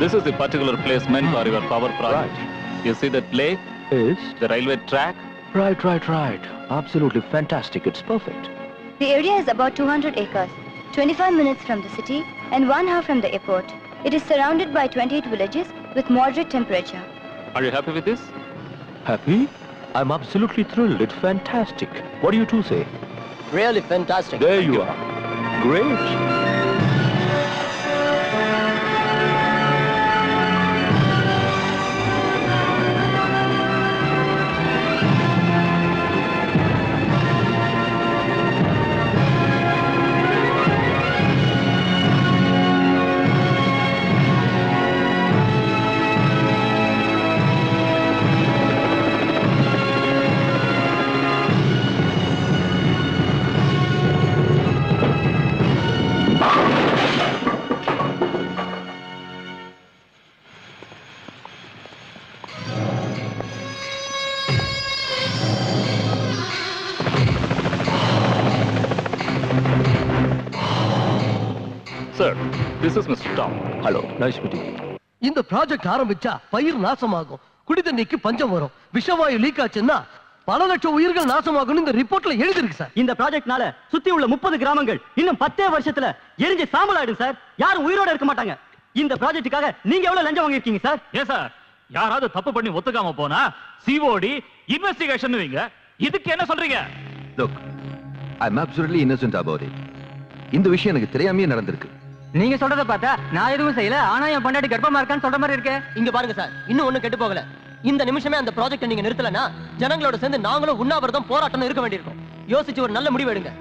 This is the particular place meant for your power project. You see that lake, Is the railway track? right, right, right. Absolutely fantastic. It's perfect. The area is about 200 acres, 25 minutes from the city and one hour from the airport. It is surrounded by 28 villages with moderate temperature. Are you happy with this? Happy? I'm absolutely thrilled. It's fantastic. What do you two say? Really fantastic. There you are. Great. Sir, this is Mr. Tom. Hello. Nice meeting you. இந்த project ஆரம்பிச்சா பயிர் நாசமாகும் குடி தண்ணிக்கு பஞ்சம் வரும் விஷவாயு league ஆச்சுன்னா பல லட்சம் உயிர்கள் நாசமாகும்னு இந்த ரிப்போர்ட்ல எழுதிருக்கு சார் இந்த ப்ராஜெக்ட்னால சுத்தி உள்ள முப்பது கிராமங்கள் இன்னும் பத்தே வருஷத்துல எரிஞ்சு சாம்பல் ஆயிடும் சார் யாரும் உயிரோட இருக்க மாட்டாங்க இந்த ப்ராஜெக்ட்டுக்காக நீங்க எவ்வளவு லஞ்சம் வாங்கியிருக்கீங்க சார் ஏன் சார் யாராவது தப்பு பண்ணி ஒத்துக்காம போனா சிஓடி இன்வெஸ்டிகேஷன் வைங்க இதுக்கு என்ன சொல்றீங்க look I am absolutely innocent about it இந்த விஷயம் எனக்கு தெரியாமையே நடந்திருக்கு நீங்க சொல்றத பார்த்தா நான் எதுவும் செய்யல ஆனா என் பொண்டாட்டி கர்ப்பமா இருக்கான்னு சொல்ற மாதிரி இருக்கே இங்க பாருங்க சார் இன்னும் ஒண்ணும் கெட்டு போகல இந்த நிமிஷமே அந்த ப்ராஜெக்ட் நீங்க நிறுத்தலனா ஜனங்களோட சேர்ந்து நாங்களும் உண்ணாவிரதம் போராட்டம் இருக்க வேண்டியிருக்கும் யோசிச்சு ஒரு நல்ல முடிவு எடுங்க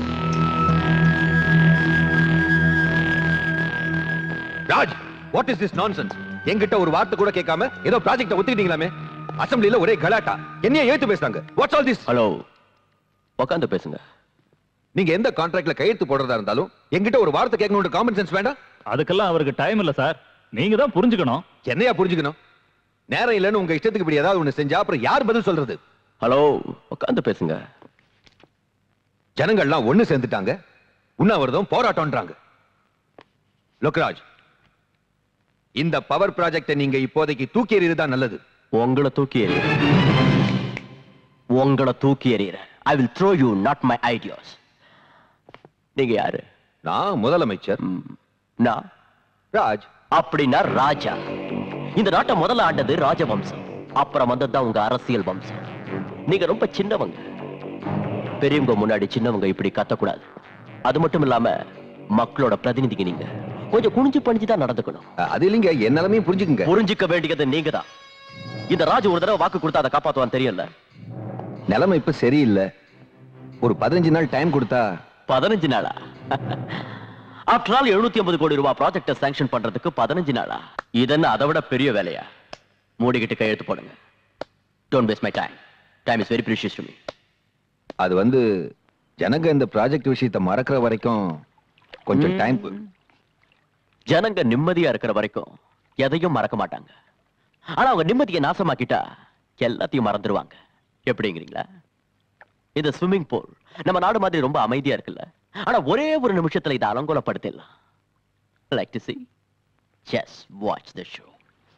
Raj what is this nonsense என்கிட்ட ஒரு வார்த்தை கூட கேட்காம ஏதோ ப்ராஜெக்ட ஒத்துக்கிட்டீங்களாமே அசெம்பிளில ஒரே கலாட்டா என்னைய ஏத்து பேசுறாங்க வாட்ஸ் ஆல் திஸ் ஹலோ உட்காந்து பேசுங்க நீங்க எந்த கான்ட்ராக்ட்ல கையெழுத்து போடுறதா இருந்தாலும் என்கிட்ட ஒரு வார்த்தை கேட்கணும்னு காமன் சென்ஸ் வேண்டாம் அதுக்கெல்லாம் அவருக்கு டைம் இல்ல சார் நீங்க தான் புரிஞ்சுக்கணும் என்னையா புரிஞ்சுக்கணும் நேரம் இல்லைன்னு உங்க இஷ்டத்துக்கு இப்படி ஏதாவது ஒண்ணு செஞ்சா அப்புறம் யார் பதில் சொல்றது ஹலோ உட்காந்து பேசுங்க ஜனங்கள்லாம் ஒண்ணு சேர்ந்துட்டாங்க உண்ணாவிரதம் போராட்டம்ன்றாங்க லோக்ராஜ் இந்த பவர் ப்ராஜெக்டை நீங்க இப்போதைக்கு தூக்கி எறியதுதான் நல்லது உங்களை தூக்கி எறிகிறேன் உங்களை தூக்கி எறிகிறேன் I will throw you not my ideas நீங்க யாரு நான் முதலமைச்சர் ம், நான் ராஜ் அப்படின்னா ராஜா இந்த நாட்டை முதல்ல ஆண்டது ராஜவம்சம் அப்புறம் வந்ததுதான் உங்க அரசியல் வம்சம் நீங்க ரொம்ப சின்னவங்க பெரியவங்க முன்னாடி சின்னவங்க இப்படி கத்தக்கூடாது அது மட்டும் இல்லாம மக்களோட பிரதிநிதிங்க நீங்க கொஞ்சம் குனிஞ்சு பணிஞ்சு தான் நடந்துக்கணும் அஹ், அது இல்லைங்க என் நிலைமையும் புரிஞ்சுக்குங்க புரிஞ்சுக்க வேண்டியது நீங்க தான் இந்த ராஜு ஒரு தடவை வாக்கு கொடுத்தா அதை காப்பாத்துவான் தெரியல நிலைமை இப்ப சரியில்லை ஒரு பதினஞ்சு நாள் டைம் கொடுத்தா பதினஞ்சு நாளா ஆஃப்டர் ஆல் எழுநூத்தி ஐம்பது கோடி ரூபாய் ப்ராஜெக்டை சாங்ஷன் பண்றதுக்கு பதினஞ்சு நாளா இதென்ன அதை விட பெரிய வேலையா மூடிக்கிட்டு கையெழுத்து போடுங்க don't waste my time time is very precious to me அது வந்து ஜனங்க இந்த ப்ராஜெக்ட் விஷயத்தை மறக்கிற வரைக்கும் கொஞ்சம் டைம் ஜனங்க நிம்மதியா இருக்கிற வரைக்கும் எதையும் மறக்க மாட்டாங்க ஆனா அவங்க நிம்மதியை நாசமாக்கிட்டா எல்லாத்தையும் மறந்துடுவாங்க எப்படிங்கிறீங்களா இந்த ஸ்விம்மிங் பூல் நம்ம நாடு மாதிரி ரொம்ப அமைதியா இருக்குல்ல ஆனா ஒரே ஒரு நிமிஷத்துல இதை அலங்கோலப்படுத்திடலாம் like to see just watch the show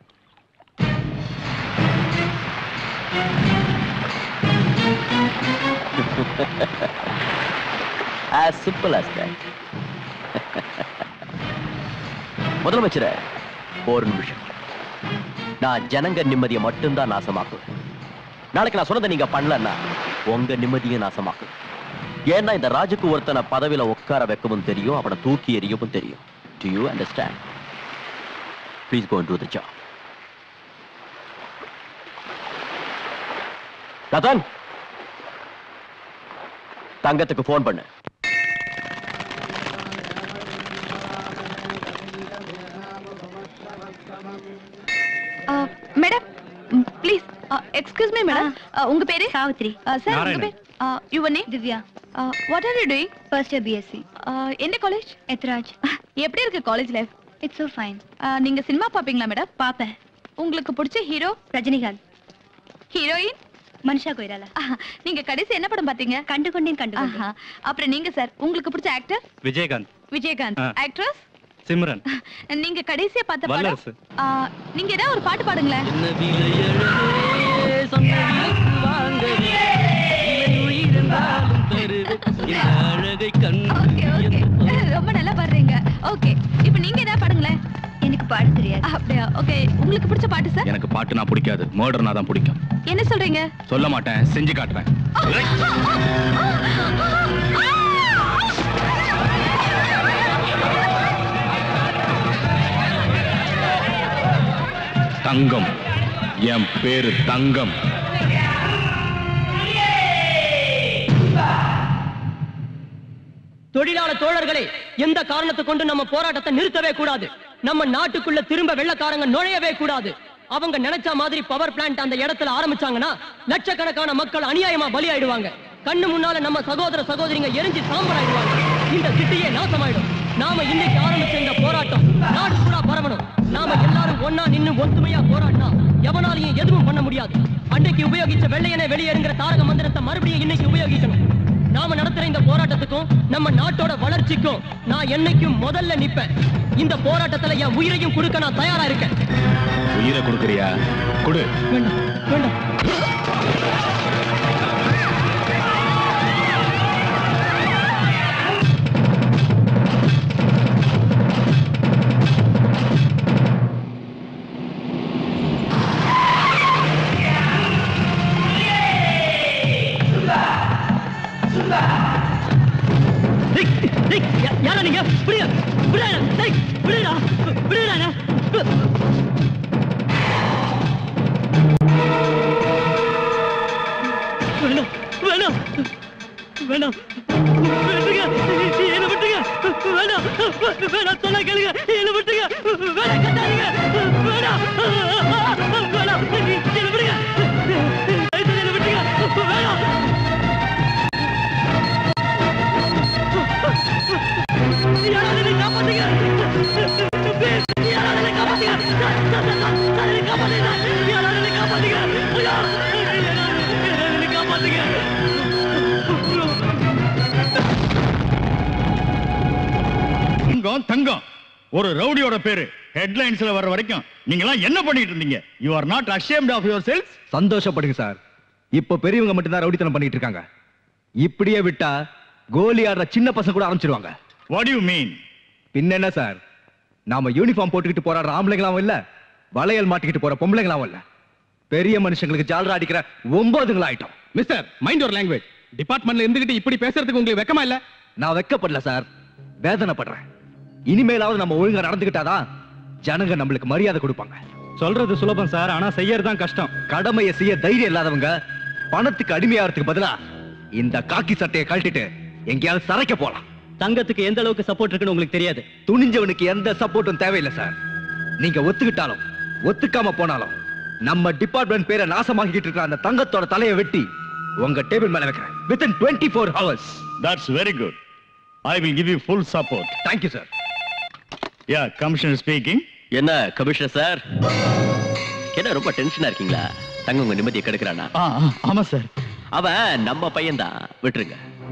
as simple as that முதலமைச்சரே ஒரு நிமிஷம் நான் ஜனங்க நிம்மதியை மட்டும்தான் நாசமாக்குவேன் நாளைக்கு நான் சொன்னதை நீங்க பண்ணலன்னா உங்க நிம்மதியை நாசமாக்குவேன் ஏன்னா இந்த ராஜுக்கு ஒருத்தனை பதவியில உட்கார வைக்கவும் தெரியும் அவனை தூக்கி எறியவும் தெரியும் do you understand please go to the job Rathan தங்கத்துக்கு ஃபோன் பண்ணு madam please excuse me madam உங்க பேரு சாவித்ரி சார் உங்க நாராயணன். பேர் your name Divya what are you doing first year BSc என்ன காலேஜ் எத்ராஜ் எப்படி இருக்கு college life it's so fine நீங்க சினிமா பாப்பீங்களா மேடம் பாப்பேன் உங்களுக்கு பிடிச்ச ஹீரோ ரஜினிகாந்த் ஹீரோயின் மனுஷா கொய்ராலா நீங்க கடைசி என்ன படம் பாத்தீங்க கண்டு கொண்டேன் கண்டு கொண்டேன் ஆஹா. அப்புறம் நீங்க சார் உங்களுக்கு பிடிச்ச ஆக்டர் விஜயகாந்த் விஜயகாந்த் ஆ. ஆக்ட்ரஸ் சிம்ரன் நீங்க கடைசியா பார்த்த படம் வல்லரசு. ஆ, நீங்க ஏதாவது ஒரு பாட்டு பாடுங்களேன் அழகை ஓகே ஓகே ரொம்ப நல்லா பாடுறீங்க ஓகே இப்போ நீங்க ஏதாவது பாடுங்களேன் எனக்கு பாட தெரியாது அப்படியா ஓகே உங்களுக்கு பிடிச்ச பாட்டு சார் எனக்கு பாட்டுனா பிடிக்காது மர்டர்னா தான் பிடிக்கும் என்ன சொல்றீங்க சொல்ல மாட்டேன் செஞ்சு காட்டுறேன் தங்கம் என் பேரு தங்கம் தொழிலாளர் தோழர்களே எந்த காரணத்தை கொண்டு நம்ம போராட்டத்தை நிறுத்தவே கூடாது நம்ம நாட்டுக்குள்ள திரும்ப வெள்ளக்காரங்க நுழையவே கூடாது அவங்க நினைச்ச மாதிரி பவர் பிளான்ட் அந்த இடத்துல ஆரம்பிச்சாங்கன்னா லட்சக்கணக்கான மக்கள் அநியாயமா பலியாயிடுவாங்க கண்ணு முன்னால நம்ம சகோதர சகோதரிங்க எரிஞ்சு சாம்பலாயிடுவாங்க இந்த சிட்டியே நாசமாயிடும் நாம இன்னைக்கு ஆரம்பிச்ச இந்த போராட்டம் நாடு பூரா பரவணும் நாம எல்லாரும் ஒன்னா நின்னு ஒத்துமையா போராடினா எவனாலையும் எதுவும் பண்ண முடியாது அன்னைக்கு உபயோகிச்ச வெள்ளையனே வெளியேறுங்கிற தாரக மந்திரத்தை மறுபடியும் இன்னைக்கு உபயோகிக்கணும் நாம நடத்துற இந்த போராட்டத்துக்கும் நம்ம நாட்டோட வளர்ச்சிக்கும் நான் என்னைக்கும் முதல்ல நிப்பேன் இந்த போராட்டத்துல என் உயிரையும் கொடுக்க நான் தயாரா இருக்கேன் உயிரை கொடுக்குறியா கொடு வேண்டாம் வேண்டாம் டேய், டேய், யா- யாரா நீங்க விடுங்க விடுடா டேய் விடுடா விடுடா வேணாம் வேணாம் வேணாம் விட்டுங்க என்ன விட்டுங்க வேணாம் வேணாம் சொன்னா கேளுங்க என்ன விட்டுங்க வேணாம் கட்டாதீங்க வேணாம் வேணாம் என்ன விடுங்க என்ன விட்டுங்க வேணாம் யாராவது என்னை காப்பாத்துங்க யாராவது என்னை காப்பாத்துங்க யாராவது என்னை காப்பாத்துங்க யாராவது என்னை காப்பாத்துங்க ஐயா! யாராவது என்னை காப்பாத்துங்க தங்கம் தங்கம் ஒரு ரவுடியோட பேரு ஹெட்லைன்ஸ்ல வர வரைக்கும் நீங்க எல்லாம் என்ன பண்ணிட்டு இருந்தீங்க you are not ashamed of your selves சந்தோஷப்படுங்க சார் இப்போ பெரியவங்க மட்டும்தான் ரவுடித்தனம் பண்ணிட்டு இருக்காங்க இப்படியே விட்டா கோலி ஆடுற சின்ன பசங்க கூட ஆரம்பிச்சிருவாங்க வாட் யூ மீன் பின்ன என்ன சார் நாம யூனிஃபார்ம் போட்டுக்கிட்டு போராடுற ஆம்பளைங்களாவும் இல்ல வளையல் மாட்டிக்கிட்டு போற பொம்பளைங்களாவும் இல்ல பெரிய மனுஷங்களுக்கு ஜாலரா அடிக்கிற ஒன்பதுங்களா ஆயிட்டோம் மிஸ்டர் மைண்ட் யுவர் லாங்குவேஜ் டிபார்ட்மெண்ட்ல இருந்துகிட்டு இப்படி பேசுறதுக்கு உங்களுக்கு வெக்கமா இல்ல நான் வெக்கப்படல சார் வேதனைப்படுறேன் இனிமேலாவது நம்ம ஒழுங்கா நடந்துக்கிட்டாதான் ஜனங்க நம்மளுக்கு மரியாதை கொடுப்பாங்க சொல்றது சுலபம் சார் ஆனா செய்யறது தான் கஷ்டம் கடமையை செய்ய தைரியம் இல்லாதவங்க பணத்துக்கு அடிமையாகிறதுக்கு பதிலா இந்த காக்கி சட்டையை கழட்டிட்டு எங்கேயாவது சரைக்க போலாம் தங்கத்துக்கு எந்த அளவுக்கு சப்போர்ட் இருக்குன்னு உங்களுக்கு தெரியாது துணிஞ்சவனுக்கு எந்த சப்போர்ட்டும் தேவையில்லை சார் நீங்க ஒத்துக்கிட்டாலும் ஒத்துக்காம போனாலும் நம்ம டிபார்ட்மெண்ட் பேரை நாசமாக்கிட்டு இருக்கிற அந்த தங்கத்தோட தலையை வெட்டி உங்க டேபிள் மேல வைக்கிறேன் within twenty four hours that's very good I will give you full support thank you sir ya commissioner speaking என்ன கமிஷனர் சார் என்ன ரொம்ப டென்ஷனா இருக்கீங்களா தங்க உங்க நிம்மதியை கெடுக்கிறானா ஆமா சார் அவன் நம்ம பையன்தான் விட்டுருங்க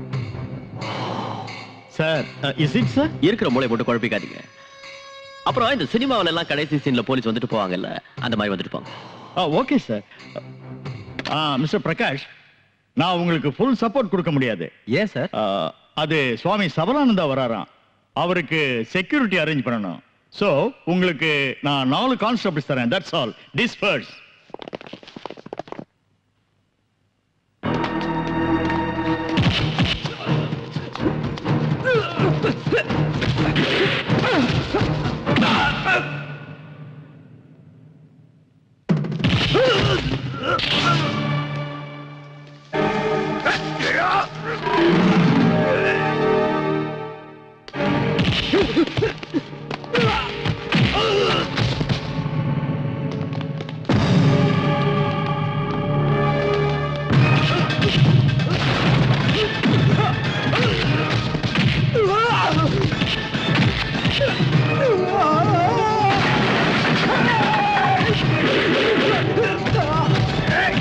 சார் இஸ் இட் சார் இருக்கிற மூளை போட்டு குழப்பிக்காதீங்க அப்புறம் இந்த சினிமாவுல எல்லாம் கடைசி சீன்ல போலீஸ் வந்துட்டு போவாங்கல்ல அந்த மாதிரி வந்துட்டு போங்க ஓகே சார் மிஸ்டர் பிரகாஷ் நான் உங்களுக்கு ஃபுல் சப்போர்ட் கொடுக்க முடியாது ஏன் சார் ஆ, அது சுவாமி சபரானந்தா வராராம் அவருக்கு செக்யூரிட்டி அரேஞ்ச் பண்ணணும் சோ உங்களுக்கு நான் நாலு கான்ஸ்டபிள்ஸ் தரேன் தட்ஸ் ஆல் டிஸ்பர்ஸ் Hey!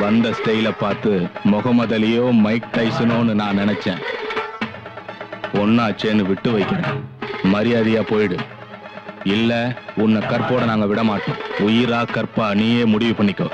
வந்த ஸ்டைல பார்த்து முகமது அலியோ மைக் டைசனோன்னு நான் நினைச்சேன் ஒன்னாச்சேன்னு விட்டு வைக்கிறேன் மரியாதையா போயிடு இல்ல உன்னை கற்போட நாங்க விட மாட்டோம் உயிரா கற்பா நீயே முடிவு பண்ணிக்கோ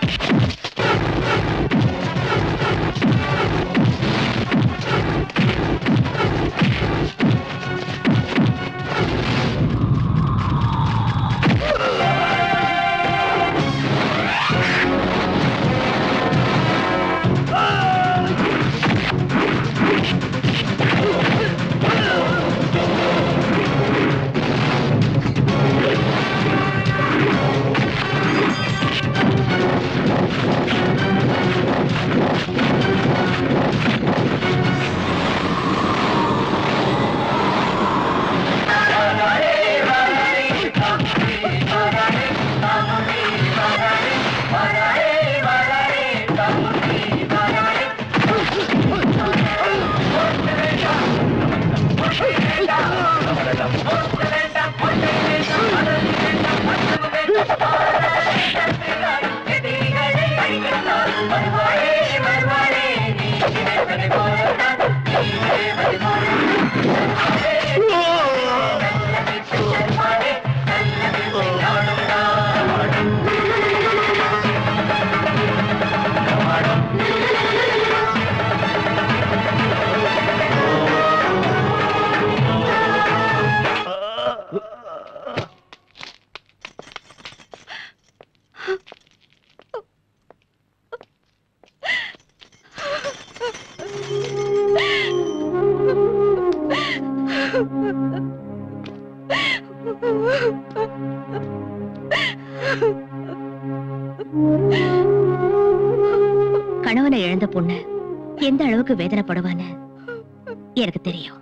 கணவனை இழந்த பொண்ணு எந்த அளவுக்கு வேதனைப்படுவான்னு எனக்கு தெரியும்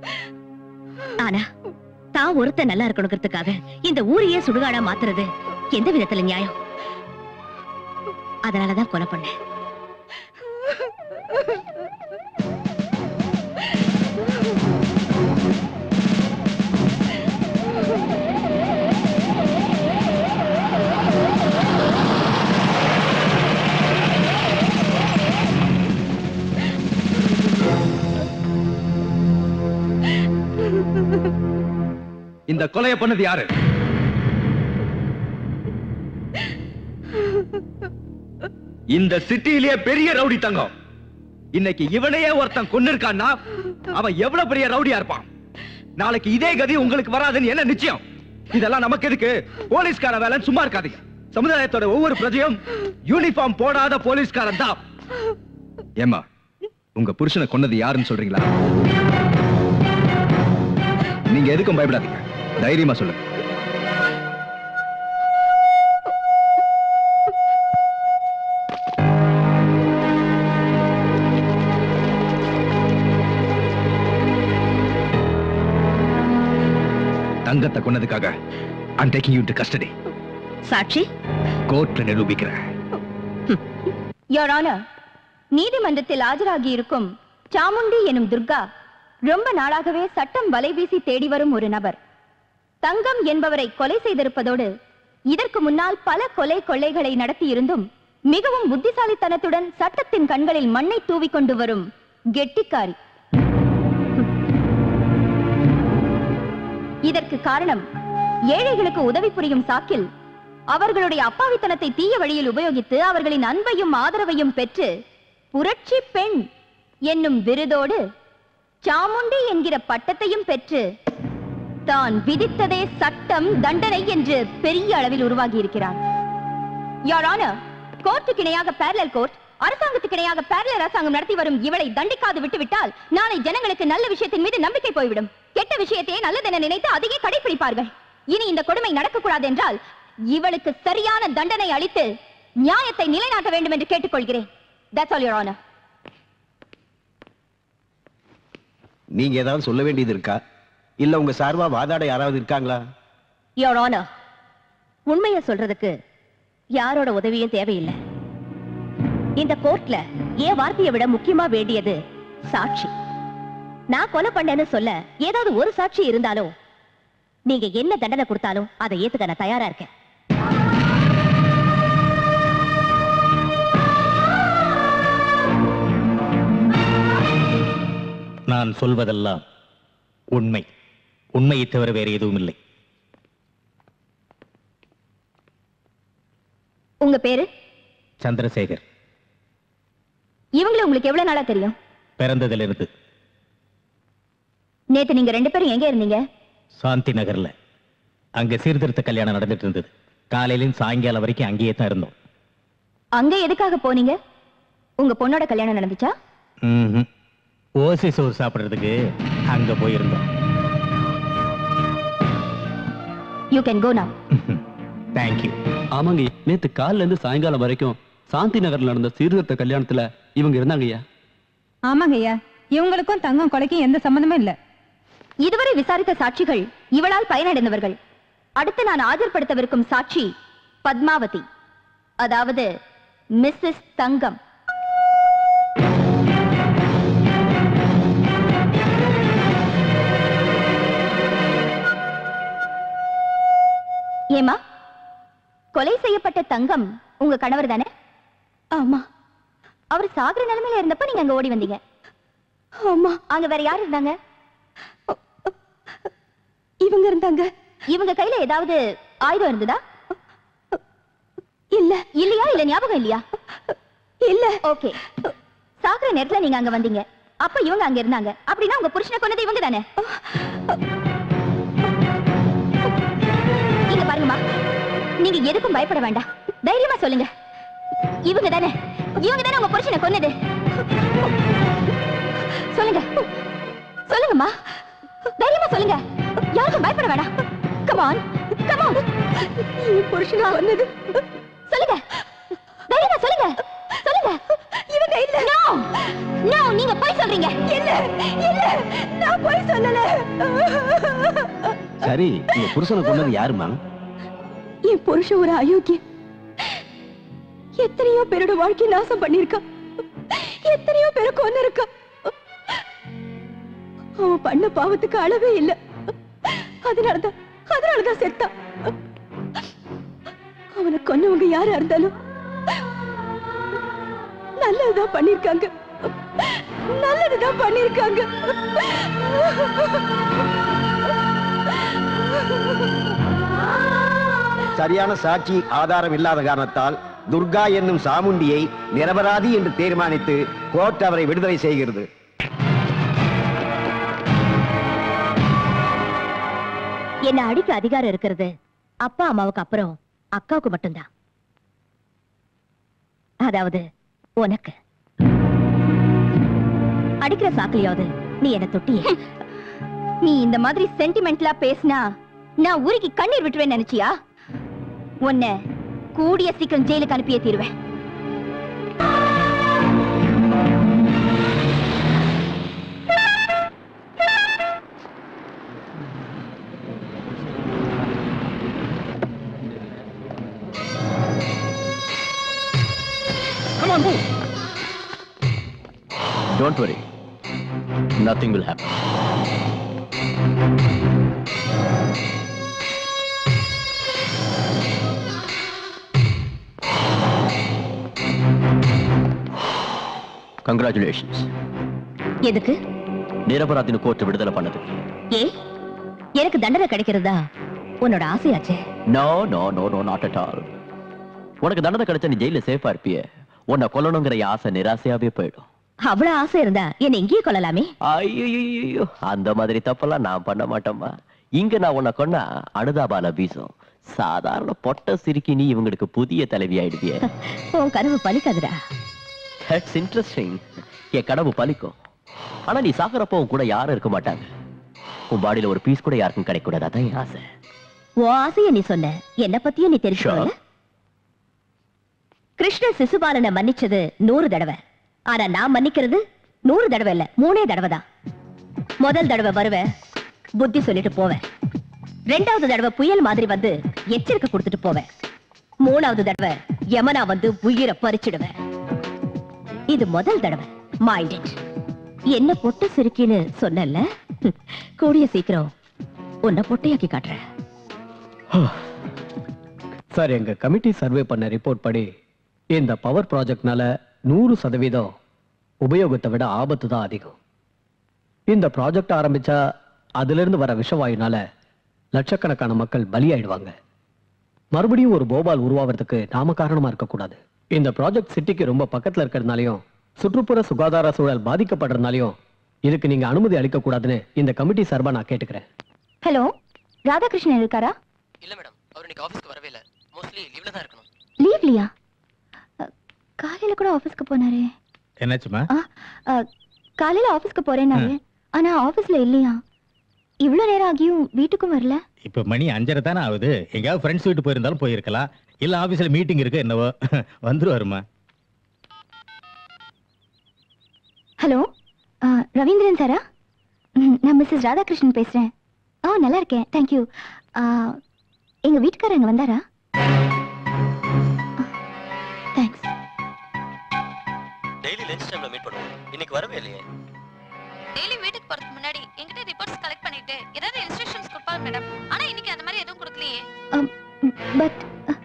ஆனா தான் ஒருத்தன் நல்லா இருக்கணுங்கிறதுக்காக இந்த ஊரையே சுடுகாடா மாத்துறது எந்த விதத்துல நியாயம் அதனாலதான் கொலை பண்ணேன் இந்த கொலையை பண்ணது யாரு இந்த சிட்டியிலேயே பெரிய ரவுடி தங்கம் இன்னைக்கு இவனையே ஒருத்தன் கொன்னிருக்கான்னா அவன் எவ்வளவு பெரிய ரவுடியா இருப்பான் நாளைக்கு இதே கதி உங்களுக்கு வராதுன்னு என்ன நிச்சயம் இதெல்லாம் நமக்கு எதுக்கு போலீஸ்கார வேலை சும்மா இருக்காதீங்க சமுதாயத்தோட ஒவ்வொரு பிரஜையும் யூனிஃபார்ம் போடாத போலீஸ்காரன் தான் ஏமா உங்க புருஷனை கொன்னது யாருன்னு சொல்றீங்களா நீங்க எதுக்கும் பயப்படாதீங்க தைரியமா சொல்லுங்க தங்கத்தை கொன்னதுக்காக I'm taking you into custody சாட்சி கோர்ட்ல நிரூபிக்கிறேன் யோர் ஆனர் நீதிமன்றத்தில் ஆஜராகி இருக்கும் சாமுண்டி எனும் துர்கா ரொம்ப நாளாகவே சட்டம் வலைவீசி தேடி வரும் ஒரு நபர் தங்கம் என்பவரை கொலை செய்திருப்பதோடு இதற்கு முன்னால் பல கொலை கொள்ளைகளை நடத்தியிருந்தும் மிகவும் புத்திசாலித்தனத்துடன் சட்டத்தின் கண்களில் மண்ணை தூவிக் கொண்டு வரும் கெட்டிக்காரி இதற்கு காரணம் ஏழைகளுக்கு உதவி புரியும் சாக்கில் அவர்களுடைய அப்பாவித்தனத்தை தீய வழியில் உபயோகித்து அவர்களின் அன்பையும் ஆதரவையும் பெற்று புரட்சி பெண் என்னும் விருதோடு சாமுண்டி என்கிற பட்டத்தையும் பெற்று தான் விதித்ததே சட்டம் தண்டனை என்று பெரிய அளவில் உருவாகி இருக்கிறார் யார் ஆனர் கோர்ட்டுக்கு இணையாக பேரலல் கோர்ட் அரசாங்கத்துக்கு இணையாக பேரலல் அரசாங்கம் நடத்தி வரும் இவளை தண்டிக்காது விட்டுவிட்டால் நாளை ஜனங்களுக்கு நல்ல விஷயத்தின் மீது நம்பிக்கை போய்விடும் கெட்ட விஷயத்தையே நல்லதென நினைத்து அதையே கடைபிடிப்பார்கள் இனி இந்த கொடுமை நடக்கக்கூடாது என்றால் இவளுக்கு சரியான தண்டனை அளித்து நியாயத்தை நிலைநாட்ட வேண்டும் என்று கேட்டுக்கொள்கிறேன் That's all, Your Honor. நீங்க ஏதாவது சொல்ல வேண்டியது இருக்கா இல்ல உங்க சார்பா வாதாட யாராவது இருக்காங்களா யோர் ஆனர் உண்மையை சொல்றதுக்கு யாரோட உதவியும் தேவையில்லை இந்த கோர்ட்ல என் வார்த்தையை விட முக்கியமா வேண்டியது சாட்சி நான் கொலை பண்ணேன்னு சொல்ல ஏதாவது ஒரு சாட்சி இருந்தாலும் நீங்க என்ன தண்டனை கொடுத்தாலும் அதை ஏத்துக்க நான் தயாரா இருக்கேன் நான் சொல்வதெல்லாம் உண்மை உண்மையை தவிர வேறு எதுவும் இல்லை உங்க பேரு சந்திரசேகர் இவங்கள உங்களுக்கு எவ்வளவு நாளா தெரியும் பிறந்ததிலிருந்து நேத்து நீங்க ரெண்டு பேரும் எங்க இருந்தீங்க சாந்தி நகர்ல அங்க சீர்திருத்த கல்யாணம் நடந்துட்டு இருந்தது காலையிலும் சாயங்காலம் வரைக்கும் அங்கேயே தான் இருந்தோம் அங்க எதுக்காக போனீங்க உங்க பொண்ணோட கல்யாணம் நடந்துச்சா ம்ஹும். ஓசி சோறு சாப்பிடுறதுக்கு அங்க போயிருந்தோம் you can go now thank you ஆமாங்க நேத்து காலைல இருந்து சாயங்காலம் வரைக்கும் சாந்தி நகர்ல நடந்த சீர்திருத்த கல்யாணத்துல இவங்க இருந்தாங்கய்யா ஆமாங்க ஐயா இவங்களுக்கும் தங்கம் கொலைக்கும் எந்த சம்பந்தமும் இல்ல இதுவரை விசாரித்த சாட்சிகள் இவளால் பயனடைந்தவர்கள் அடுத்து நான் ஆஜர்படுத்தவிருக்கும் சாட்சி பத்மாவதி அதாவது மிஸ்ஸஸ் தங்கம் ஏமா கொலை செய்யப்பட்ட தங்கம் உங்க கணவர் தானே ஆமா அவர் சாகுற நிலைமையில இருந்தப்ப நீங்க அங்க ஓடி வந்தீங்க ஆமா அங்க வேற யார் இருந்தாங்க இவங்க இருந்தாங்க இவங்க கையில ஏதாவது ஆயுதம் இருந்ததா இல்ல இல்லையா இல்ல ஞாபகம் இல்லையா இல்ல ஓகே சாகுற நேரத்துல நீங்க அங்க வந்தீங்க அப்ப இவங்க அங்க இருந்தாங்க அப்படின்னா உங்க புருஷனை கொன்னது இவங்க தானே இங்க பாருங்கம்மா நீங்க எதுக்கும் பயப்பட வேண்டாம் தைரியமா சொல்லுங்க இவங்க தானே இவங்க தானே உங்க புருஷனை கொன்னது சொல்லுங்க சொல்லுங்கம்மா தைரியமா சொல்லுங்க யாருக்கும் பயப்பட வேண்டாம் கமான் கமான் புருஷனை கொன்னது சொல்லுங்க தைரியமா சொல்லுங்க சொல்லுங்க இவங்க இல்ல நோ நோ நீங்க போய் சொல்றீங்க இல்ல இல்ல நான் போய் சொல்லல சரி உங்க புருஷனை கொண்டது யாருமா என் புருஷன் ஒரு அயோக்கியன் எத்தனையோ பேரோட வாழ்க்கை நாசம் பண்ணிருக்கான் எத்தனையோ பேரை கொண்டு இருக்கான் அவன் பண்ண பாவத்துக்கு அளவே இல்ல அதனாலதான் அதனாலதான் செத்தான் அவனை கொன்னவங்க யாரா இருந்தாலும் நல்லதுதான் பண்ணிருக்காங்க நல்லதுதான் பண்ணிருக்காங்க சரியான சாட்சி ஆதாரம் இல்லாத காரணத்தால் துர்கா என்னும் சாமுண்டியை நிரபராதி என்று தீர்மானித்து கோர்ட் அவரை விடுதலை செய்கிறது என்ன அடிக்க அதிகாரம் இருக்கிறது அப்பா அம்மாவுக்கு அப்புறம் அக்காவுக்கு மட்டும்தான் அதாவது உனக்கு அடிக்கிற சாக்கிலையாவது நீ என்ன தொட்டியே நீ இந்த மாதிரி சென்டிமெண்ட்லா பேசினா நான் ஊருக்கு கண்ணீர் விட்டுவேன் நினைச்சியா உன்னை கூடிய சீக்கிரம் ஜெயிலுக்கு அனுப்பியே தீருவேன் Come on, move. Don't worry. Nothing will happen. Congratulations எதுக்கு நிரபராதின கோர்ட் விடுதலை பண்ணது ஏ எனக்கு தண்டனை கிடைக்கிறதா உன்னோட ஆசையாச்சே no no no no not at all உனக்கு தண்டனை கிடைச்சா நீ ஜெயில சேஃபா இருப்பிய உன்னை கொல்லணுங்கிற என் ஆசை நிராசையாவே போயிடும் அவ்வளவு ஆசை இருந்தா என்ன இங்கேயே கொள்ளலாமே ஐயோ அந்த மாதிரி தப்பெல்லாம் நான் பண்ண மாட்டேம்மா இங்க நான் உன்னை கொன்னா அனுதாபால வீசும் சாதாரண பொட்ட சிரிக்கி நீ இவங்களுக்கு புதிய தலைவி ஆயிடுவிய உன் கனவு பலிக்காதுடா தட்ஸ் இன்ட்ரெஸ்டிங் என் கனவு பலிக்கும் ஆனா நீ சாகுறப்போ உன் கூட யாரும் இருக்க மாட்டாங்க உன் பாடியில ஒரு பீஸ் கூட யாருக்கும் கிடைக்கூடாது அதான் என் ஆசை உன் ஆசைய நீ சொன்ன என்ன பத்தியும் நீ தெரிஞ்சுக்கல கிருஷ்ண சிசுபாலனை மன்னிச்சது நூறு தடவை ஆனா நான் மன்னிக்கிறது நூறு தடவை இல்ல மூணே தடவை தான் முதல் தடவை வருவேன் புத்தி சொல்லிட்டு போவேன் ரெண்டாவது தடவை புயல் மாதிரி வந்து எச்சரிக்கை கொடுத்துட்டு போவேன் மூணாவது தடவை யமனா வந்து உயிரை பறிச்சிடுவேன் இது முதல் தடவை மைண்ட் இட் என்ன பொட்டு சிரிக்கின்னு சொன்னல கூடிய சீக்கிரம் உன்னை பொட்டையாக்கி காட்டுறேன் சார் எங்க கமிட்டி சர்வே பண்ண ரிப்போர்ட் படி இந்த பவர் ப்ராஜெக்ட்னால நூறு சதவீதம் உபயோகத்தை விட ஆபத்து தான் அதிகம் இந்த ப்ராஜெக்ட் ஆரம்பிச்சா அதிலிருந்து வர விஷவாயுனால லட்சக்கணக்கான மக்கள் பலியாயிடுவாங்க மறுபடியும் ஒரு போபால் உருவாகிறதுக்கு நாம காரணமா இருக்கக்கூடாது இந்த ப்ராஜெக்ட் சிட்டிக்கு ரொம்ப பக்கத்துல இருக்கிறதுனாலையும் சுற்றுப்புற சுகாதார சூழல் பாதிக்கப்படுறதுனாலையும் இதுக்கு நீங்க அனுமதி அளிக்க கூடாதுன்னு இந்த கமிட்டி சார்பா நான் கேட்டுக்கிறேன் ஹலோ ராதாகிருஷ்ணன் இருக்காரா இல்ல மேடம் அவர் இன்னைக்கு ஆபீஸ்க்கு வரவே இல்ல மோஸ்ட்லி லீவ்ல தான் இருக்கணும் லீவ்லியா காலையில கூட ஆபீஸ்க்கு போனாரே என்னாச்சுமா ஆ, அ, காலையில ஆபீஸ்க்கு போறேன்னாரு ஆனா ஆபீஸ்ல இல்லையா இவ்வளவு நேரம் ஆகியும் வீட்டுக்கும் வரல இப்ப மணி அஞ்சரை தானே ஆகுது எங்கேயாவது ஃப்ரெண்ட்ஸ் வீட்டு போயிருந்தாலும் போயிருக்கலாம் இல்ல ஆபீஸ்ல மீட்டிங் இருக்கு என்னவோ வந்துருவாருமா ஹலோ ஆ, ரவீந்திரன் சாரா ம், நான் மிஸ்ஸஸ் ராதாகிருஷ்ணன் பேசுறேன் ஆ நல்லா இருக்கேன் தேங்க்யூ எங்க வீட்டுக்காரங்க வந்தாரா தேங்க்ஸ் டெய்லி லஞ்ச் டைம்ல மீட் பண்ணுவோம் இன்னைக்கு வரவே இல்லையே டெய்லி வீட்டுக்கு போறதுக்கு முன்னாடி என்கிட்ட ரிப்போர்ட்ஸ் கலெக்ட் பண்ணிட்டு ஏதாவது இன்ஸ்ட்ரக்ஷன்ஸ் கொடுப்பாரு மேடம் ஆனா இன்னைக்கு அந்த மாதிரி எதுவும் கொடுக்கலையே பட்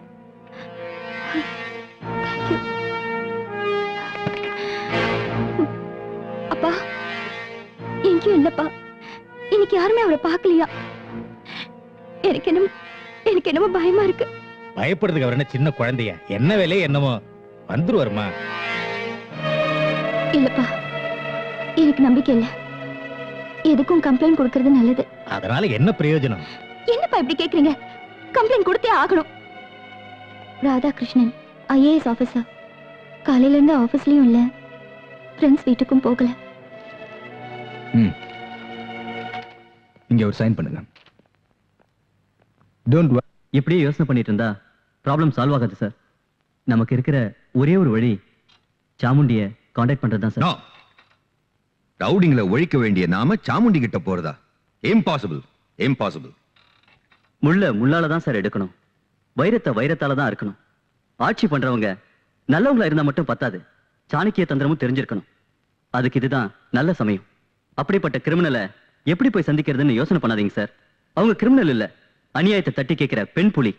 அப்பா எங்கேயும் இல்லப்பா இன்னைக்கு யாருமே அவரை பார்க்கலையா எனக்கு என்னமோ எனக்கு என்னமோ பயமா இருக்கு பயப்படுறதுக்கு அவர் என்ன சின்ன குழந்தையா என்ன வேலையே என்னமோ வந்துருவாருமா இல்லப்பா எனக்கு நம்பிக்கை இல்ல எதுக்கும் கம்ப்ளைண்ட் கொடுக்கறது நல்லது அதனால என்ன பிரயோஜனம் என்னப்பா இப்படி கேக்குறீங்க கம்ப்ளைண்ட் கொடுத்தே ஆகணும் ராதாகிருஷ்ணன் ஐஏஎஸ் ஆபீசர் காலையில இருந்து ஆபீஸ்லயும் இல்ல ஃப்ரெண்ட்ஸ் வீட்டுக்கும் போகல ம் இங்க ஒரு சைன் பண்ணுங்க டோன்ட் இப்படியே யோசனை பண்ணிட்டு இருந்தா ப்ராப்ளம் சால்வ் ஆகாது சார் நமக்கு இருக்கிற ஒரே ஒரு வழி சாமுண்டிய காண்டாக்ட் பண்றது தான் சார் ரவுடிங்களை ஒழிக்க வேண்டிய நாம சாமுண்டி கிட்ட போறதா இம்பாசிபிள் இம்பாசிபிள் முள்ள முள்ளால தான் சார் எடுக்கணும் வைரத்தை வைரத்தால தான் இருக்கணும் ஆட்சி பண்றவங்க நல்லவங்களா இருந்தா மட்டும் பத்தாது சாணக்கிய தந்திரமும் தெரிஞ்சிருக்கணும் அதுக்கு இதுதான் நல்ல சமயம் அப்படிப்பட்ட கிரிமினலை எப்படி போய் சந்திக்கிறதுன்னு யோசனை பண்ணாதீங்க சார் அவங்க கிரிமினல் இல்ல அநியாயத்தை தட்டி கேட்கிற பெண் புலி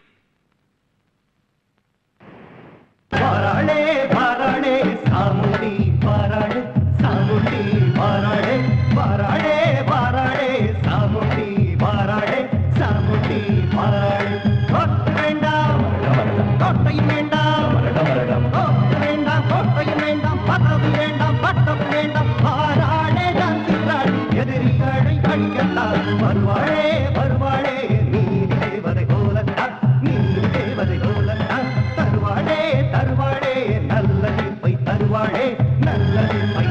பாராளே பாராளே சாமுண்டி பாராளே சாமுண்டி பாராளே பாராளே பாராளே சாமுண்டி பாராளே சாமுண்டி பாராளே கொட்டு வேண்டாம் கொட்டையும் வேண்டாம் கொட்டு வேண்டாம் கொட்டையும் வேண்டாம் பதவி வேண்டாம் பட்டம் வேண்டாம் பாராளே தான் தின்றாள் எதிரிகளை கடிக்கத்தான் வருவாளே வருவாளே நீ தேவதை போலத்தான் நீ தேவதை போலத்தான் தருவாளே தருவாளே நல்ல தீர்ப்பை தருவாளே நல்ல தீர்ப்பை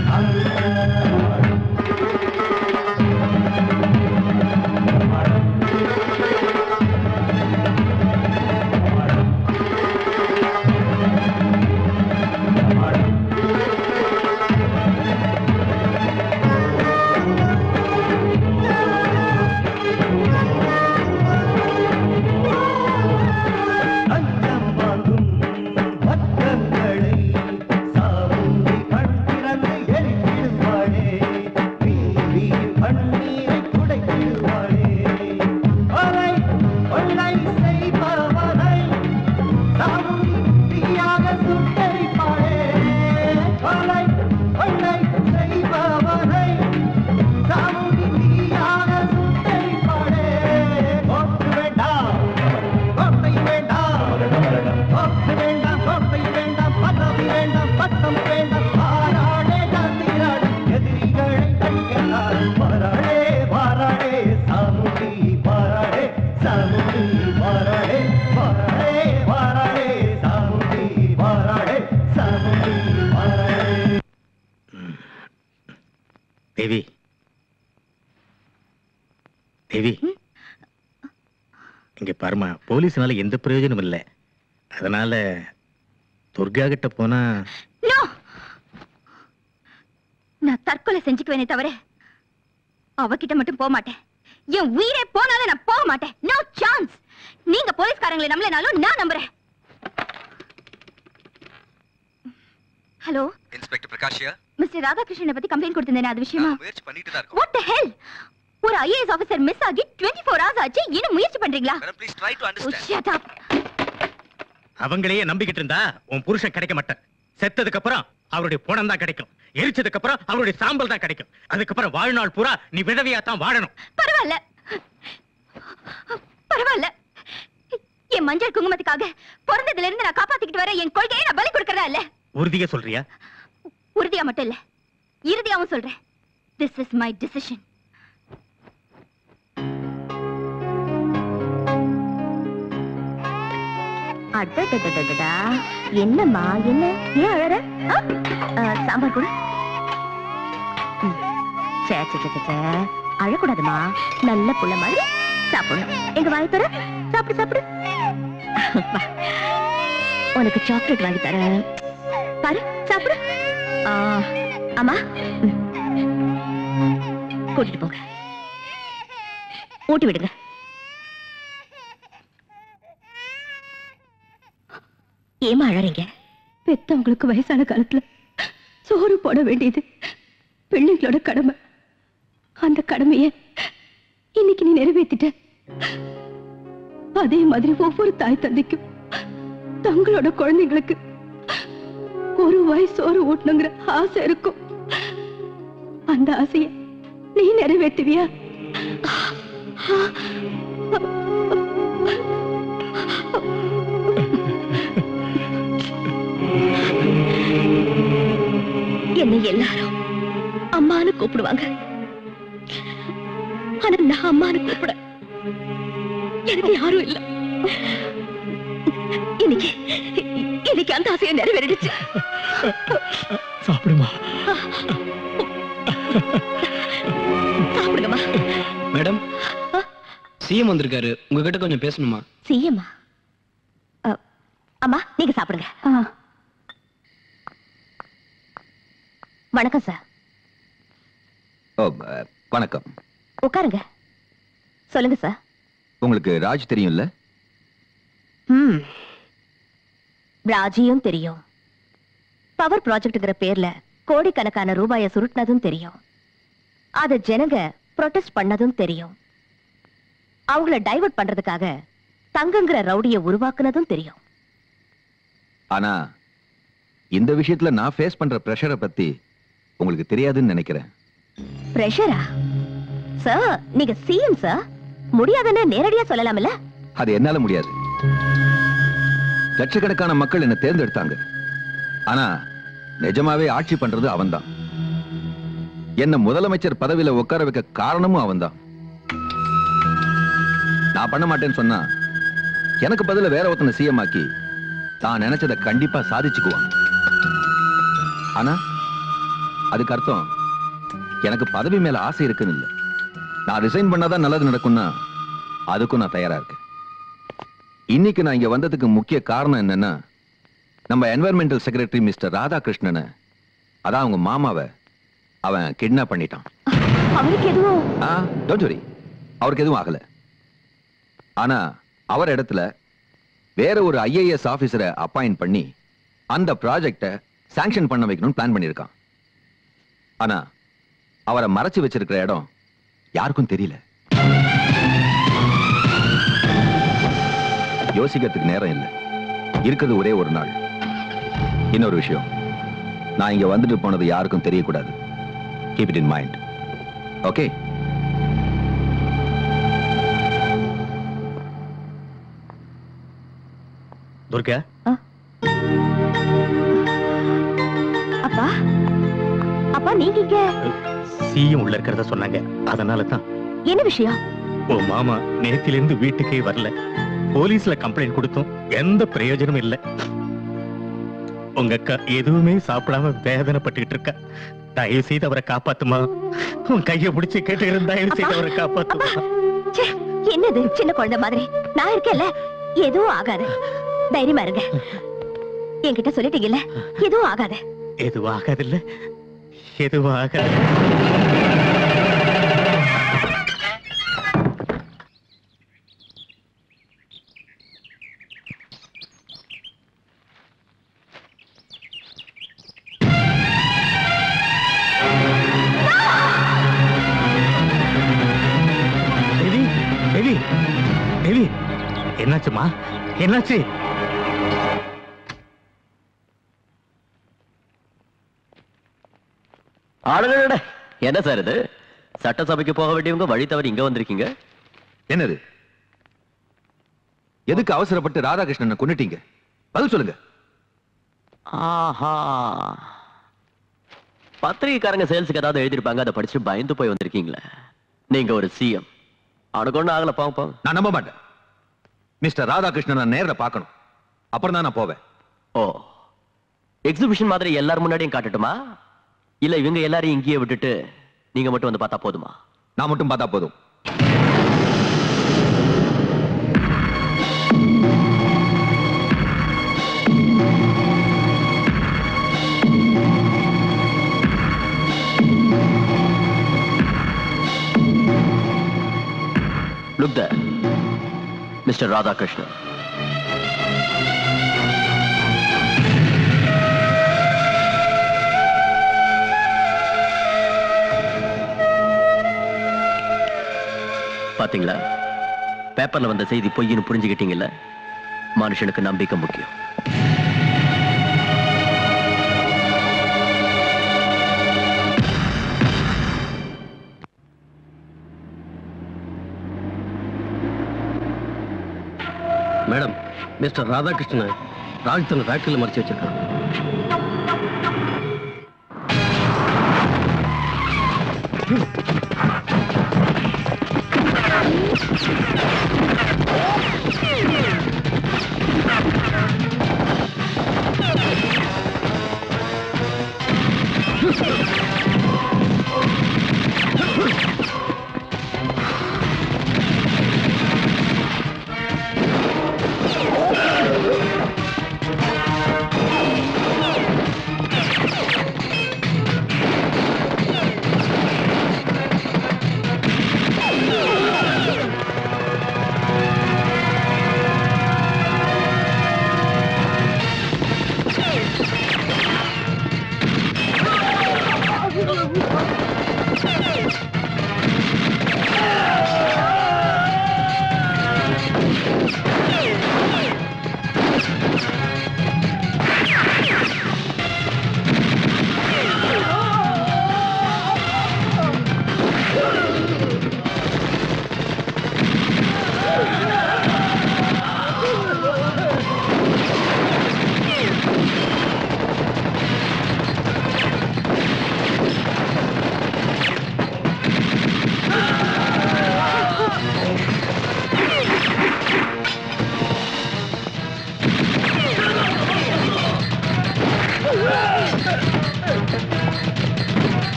லஞ்சம் வாங்கும் பக்கங்களை சாமுண்டி கண் திறந்து எரித்திடுவாளே நீதி கண்ணீரை துடைத்திடுவாளே கொலை கொள்ளை செய்பவனை சாமுண்டி தீயாக சுட்டரிப்பாளே கொலை கொள்ளை செய்பவனை சாமுண்டி தீயாக சுட்டரிப்பாளே கொட்டு வேண்டாம் கொட்டை வேண்டாம் கொட்டு வேண்டாம் கொட்டை வேண்டாம் பதவி வேண்டாம் பட்டம் வேண்டாம் பாராளே காத்திராள் எதிரிகளை கடிக்கிறாள் பாராளே பாராளே சாமுண்டி பாராளே சாமுண்டி பாராளே பாராளே பாராளே சாமுண்டி பாராளே சாமுண்டி பாராளே தேவி தேவி இங்க பாருமா போலீஸ்னால எந்த பிரயோஜனமும் இல்லை அதனால துர்கா கிட்ட போனா நோ நான் தற்கொலை செஞ்சுக்குவேனே தவிர அவகிட்ட மட்டும் போக மாட்டேன் என் உயிரே போனாலும் நான் போக மாட்டேன் நோ சான்ஸ் நீங்க போலீஸ்காரங்களை நம்பலனாலும் நான் நம்புறேன் ஹலோ இன்ஸ்பெக்டர் பிரகாஷியா மிஸ்டர் ராதாகிருஷ்ணனை பத்தி கம்ப்ளைண்ட் கொடுத்திருந்தேன் அது விஷயமா முயற்சி பண்ணிட்டு தான் இருக்கோம் வாட் தி ஹெல் ஒரு ஐஏஎஸ் ஆபீசர் மிஸ் ஆகி 24 ஃபோர் ஹவர்ஸ் ஆச்சு இன்னும் முயற்சி பண்றீங்களா please try to Oh, shut up. அவங்களையே நம்பிக்கிட்டு இருந்தா உன் புருஷன் கிடைக்க மாட்டான் செத்ததுக்கு அப்புறம் அவருடைய பணம் தான் கிடைக்கும் எரிச்சதுக்கு அப்புறம் அவருடைய சாம்பல் தான் கிடைக்கும் அதுக்கப்புறம் வாழ்நாள் பூரா நீ விதவையா தான் வாழணும் பரவாயில்ல பரவாயில்ல என் மஞ்சள் குங்குமத்துக்காக பிறந்ததுல இருந்து நான் காப்பாத்திக்கிட்டு வர என் கொள்கையை நான் பலி கொடுக்கறதா இல்ல உறுதியா சொல்றியா உறுதியா மட்டும் இல்ல இறுதியாவும் சொல்றேன் திஸ் இஸ் மை டிசிஷன் அடடடடடடா என்னம்மா என்ன ஏன் அழற ஆ? ஆ, சாம்பார் கூட ம். சே சே சே, சே, சே. அழக்கூடாதும்மா நல்ல புள்ள மாதிரி சாப்பிடணும் எங்க வாய் தர சாப்பிடு சாப்பிடு வா. உனக்கு சாக்லேட் வாங்கி தரேன் பாரு சாப்பிடு ஆ, அம்மா ம். கூட்டிட்டு போங்க ஊட்டி விடுங்க ஏமா அழறீங்க பெத்தவங்களுக்கு வயசான காலத்துல சோறு போட வேண்டியது பிள்ளைங்களோட கடமை அந்த கடமைய இன்னைக்கு நீ நிறைவேத்திட்ட அதே மாதிரி ஒவ்வொரு தாய் தந்தைக்கும் தங்களோட குழந்தைங்களுக்கு ஒரு வாய் சோறு ஊட்டணுங்கிற ஆசை இருக்கும் அந்த ஆசைய நீ நிறைவேத்துவியா என்னை எல்லாரும் அம்மான்னு கூப்பிடுவாங்க ஆனா நான் அம்மான்னு கூப்பிட எனக்கு யாரும் இல்ல இன்னைக்கு இன்னைக்கு அந்த ஆசையை நிறைவேறிடுச்சு சாப்பிடுமா சாப்பிடுங்கம்மா மேடம் சிஎம் வந்திருக்காரு உங்ககிட்ட கொஞ்சம் பேசணுமா சிஎம்மா அம்மா நீங்க சாப்பிடுங்க வணக்கம் சார் ஓ அஹ், வணக்கம் உட்காருங்க சொல்லுங்க சார் உங்களுக்கு ராஜ் தெரியும்ல ம் ராஜியும் தெரியும் பவர் ப்ராஜெக்ட்ங்கிற பேர்ல கோடிக்கணக்கான ரூபாயை சுருட்டினதும் தெரியும் அத ஜனங்க ப்ரொடெஸ்ட் பண்ணதும் தெரியும் அவங்கள டைவர்ட் பண்றதுக்காக தங்கங்கிற ரவுடிய உருவாக்குனதும் தெரியும் ஆனா இந்த விஷயத்துல நான் ஃபேஸ் பண்ற பிரஷரை பத்தி உங்களுக்கு தெரியாதுன்னு நினைக்கிறேன் பிரஷரா சார் நீங்க சிஎம் சார் முடியாதுன்னு நேரடியா சொல்லலாம்ல அது என்னால முடியாது லட்சக்கணக்கான மக்கள் என்ன தேர்ந்தெடுத்தாங்க ஆனா நிஜமாவே ஆட்சி பண்றது அவன்தான் என்ன முதலமைச்சர் பதவியில உட்கார வைக்க காரணமும் அவன்தான் நான் பண்ண மாட்டேன்னு சொன்னா எனக்கு பதிலா வேற ஒருத்தனை சிஎம் ஆக்கி தான் நினைச்சதை கண்டிப்பா சாதிச்சுக்குவான் ஆனா அதுக்கு அர்த்தம் எனக்கு பதவி மேல ஆசை இருக்குன்னு இல்ல நான் ரிசைன் பண்ணாதான் நல்லது நடக்கும்னா அதுக்கும் நான் தயாரா இருக்கேன் இன்னைக்கு நான் இங்க வந்ததுக்கு முக்கிய காரணம் என்னன்னா நம்ம என்வரன்மெண்டல் செக்ரட்டரி மிஸ்டர் ராதாகிருஷ்ணனை அதான் அவங்க மாமாவை அவன் கிட்னாப் பண்ணிட்டான் அவருக்கு எதுவும் ஆ டோன்ட் வரி அவருக்கு எதுவும் ஆகல ஆனா அவர் இடத்துல வேற ஒரு ஐஏஎஸ் ஆபீசரை அப்பாயிண்ட் பண்ணி அந்த ப்ராஜெக்டை சாங்ஷன் பண்ண வைக்கணும்னு பிளான் பண்ணியிருக்கான் ஆனா அவரை மறைச்சு வச்சிருக்கிற இடம் யாருக்கும் தெரியல யோசிக்கிறதுக்கு நேரம் இல்லை இருக்கிறது ஒரே ஒரு நாள் இன்னொரு விஷயம் நான் இங்க வந்துட்டு போனது யாருக்கும் தெரியக்கூடாது keep it in mind okay Durga அப்பா அப்பா நீங்க இங்க சிஎம் உள்ள இருக்கிறத சொன்னாங்க அதனால தான் என்ன விஷயம் ஓ மாமா நேத்திலிருந்து வீட்டுக்கே வரல போலீஸ்ல கம்ப்ளைண்ட் கொடுத்தோம் எந்த பிரயோஜனமும் இல்ல உங்க அக்கா எதுவுமே சாப்பிடாம வேதனைப்பட்டுக்கிட்டு இருக்கா தயவு செய்து அவரை காப்பாத்துமா உன் கையை பிடிச்சு கேட்டு தயவு செய்து அவரை காப்பாத்துமா ச்சே, என்னது சின்ன குழந்தை மாதிரி நான் இருக்கேன்ல எதுவும் ஆகாது தைரியமா இருங்க என்கிட்ட சொல்லிட்டீங்கல்ல எதுவும் ஆகாது எதுவும் ஆகாதில்ல எதுவும் ஆகாது தேவி தேவி தேவி என்னாச்சுமா என்னாச்சு ஆளுநட என்ன சார் இது சட்டசபைக்கு போக வேண்டியவங்க வழி தவறி இங்க வந்திருக்கீங்க என்னது எதுக்கு அவசரப்பட்டு ராதாகிருஷ்ணனை கொன்னுட்டீங்க பதில் சொல்லுங்க ஆஹா பத்திரிகைக்காரங்க சேல்ஸுக்கு ஏதாவது எழுதிருப்பாங்க அதை படிச்சு பயந்து போய் வந்திருக்கீங்களே நீங்க ஒரு சிஎம் அவனுக்கு ஒண்ணும் ஆகல பாவம் பாவம் நான் நம்ப மாட்டேன் மிஸ்டர் ராதாகிருஷ்ணன் நான் நேர்ல பார்க்கணும் அப்புறம் தான் நான் போவேன் ஓ எக்ஸிபிஷன் மாதிரி எல்லாரும் முன்னாடியும் காட்டட்டுமா இல்ல இவங்க எல்லாரையும் இங்கேயே விட்டுட்டு நீங்க மட்டும் வந்து பார்த்தா போதுமா நான் மட்டும் பார்த்தா போதும் Look there. Mr. Radhakrishnan. பாத்தீங்களா பேப்பர்ல வந்த செய்தி பொய்ன்னு புரிஞ்சுக்கிட்டீங்கல்ல மனுஷனுக்கு நம்பிக்கை முக்கியம் மேடம் மிஸ்டர் ராதாகிருஷ்ணன் ராஜ்தன் ஃபேக்டரியில் மறைச்சு வச்சிருக்கான்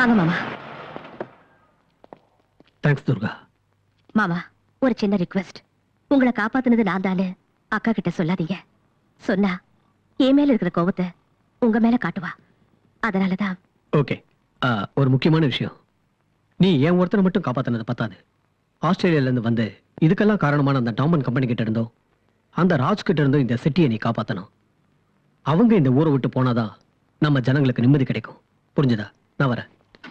வாங்க மாமா தேங்க்ஸ் துர்கா மாமா ஒரு சின்ன ரிக்வெஸ்ட் உங்களை காப்பாத்துனது நான் தானே அக்கா கிட்ட சொல்லாதீங்க சொன்னா என் மேல இருக்கிற கோபத்தை உங்க மேல காட்டுவா அதனாலதான் ஓகே ஒரு முக்கியமான விஷயம் நீ என் ஒருத்தனை மட்டும் காப்பாத்தினது பத்தாது ஆஸ்திரேலியால இருந்து வந்து இதுக்கெல்லாம் காரணமான அந்த டாமன் கம்பெனி கிட்ட இருந்தோ அந்த ராஜ் கிட்ட இருந்தோ இந்த சிட்டியை நீ காப்பாத்தணும் அவங்க இந்த ஊரை விட்டு போனாதான் நம்ம ஜனங்களுக்கு நிம்மதி கிடைக்கும் புரிஞ்சுதா நான் வரேன்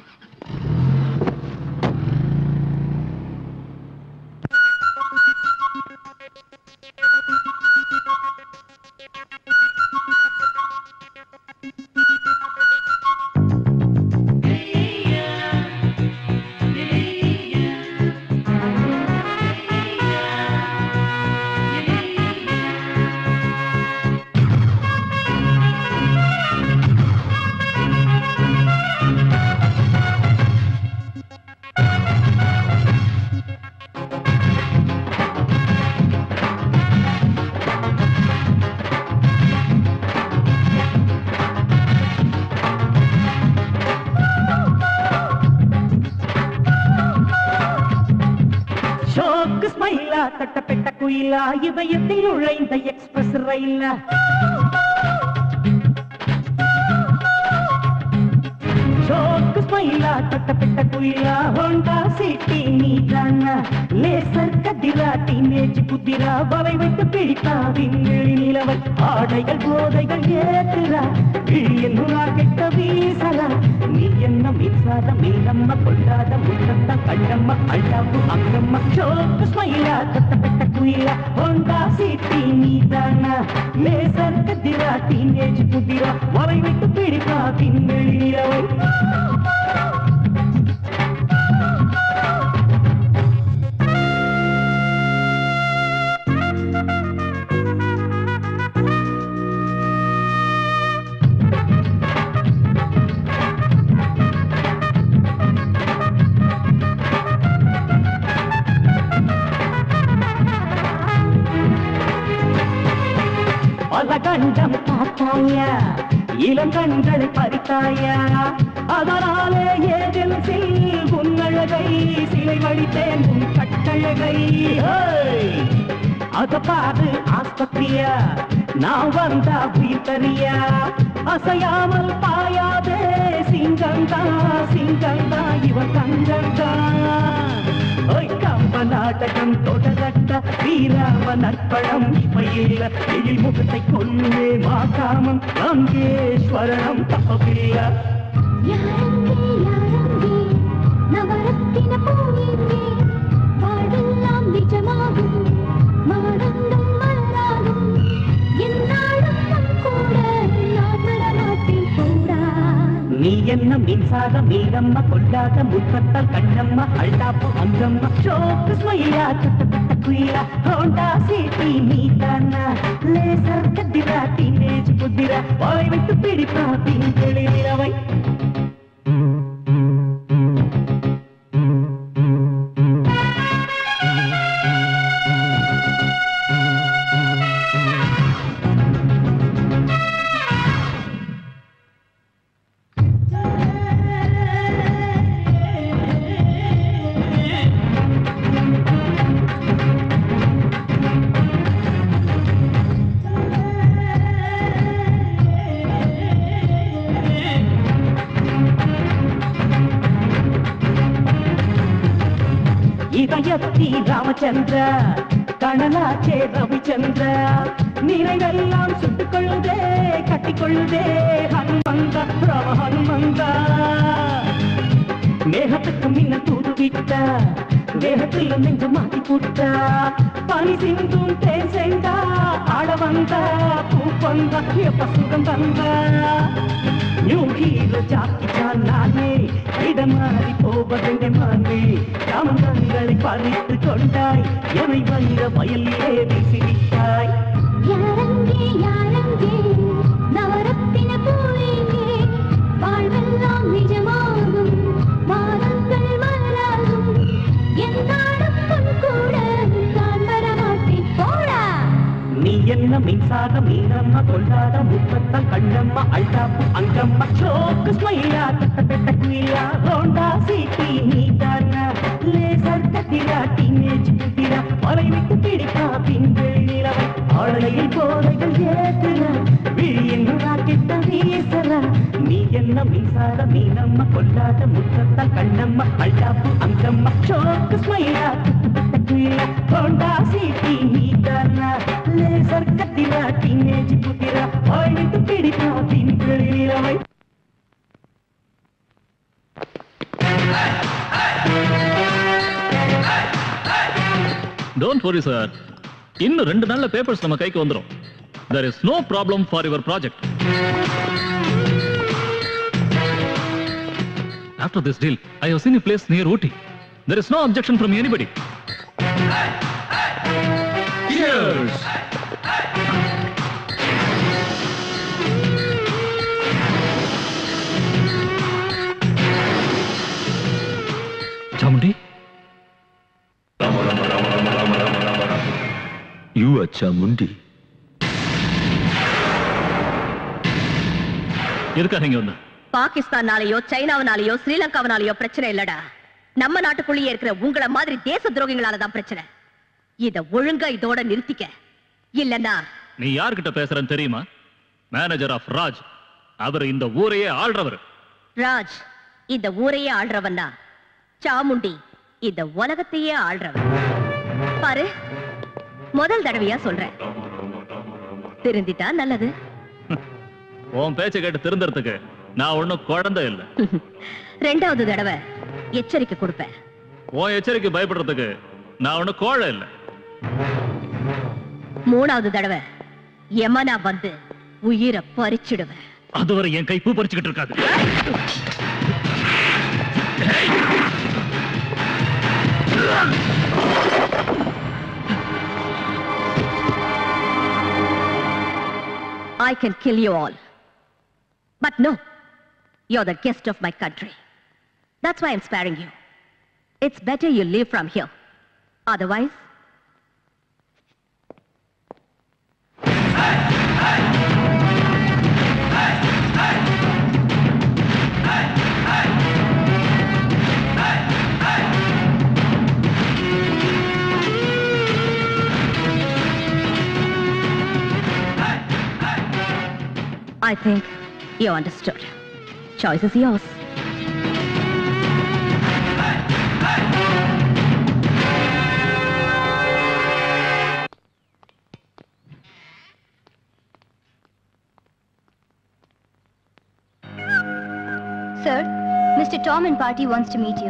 ஷோக்கு ஸ்மைலா தட்டப்பெட்ட குயிலா இதயத்தில் நுழைந்த எக்ஸ்பிரஸ் ரயிலா ஷோக்கு ஸ்மைலா தட்டப்பெட்ட குயிலா ஹோண்டா சிட்டி நீதானா லேசர் கதிரா டீனேஜ் குதிரா வலை வைத்து பிடித்தா விண்வெளி நிலவை ஆடைகள் போதைகள் ஏற்றுறா விழியில் கெட்ட வீசலா நீ என்ன மின்சாத மீனம்ம கொள்ளாத முத்தத்த கண்ணம்ம அழாவு அங்கம்ம ஷோக்கு ஸ்மைலா தட்டப்பெட்ட குயிலா ஹோண்டா சிட்டி நீதானா லேசர் கதிரா டீனேஜ் குதிரா வலை வைத்து பிடித்தா விண்வெளி நிலவை பல கண்டம் பார்த்தாயா இளங்கண்களை பறித்தாயா அதனாலே ஏஜென்சில் உன்னழகை சிலை வழித்தேன் உன் கட்டழகை ஹேய்! அத பாரு ஆஸ்பத்திரியா நான் வந்தா உயிர் தரியா அசையாமல் பாயாதே சிங்கந்தா சிங்கந்தா இவன் தங்கந்தா ஓய் கம்ப நாடகம் தொடரட்ட வீராம நற்பழம் இப்பையில்ல எழில் முகத்தை கொல்லுவே மாகாமம் கங்கேஸ்வரணம் தப்பவில்ல நவரத்தின பூவிலே வாழ்வெல்லாம் நிஜமாகும் மானந்தம் மலராகும் என்னாலும் உன் கூட நான் விடமாட்டேன் போடா நீ என்ன மின்சார மீனம்மா கொள்ளாத முத்தத்தால் கண்ணம்மா அழ்தாப்பு அங்கம்மா ஷோக்கு ஸ்மைலா தட்டப்பட்ட குயிலா ஹோண்டா சிட்டி நீதானா லேசர் கத்திரா டீனேஜ் புத்திரா வாய் விட்டு பிடிப்பா பின்களி நிலவை இதயத்தி ராமச்சந்திர கணலாச்சே ரவிச்சந்திர நினைவெல்லாம் சுட்டுக் கொள்ளுதே கட்டிக் கொள்ளுதே ஹனுமந்த ராம ஹனுமந்த மேகத்துக்கு முன்ன தூது விட்ட வேகத்தில் நெஞ்சு மாட்டி புட்ட பனி சிந்தும் தேன் செண்டா ஆட வந்த பூ வந்த எப்ப சுகம் தந்த நியூ ஹீரோ ஜாக்கி சான் நானே இடமாறி போவதெங்க மானே காமங்களை பறித்து கொண்டாய் எமை வைர வயலிலே வீசிவிட்டாய் யாரங்கே யாரங்கே நவரத்தின பூவிலே வாழ்வெல்லாம் நிஜமாகும் மானங்கள் மலராகும் என்னாலும் உன் கூட நான் வரமாட்டேன் போடா நீ என்ன மின்சார மீனம்மா கொண்டாட முப்பத்தம் கண்ணம்மா அல்டாப்பு அங்கம்மா சோக்கு ஸ்மைலா தட்ட பெட்ட குயிலா ஹோண்டா சிட்டி நீ தானா லேசர் கத்திரா டீனேஜ் புத்திரா மலை விட்டு பிடிப்பா பின்கள் நிலவை ஆளுகையில் போதைகள் ஏத்துறா விழி என்ன ராக்கெட்ட வீசறா நீ என்ன மீசார நீ நம்ம கொண்டாட முத்தத்தால் கண்ணம்மா அல்டாப்பு அங்கம்மா சோக்கு ஸ்மைலா தட்ட பெட்ட குயிலா ஹோண்டா சிட்டி நீ தானா லேசர் கத்திரா டீனேஜ் புத்திரா மலை விட்டு பிடிப்பா பின்கள் நிலவை டோன்ட் worry சார் இன்னும் ரெண்டு நாள்ல பேப்பர்ஸ் நம்ம கைக்கு வந்துரும் there is no problem for your project after this deal i have seen a place near ooty there is no objection from anybody cheers Chamundi you அச்சா முண்டி எதுக்காக இங்க வந்த பாகிஸ்தானாலேயோ சைனாவினாலேயோ ஸ்ரீலங்காவினாலேயோ பிரச்சனை இல்லடா நம்ம நாட்டுக்குள்ளேயே இருக்கிற உங்கள மாதிரி தேச துரோகிகளால தான் பிரச்சனை இத ஒழுங்கா இதோட நிறுத்திக்க இல்லன்னா நீ யார்கிட்ட பேசுறன்னு தெரியுமா மேனேஜர் ஆஃப் ராஜ் அவர் இந்த ஊரையே ஆள்றவர் ராஜ் இந்த ஊரையே ஆள்றவன்னா சாமுண்டி இந்த உலகத்தையே ஆள்றவன் பாரு முதல் தடவையா சொல்றேன் திருந்திட்டா நல்லது உன் பேச்சை கேட்டு திருந்தறதுக்கு நான் ஒண்ணும் குழந்தை இல்ல ரெண்டாவது தடவை எச்சரிக்கை கொடுப்பேன் உன் எச்சரிக்கை பயப்படுறதுக்கு நான் ஒண்ணும் கோழை இல்ல மூணாவது தடவை யமனா வந்து உயிரை பறிச்சிடுவேன் அதுவரை என் கை பூ பறிச்சுக்கிட்டு இருக்காது I can kill you all. But no, you're the guest of my country. That's why I'm sparing you. It's better you leave from here. Otherwise, I think you understood. Choice is yours. Sir, Mr. Tom and party wants to meet you.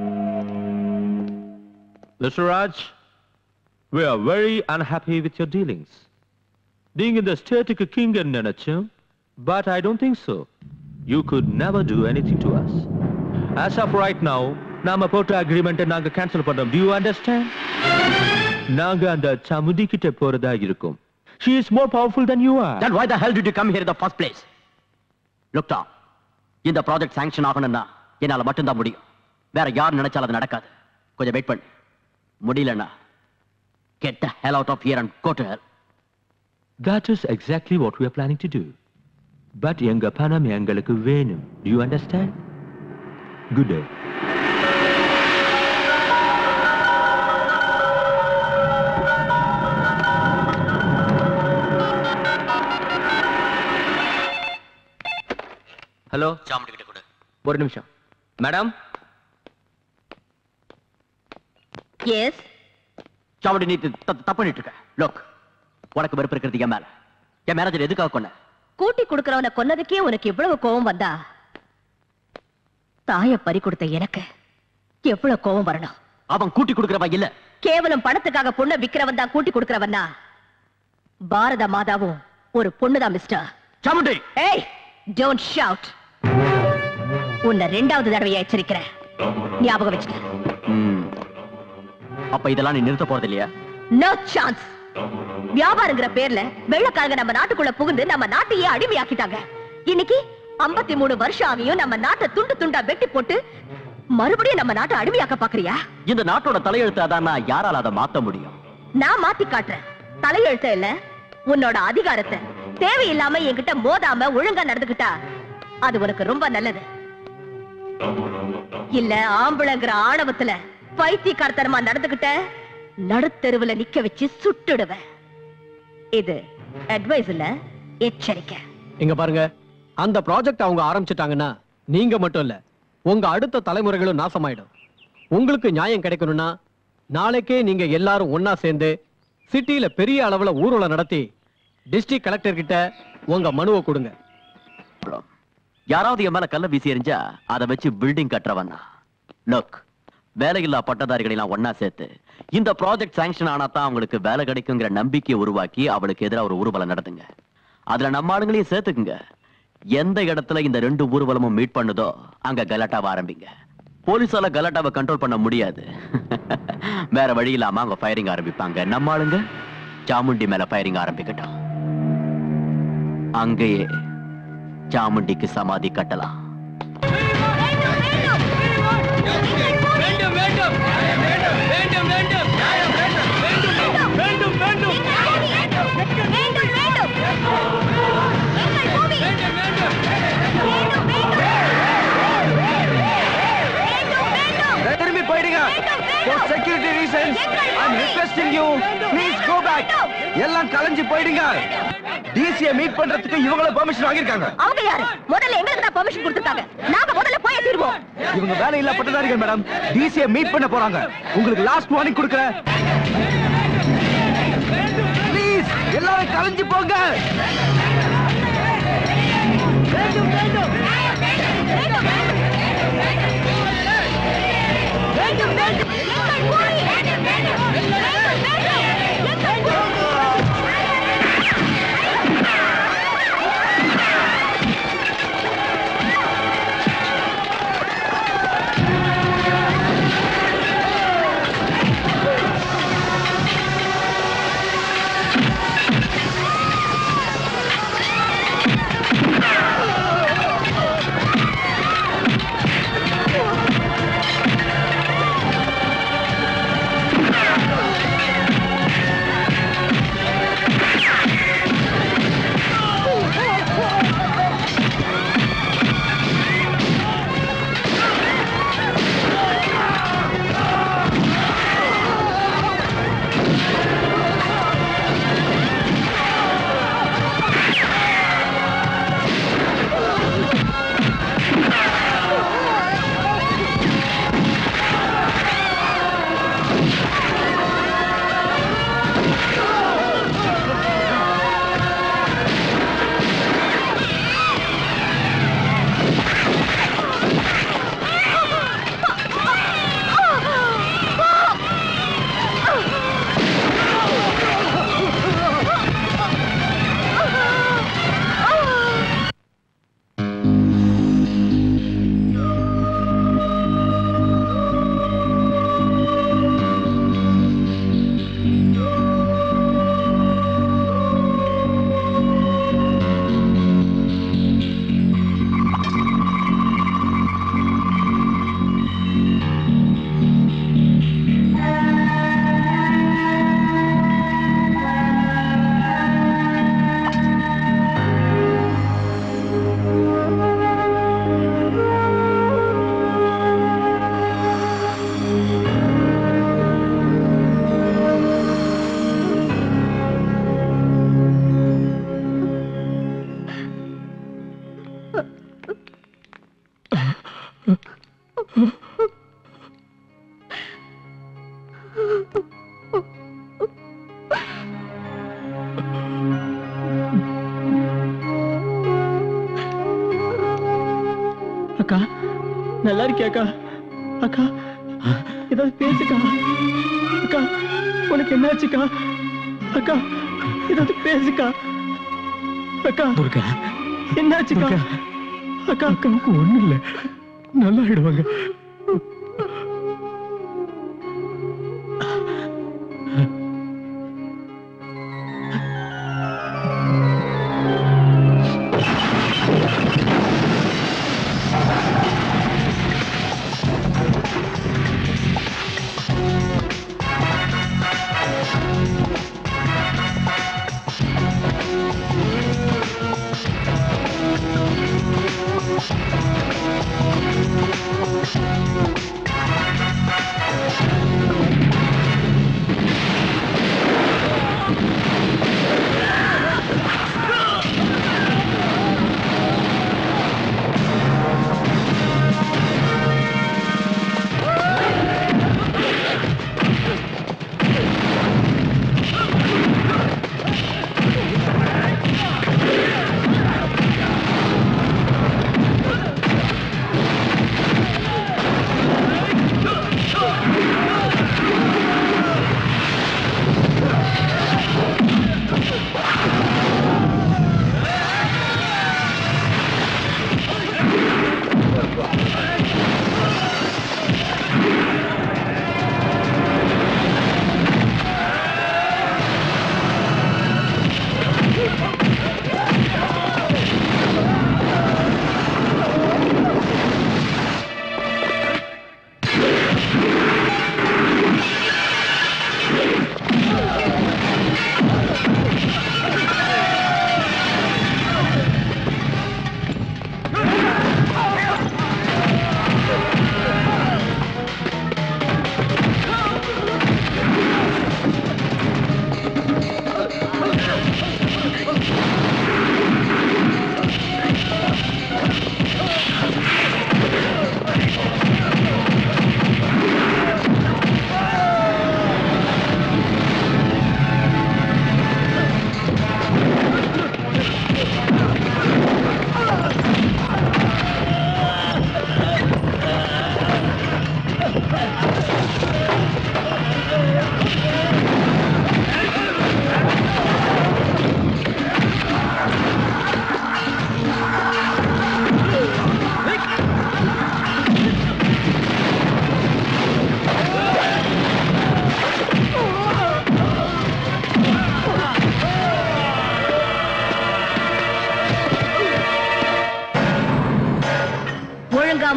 Mr. Raj, we are very unhappy with your dealings. Being in the static king and நினைச்சோம் but I don't think so. You could never do anything to us. As of right now, நாம போட்ட அக்ரிமெண்ட்டை நாங்க cancel பண்றோம். Do you understand? நாங்க அந்த சமுதி கிட்ட போறதா இருக்கும். She is more powerful than you are. Then why the hell did you come here in the first place? Look, Tom, இந்த ப்ராஜெக்ட் சாங்ஷன் ஆகணும்னா என்னால மட்டும்தான் முடியும் வேற யார் நினைச்சாலும் அது நடக்காது கொஞ்சம் வெயிட் பண்ணு முடியலன்னா get the hell out of here and go to hell That is exactly what we are planning to do. But எங்க பணம் எங்களுக்கு வேணும். Do you understand? Good day. Hello Chamundi கிட்ட கொடு ஒரு நிமிஷம் மேடம் எஸ் சாமுண்டி நீ த- த- தப்பு பண்ணிட்டு இருக்க லோக் உனக்கு வெறுப்பு இருக்கிறது என் மேல என் மேனேஜர் எதுக்காக கொன்ன கூட்டி கொடுக்கறவனை கொன்னதுக்கே உனக்கு இவ்வளவு கோபம் வந்தா தாய பறி கொடுத்த எனக்கு எவ்வளவு கோபம் வரணும் அவன் கூட்டி கொடுக்கறவன் இல்ல கேவலம் பணத்துக்காக பொண்ணை விக்கிறவன் தான் கூட்டி கொடுக்கறவன்னா பாரத மாதாவும் ஒரு பொண்ணுதான் மிஸ்டர் சாமுண்டி ஏய் டோன்ட் ஷவுட் உன்னை ரெண்டாவது தடவையா எச்சரிக்கிறேன் ஞாபகம் வச்சுக்க ம். அப்ப இதெல்லாம் நீ நிறுத்த போறது இல்லையா நோ சான்ஸ் வியாபாரங்கிற பேர்ல வெள்ளக்காரங்க நம்ம நாட்டுக்குள்ள புகுந்து நம்ம நாட்டையே அடிமையாக்கிட்டாங்க இன்னைக்கு 53 மூணு வருஷம் ஆகியும் நம்ம நாட்டை துண்டு துண்டா வெட்டி போட்டு மறுபடியும் நம்ம நாட்டை அடிமையாக்க பாக்குறியா இந்த நாட்டோட தலையெழுத்து அதான் யாரால அதை மாத்த முடியும் நான் மாத்தி காட்டுறேன் தலையெழுத்த இல்ல உன்னோட அதிகாரத்தை தேவையில்லாம என்கிட்ட மோதாம ஒழுங்கா நடந்துக்கிட்டா அது உனக்கு ரொம்ப நல்லது இல்ல ஆம்பளைங்கிற ஆணவத்துல பைத்தியக்காரத்தனமா நடந்துகிட்ட நடுத்தெருவுல நிக்க வச்சு சுட்டுடுவேன் இது அட்வைஸ் இல்ல எச்சரிக்கை இங்க பாருங்க அந்த ப்ராஜெக்ட் அவங்க ஆரம்பிச்சிட்டாங்கன்னா நீங்க மட்டும் இல்ல உங்க அடுத்த தலைமுறைகளும் நாசமாயிடும் உங்களுக்கு நியாயம் கிடைக்கணும்னா நாளைக்கே நீங்க எல்லாரும் ஒன்னா சேர்ந்து சிட்டில பெரிய அளவுல ஊர்வலம் நடத்தி டிஸ்ட்ரிக்ட் கலெக்டர் கிட்ட உங்க மனுவை கொடுங்க யாராவது என் மேல கல்ல வீசி எறிஞ்சா அதை வச்சு பில்டிங் கட்டுறவன் லுக் வேலையில்லா பட்டதாரிகளை எல்லாம் ஒன்னா சேர்த்து இந்த ப்ராஜெக்ட் சாங்ஷன் ஆனா தான் அவங்களுக்கு வேலை கிடைக்குங்கிற நம்பிக்கையை உருவாக்கி அவளுக்கு எதிராக ஒரு ஊர்வலம் நடத்துங்க அதுல நம்ம ஆளுங்களையும் சேர்த்துக்குங்க எந்த இடத்துல இந்த ரெண்டு ஊர்வலமும் மீட் பண்ணுதோ அங்க கலாட்டாவை ஆரம்பிங்க போலீஸால கலாட்டாவை கண்ட்ரோல் பண்ண முடியாது வேற வழி இல்லாம அவங்க ஃபயரிங் ஆரம்பிப்பாங்க நம்ம ஆளுங்க சாமுண்டி மேல ஃபயரிங் ஆரம்பிக்கட்டும் அங்கேயே சாமுண்டிக்கு சமாதி கட்டலாம் வேண்டும் வேண்டும் வேண்டும் வேண்டும் வேண்டும் வேண்டும் வேண்டும் திரும்பி போயிடுங்க for security reasons i'm requesting you please go back எல்லாம் கலைஞ்சு போயிடுங்க டிசிய மீட் பண்றதுக்கு இவங்கள பெர்மிஷன் வாங்கியிருக்காங்க அவங்க யாரு முதல்ல எங்களுக்கு தான் பெர்மிஷன் கொடுத்துருக்காங்க நாங்க முதல்ல போய் தீர்வோம் இவங்க வேலையில்லா பட்டதாரிகள் மேடம் டிசிய மீட் பண்ண போறாங்க உங்களுக்கு லாஸ்ட் வார்னிங் கொடுக்குறேன் ப்ளீஸ் எல்லாரும் கலைஞ்சு போங்க வேண்டும் வேண்டும் வேண்டும் வேண்டும் அக்கா நல்லா இருக்கியா அக்கா அக்கா ஏதாவது பேசுக்கா அக்கா உனக்கு என்னாச்சுக்கா அக்கா ஏதாவது பேசுக்கா அக்கா துர்கா என்னாச்சுக்கா அக்கா அக்காவுக்கு ஒண்ணு இல்ல நல்லா ஆயிடுவாங்க Thank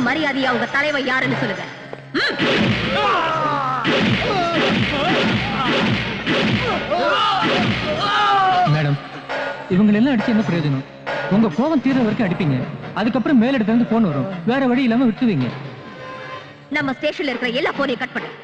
மரியாதையா உங்க தலைவர் யாருன்னு சொல்லுங்க மேடம் இவங்களை எல்லாம் அடிச்சு என்ன பிரயோஜனம் உங்க கோவம் தீர வரைக்கும் அடிப்பீங்க அதுக்கப்புறம் மேலிடத்துல இருந்து போன் வரும் வேற வழி இல்லாம விட்டுருவீங்க நம்ம ஸ்டேஷன்ல இருக்கிற எல்லா போனையும் கட் பண்ணு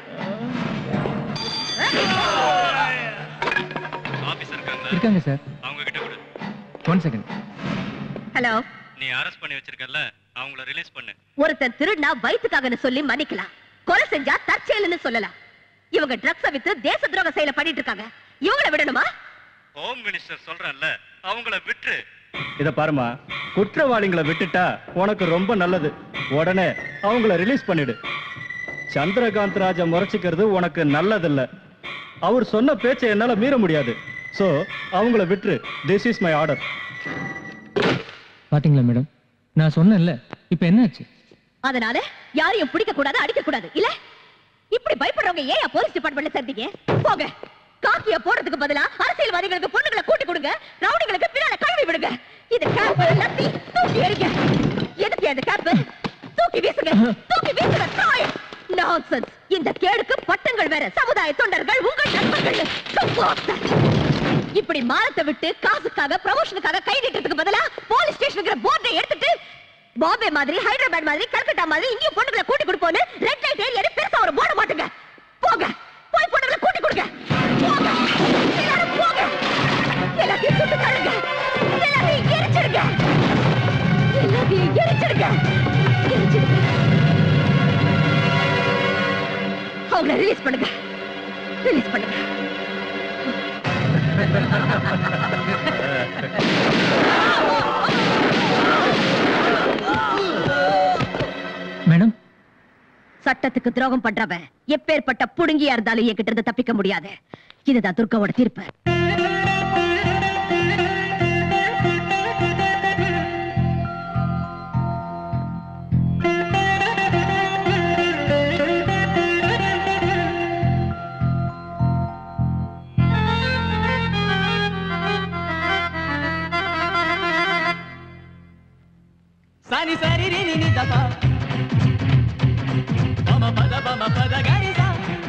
இருக்காங்க சார் அவங்க கிட்ட கொடு ஒன் செகண்ட் ஹலோ நீ அரெஸ்ட் பண்ணி வச்சிருக்கல அவங்கள ரிலீஸ் பண்ணு ஒருத்தன் திருடினா வயிற்றுக்காகன்னு சொல்லி மன்னிக்கலாம் கொலை செஞ்சா தற்செயல்னு சொல்லலாம் இவங்க ட்ரக்ஸ வித்து தேச துரோக செயலை பண்ணிட்டு இருக்காங்க இவங்கள விடணுமா ஹோம் மினிஸ்டர் சொல்றேன்ல அவங்கள விட்டுரு இத பாருமா குற்றவாளிகளை விட்டுட்டா உனக்கு ரொம்ப நல்லது உடனே அவங்கள ரிலீஸ் பண்ணிடு சந்திரகாந்த் ராஜா முறைச்சிக்கிறது உனக்கு நல்லதில்ல அவர் சொன்ன பேச்சை என்னால மீற முடியாது சோ அவங்கள விட்டுரு திஸ் இஸ் மை ஆர்டர் பாத்தீங்களா மேடம் நான் சொன்னேன்ல இப்ப என்னாச்சு அதனால யாரையும் பிடிக்க கூடாது அடிக்க கூடாது இல்ல இப்படி பயப்படுறவங்க ஏன் போலீஸ் டிபார்ட்மெண்ட்ல சேர்ந்தீங்க போங்க காக்கிய போடுறதுக்கு பதிலா அரசியல்வாதிகளுக்கு பொண்ணுங்களை கூட்டி கொடுங்க ரவுடிகளுக்கு பின்னால கழுவி விடுங்க இது கேப் லத்தி தூக்கி எறிங்க எதுக்கு அந்த கேப் தூக்கி வீசுங்க தூக்கி வீசுங்க தாய் நான்சென்ஸ் இந்த கேடுக்கு பட்டங்கள் வேற சமுதாய தொண்டர்கள் உங்கள் நண்பர்கள் Support. இப்படி மானத்தை விட்டு காசுக்காக ப்ரமோஷனுக்காக கை நீட்டுறதுக்கு பதிலா போலீஸ் ஸ்டேஷனுக்கு போர்டை எடுத்துட்டு பாம்பே மாதிரி ஹைதராபாத் மாதிரி கல்கட்டா மாதிரி இங்கேயும் பொண்ணுங்களை கூட்டி கொடுப்போன்னு ரெட் லைட் ஏரியா பெருசா ஒரு போட மாட்டுங்க போங்க போய் பொண்ணுங்களை கூட்டி கொடுங்க போங்க எல்லாரும் போங்க எல்லாத்தையும் சுட்டு தள்ளுங்க எல்லாத்தையும் எரிச்சிடுங்க எல்லாத்தையும் எரிச்சிடுங்க எரிச்சிடுங்க அவங்கள ரிலீஸ் பண்ணுங்க ரிலீஸ் பண்ணுங்க மேடம் சட்டத்துக்கு துரோகம் பண்றவன் எப்பேற்பட்ட புடுங்கியா இருந்தாலும் என்கிட்ட இருந்து தப்பிக்க முடியாது இதுதான் துர்காவோட தீர்ப்பு సని సరి రి ని ని ద ప పమ పద పమ పద గరి స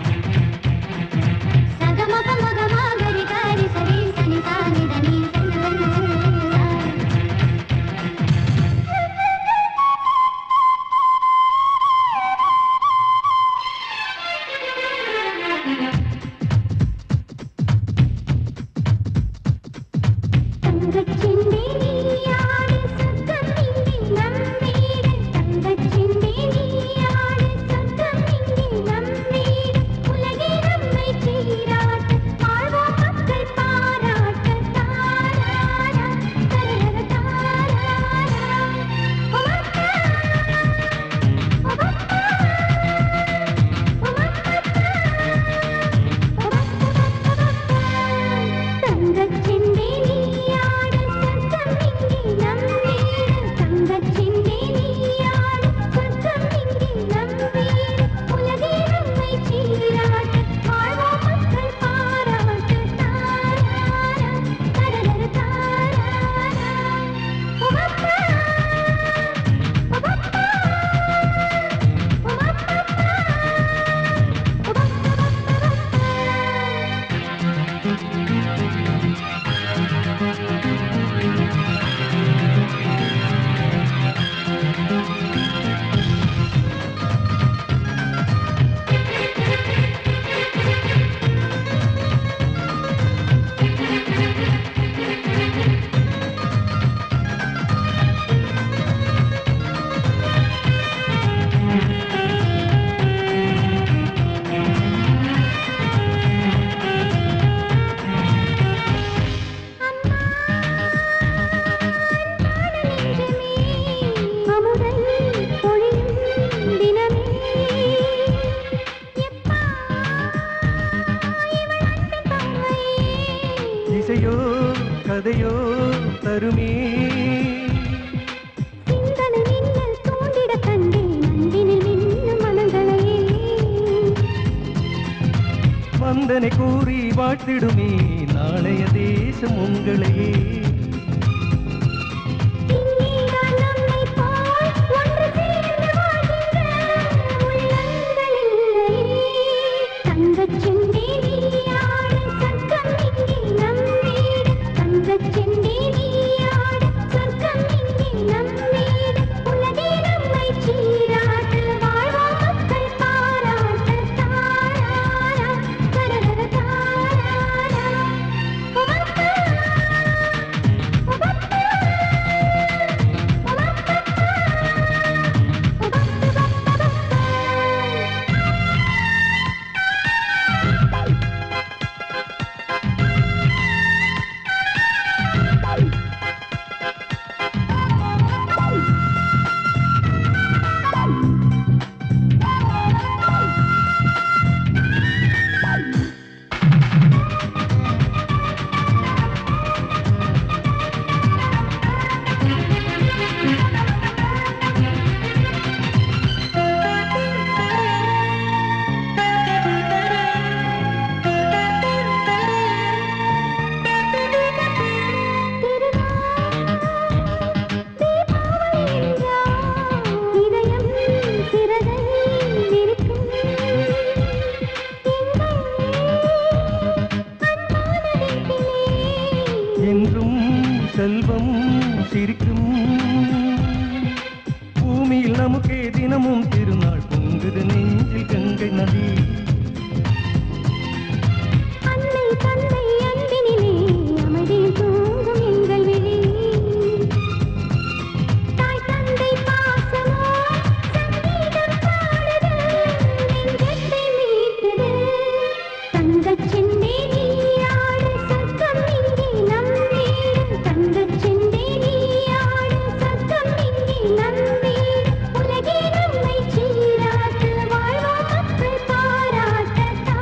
இசையோ கதையோ தருமே வந்தனை கூறி வாழ்த்திடுமே நாளைய தேசம் உங்களையே ஒன்று சேர்ந்து வாழ்க சிரிக்கும் பூமியில் நமக்கே தினமும் திருநாள் பொங்குது நெஞ்சில் கங்கை நதி அன்னை தந்தை அன்பினிலே அமைதியில் தூங்கும் எங்கள் விழி தாய் தந்தை பாசமோ சங்கீதம் பாடுது நெஞ்சத்தை மீட்டது தங்கச் செண்டே நீயாடு சொர்க்கம் இங்கே நம் வீடு தங்கச் செண்டே நீயாடு சொர்க்கம் இங்கே நம் வீடு உலகே நம்மை சீராட்டு வாழ்வோம் மக்கள் பாராட்ட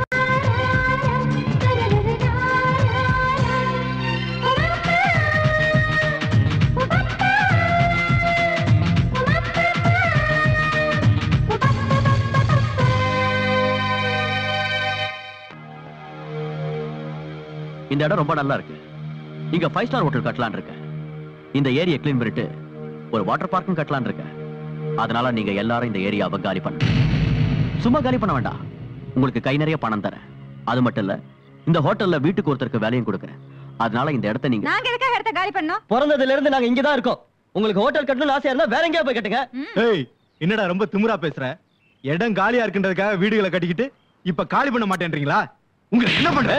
இந்த இடம் ரொம்ப நல்லா இருக்கு இங்க ஃபைவ் ஸ்டார் ஹோட்டல் கட்டலாம்னு இருக்கேன் இந்த ஏரியா க்ளீன் பண்ணிட்டு ஒரு வாட்டர் பார்க்கும் கட்டலாம்னு இருக்கேன் அதனால நீங்க எல்லாரும் இந்த ஏரியாவை காலி பண்ண சும்மா காலி பண்ண வேண்டாம் உங்களுக்கு கை நிறைய பணம் தரேன் அது மட்டும் இல்ல இந்த ஹோட்டல்ல வீட்டுக்கு ஒருத்தருக்கு வேலையும் கொடுக்குறேன் அதனால இந்த இடத்த நீங்க நாங்க எதுக்காக இடத்த காலி பண்ணோம் பிறந்ததுல இருந்து நாங்க இங்க தான் இருக்கோம் உங்களுக்கு ஹோட்டல் கட்டணும்னு ஆசையா இருந்தா வேற எங்கேயா போய் கட்டுங்க ஏய் என்னடா ரொம்ப திமிரா பேசுற இடம் காலியா இருக்குன்றதுக்காக வீடுகளை கட்டிக்கிட்டு இப்ப காலி பண்ண மாட்டேன்றீங்களா உங்களுக்கு என்ன பண்ற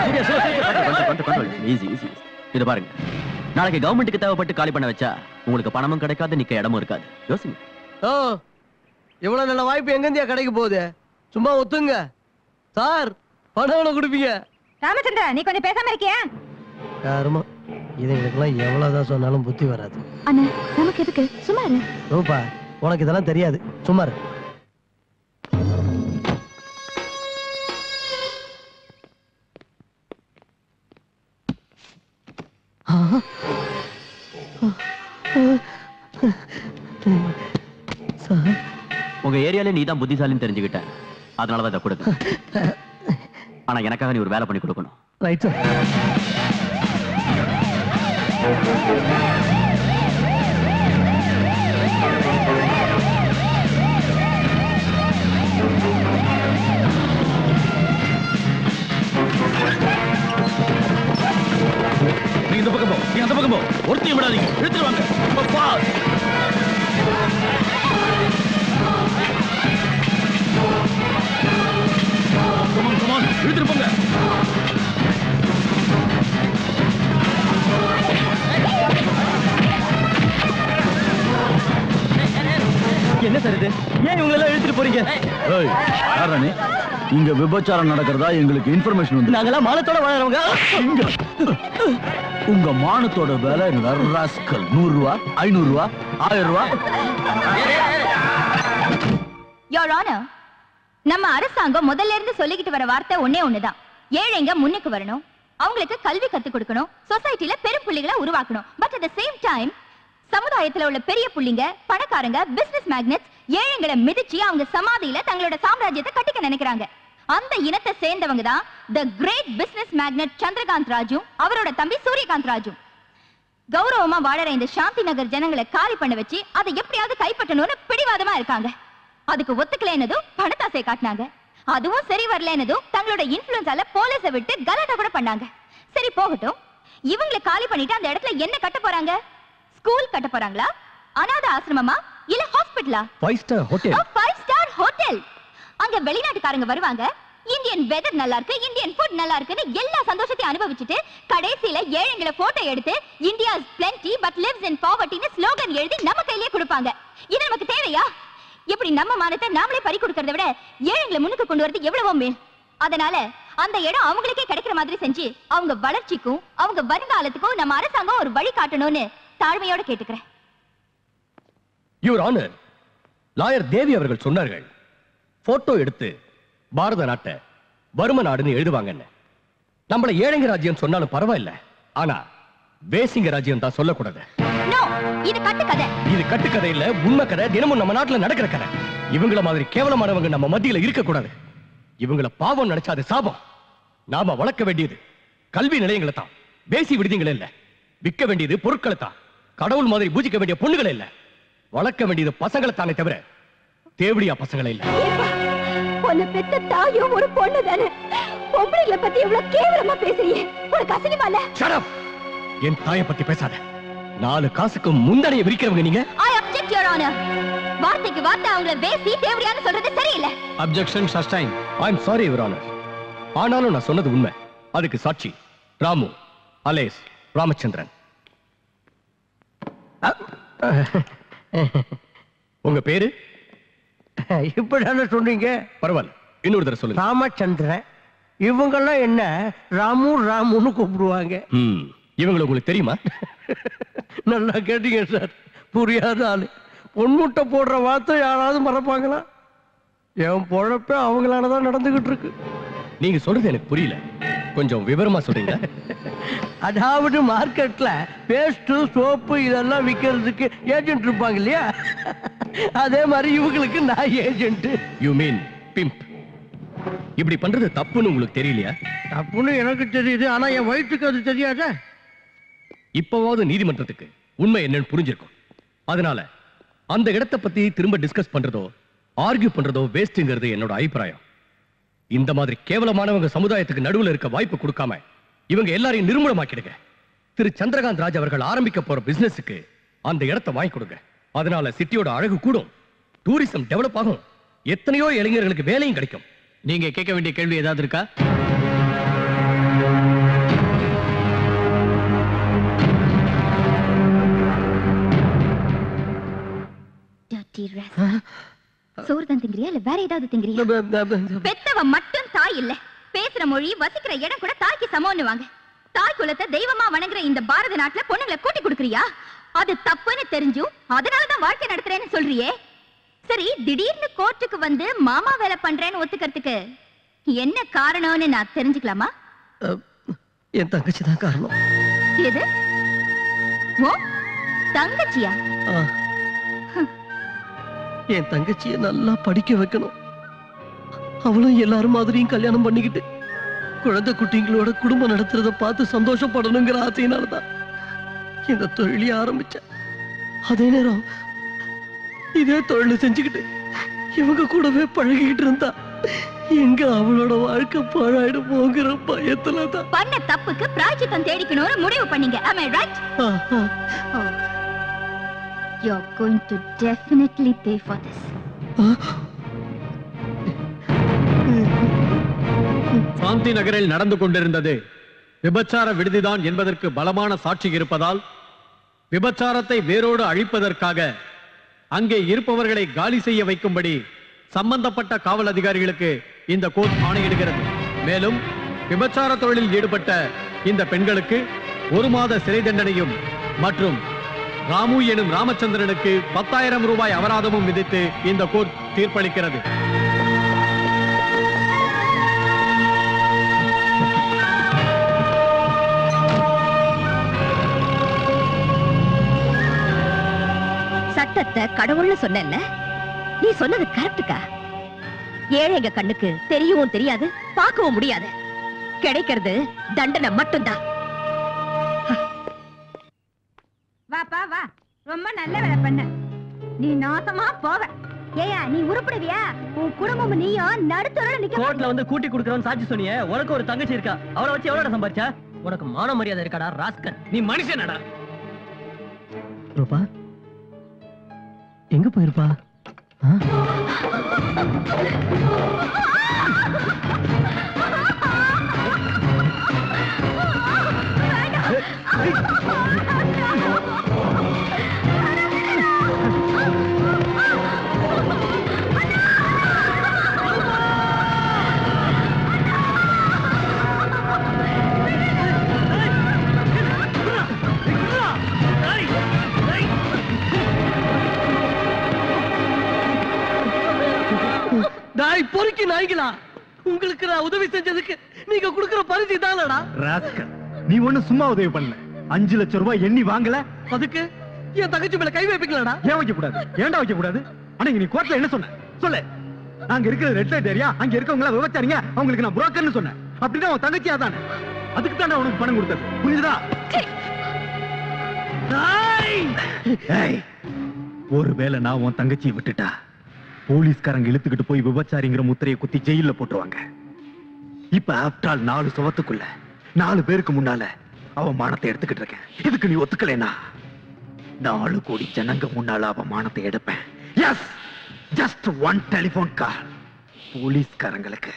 ஈஸி ஈஸி இது பாருங்க நாளைக்கு கவர்மெண்ட்டுக்கு தேவைப்பட்டு காலி பண்ண வச்சா உங்களுக்கு பணமும் கிடைக்காது நிக்க இடமும் இருக்காது யோசிங்க ஓ இவ்வளவு நல்ல வாய்ப்பு எங்கேந்தியா கிடைக்க போகுது சும்மா ஒத்துங்க சார் பணம் எவ்வளவு கொடுப்பீங்க ராமச்சந்திரா நீ கொஞ்சம் பேசாம இருக்கியா யாருமா இதுங்களுக்கெல்லாம் எவ்வளவுதான் சொன்னாலும் புத்தி வராது அண்ணா நமக்கு எதுக்கு சும்மா இரு ரூபா உனக்கு இதெல்லாம் தெரியாது சும்மா இரு. சார் உங்க ஏரியால நீ தான் புத்திசாலின்னு தெரிஞ்சுக்கிட்டேன் அதனாலதான் இதை கொடுக்க ஆனா எனக்காக நீ ஒரு வேலை பண்ணி கொடுக்கணும் ரைட் சார் நீ இந்த பக்கம் போ நீ அந்த பக்கம் போ ஒருத்தையும் விடாதீங்க எடுத்துட்டு வாங்க இழுத்துட்டு போங்க என்ன சார் இது ஏன் இவங்க எல்லாம் இழுத்துட்டு போறீங்க ஏய் யாரா நீ இங்க விபச்சாரம் நடக்கிறதா எங்களுக்கு இன்ஃபர்மேஷன் வந்து நாங்கெல்லாம் மானத்தோட வாழறவங்க இங்க உங்க மானத்தோட விலை ராஸ்கல் நூறு ரூபா ஐநூறு ரூபா ஆயிரம் ரூபா யோர் ஆனர் நம்ம அரசாங்கம் முதல்ல இருந்து சொல்லிக்கிட்டு வர வார்த்தை ஒண்ணே ஒண்ணுதான் ஏழைங்க முன்னுக்கு வரணும் அவங்களுக்கு கல்வி கத்து கொடுக்கணும் சொசைட்டில பெரும் புள்ளிகளை உருவாக்கணும் but at the same time சமுதாயத்துல உள்ள பெரிய புள்ளிங்க பணக்காரங்க பிசினஸ் மேக்னெட்ஸ் ஏழைங்களை மிதிச்சு அவங்க சமாதியில தங்களோட சாம்ராஜ்யத்தை கட்டிக்க நினைக்கிறாங்க அந்த இனத்தை சேர்ந்தவங்க தான் the great business magnate Chandrakant Raju அவரோட தம்பி சூரியகாந்த் ராஜு கௌரவமா வாழற இந்த சாந்தி நகர் ஜனங்களை காலி பண்ண வச்சு அதை எப்படியாவது கைப்பற்றணும்னு பிடிவாதமா இருக்காங்க அதுக்கு ஒத்துக்கலைன்னதும் பணத்தாசை காட்டினாங்க அதுவும் சரி வரலன்னதும் தங்களோட இன்ஃபுளுன்ஸால போலீஸை விட்டு கலாட்டா கூட பண்ணாங்க சரி போகட்டும் இவங்களை காலி பண்ணிட்டு அந்த இடத்துல என்ன கட்ட போறாங்க ஸ்கூல் கட்ட போறாங்களா அனாத ஆசிரமமா இல்ல ஹாஸ்பிட்டலா five star hotel five star hotel அங்க வெளிநாட்டுக்காரங்க வருவாங்க இந்தியன் வெதர் நல்லா இருக்கு இந்தியன் ஃபுட் நல்லா இருக்குன்னு எல்லா சந்தோஷத்தையும் அனுபவிச்சுட்டு கடைசியில ஏழைங்களை போட்டோ எடுத்து India plenty but lives in பாவர்ட்டின்னு ஸ்லோகன் எழுதி நம்ம கையிலே கொடுப்பாங்க இது நமக்கு தேவையா இப்படி நம்ம மானத்தை நாமளே பறி கொடுக்கறத விட ஏழைங்களை முன்னுக்கு கொண்டு வரது எவ்வளவோ மேல் அதனால அந்த இடம் அவங்களுக்கே கிடைக்கிற மாதிரி செஞ்சு அவங்க வளர்ச்சிக்கும் அவங்க வருங்காலத்துக்கும் நம்ம அரசாங்கம் ஒரு வழி காட்டணும்னு தாழ்மையோட கேட்டுக்கிறேன் யுவர் ஆனர் லாயர் தேவி அவர்கள் சொன்னார்கள் போட்டோ எடுத்து பாரத நாட்டை வறும நாடுன்னு எழுதுவாங்கன்னு நம்மள ஏழைங்க ராஜ்யம் சொன்னாலும் பரவாயில்ல ஆனா வேசிங்க ராஜ்யம் தான் சொல்லக்கூடாது நோ இது கட்டுக்கதை இது கட்டுக்கதை இல்ல உண்மை கதை தினமும் நம்ம நாட்டுல நடக்கிற கதை இவங்கள மாதிரி கேவலமானவங்க நம்ம மத்தியில இருக்க கூடாது இவங்கள பாவம் நினைச்சா அது சாபம் நாம வளர்க்க வேண்டியது கல்வி நிலையங்களை தான் பேசி விடுதிகளை இல்ல விற்க வேண்டியது பொருட்களை தான் கடவுள் மாதிரி பூஜிக்க வேண்டிய பொண்ணுகளை இல்ல வளர்க்க வேண்டியது பசங்களை தானே தவிர தேவடியா பசங்களை இல்ல உன்னை பெத்த தாயும் ஒரு பொண்ணு தானே பொம்பளைங்களை பத்தி எவ்வளவு கேவலமா பேசுறியே உனக்கு அசிங்கமா இல்ல Shut up! என் தாயை பத்தி பேசாத நாலு காசுக்கு முந்தடைய விரிக்கிறவங்க நீங்க ஐ அப்செக்ட் யுவர் ஆனர் வார்த்தைக்கு வார்த்தை அவங்கள வேசி தேவடியான்னு சொல்றது சரியில்லை objection sustain I am sorry your honour ஆனாலும் நான் சொன்னது உண்மை அதுக்கு சாட்சி ராமு அலேஸ் ராமச்சந்திரன் உங்க பேரு இப்படிதானே சொன்னீங்க பரவாயில்ல இன்னொரு தடவை சொல்லுங்க ராமச்சந்திரன் இவங்கெல்லாம் என்ன ராமு ராமுன்னு கூப்பிடுவாங்க ம் இவங்களை உங்களுக்கு தெரியுமா நல்லா கேட்டீங்க சார் புரியாத ஆளு பொன்முட்டை போடுற வார்த்தை யாராவது மறப்பாங்களா என் பொழப்ப அவங்களால தான் நடந்துகிட்டு இருக்கு நீங்க சொல்றது எனக்கு புரியல கொஞ்சம் விவரமா சொல்றீங்களா அதாவது மார்க்கெட்ல பேஸ்ட் சோப்பு இதெல்லாம் விற்கிறதுக்கு ஏஜென்ட் இருப்பாங்க இல்லையா அதே மாதிரி இவங்களுக்கு நான் ஏஜென்ட் யூ மீன் பிம்ப் இப்படி பண்றது தப்புன்னு உங்களுக்கு தெரியலையா தப்புன்னு எனக்கு தெரியுது ஆனா என் வயிற்றுக்கு அது தெரியாதே இப்பவாவது நீதிமன்றத்துக்கு உண்மை என்னன்னு புரிஞ்சிருக்கும் அதனால அந்த இடத்தை பத்தி திரும்ப டிஸ்கஸ் பண்றதோ ஆர்கியூ பண்றதோ வேஸ்ட்ங்கிறது என்னோட அபிப்பிராயம் இந்த மாதிரி கேவலமானவங்க சமுதாயத்துக்கு நடுவுல இருக்க வாய்ப்பு கொடுக்காம இவங்க எல்லாரையும் நிர்மூலமாக்கிடுங்க திரு சந்திரகாந்த் ராஜ் அவர்கள் ஆரம்பிக்க போற பிசினஸுக்கு அந்த இடத்தை வாங்கி கொடுங்க அதனால சிட்டியோட அழகு கூடும் டூரிசம் டெவலப் ஆகும் எத்தனையோ இளைஞர்களுக்கு வேலையும் கிடைக்கும் நீங்க கேட்க வேண்டிய கேள்வி ஏதாவது இருக்கா Dirty rascal. சோறு தான் திங்கிறியா இல்ல வேற ஏதாவது திங்கிறியா பெத்தவ மட்டும் தாய் இல்ல பேசுற மொழி வசிக்கிற இடம் கூட தாய்க்கு சமம்னு வாங்க தாய் குலத்தை தெய்வமா வணங்குற இந்த பாரத நாட்டுல பொண்ணுங்களை கூட்டி கொடுக்கறியா அது தப்புன்னு தெரிஞ்சும் அதனாலதான் வாழ்க்கை நடத்துறேன்னு சொல்றியே சரி திடீர்னு கோர்ட்டுக்கு வந்து மாமா வேலை பண்றேன்னு ஒத்துக்கிறதுக்கு என்ன காரணம்னு நான் தெரிஞ்சுக்கலாமா என் தங்கச்சி தான் காரணம் எது ஓ தங்கச்சியா ஆ. என் தங்கச்சிய நல்லா படிக்க வைக்கணும் அவளும் எல்லாரும் மாதிரியும் கல்யாணம் பண்ணிக்கிட்டு குழந்தை குட்டிங்களோட குடும்பம் நடத்துறத பார்த்து சந்தோஷப்படணுங்கிற ஆசையினாலதான் இந்த தொழிலை ஆரம்பிச்சேன் அதே நேரம் இதே தொழிலை செஞ்சுக்கிட்டு இவங்க கூடவே பழகிக்கிட்டு இருந்தா எங்க அவளோட வாழ்க்கை பாழாயிடும் போங்கிற பயத்துல தான் பண்ண தப்புக்கு பிராய்ச்சித்தம் தேடிக்கணும்னு முடிவு பண்ணீங்க am I right Oh. You're going to definitely pay for this. சாந்தி நகரில் நடந்து கொண்டிருந்தது விபச்சார விடுதிதான் என்பதற்கு பலமான சாட்சி இருப்பதால் விபச்சாரத்தை வேரோடு அழிப்பதற்காக அங்கே இருப்பவர்களை காலி செய்ய வைக்கும்படி சம்பந்தப்பட்ட காவல் அதிகாரிகளுக்கு இந்த கோர்ட் ஆணையிடுகிறது மேலும் விபச்சார தொழிலில் ஈடுபட்ட இந்த பெண்களுக்கு ஒரு மாத சிறை தண்டனையும் மற்றும் ராமு எனும் ராமச்சந்திரனுக்கு பத்தாயிரம் ரூபாய் அபராதமும் விதித்து இந்த கோர்ட் தீர்ப்பளிக்கிறது சட்டத்தை கடவுள்னு சொன்னேன்ல நீ சொன்னது கரெக்டுக்கா ஏழைங்க கண்ணுக்கு தெரியவும் தெரியாது பார்க்கவும் முடியாது கிடைக்கிறது தண்டனை மட்டும்தான் வாப்பா வா ரொம்ப நல்ல வேலை பண்ண நீ நாசமா போவ ஏயா நீ உருப்படுவியா உன் குடும்பம் நீயும் நடுத்தரோட நிக்க கோர்ட்ல வந்து கூட்டி குடுக்கறோம்னு சாட்சி சொன்னியே உனக்கு ஒரு தங்கச்சி இருக்கா அவளை வச்சு எவ்வளவு சம்பாரிச்சா உனக்கு மான மரியாதை இருக்காடா ராஸ்கல் நீ மனுஷனடா ரூபா எங்க போயிருப்பா ஆ? டாய் பொறுக்கி நாய்களா உங்களுக்கு நான் உதவி செஞ்சதுக்கு நீங்க கொடுக்கிற பரிசு தானடா ராஸ்கல் நீ ஒண்ணு சும்மா உதவி பண்ணல அஞ்சு லட்சம் ரூபாய் எண்ணி வாங்கல அதுக்கு என் தங்கச்சி மேல கை வைப்பீங்களாடா ஏன் வைக்க கூடாது ஏன்டா வைக்க கூடாது அன்னைக்கு நீ கோர்ட்ல என்ன சொன்ன சொல்லு அங்க இருக்கிற ரெட் லைட் ஏரியா அங்க இருக்கவங்க விவச்சாரிங்க அவங்களுக்கு நான் புரோக்கர்னு சொன்னேன் அப்படின்னா உன் தங்கச்சி அதானே அதுக்கு தானே உனக்கு பணம் கொடுத்தது புரியுதா ஏய், ஒருவேளை நான் உன் தங்கச்சியை விட்டுட்டா போலீஸ்காரங்க இழுத்துக்கிட்டு போய் விபச்சாரிங்கிற முத்திரையை குத்தி ஜெயில போட்டுருவாங்க இப்ப ஆப்டால் நாலு சுவத்துக்குள்ள நாலு பேருக்கு முன்னால அவன் மானத்தை எடுத்துக்கிட்டு இருக்கேன் இதுக்கு நீ ஒத்துக்கலைனா நாலு கோடி ஜனங்க முன்னால அவ மானத்தை எடுப்பேன் yes just one telephone call போலீஸ்காரங்களுக்கு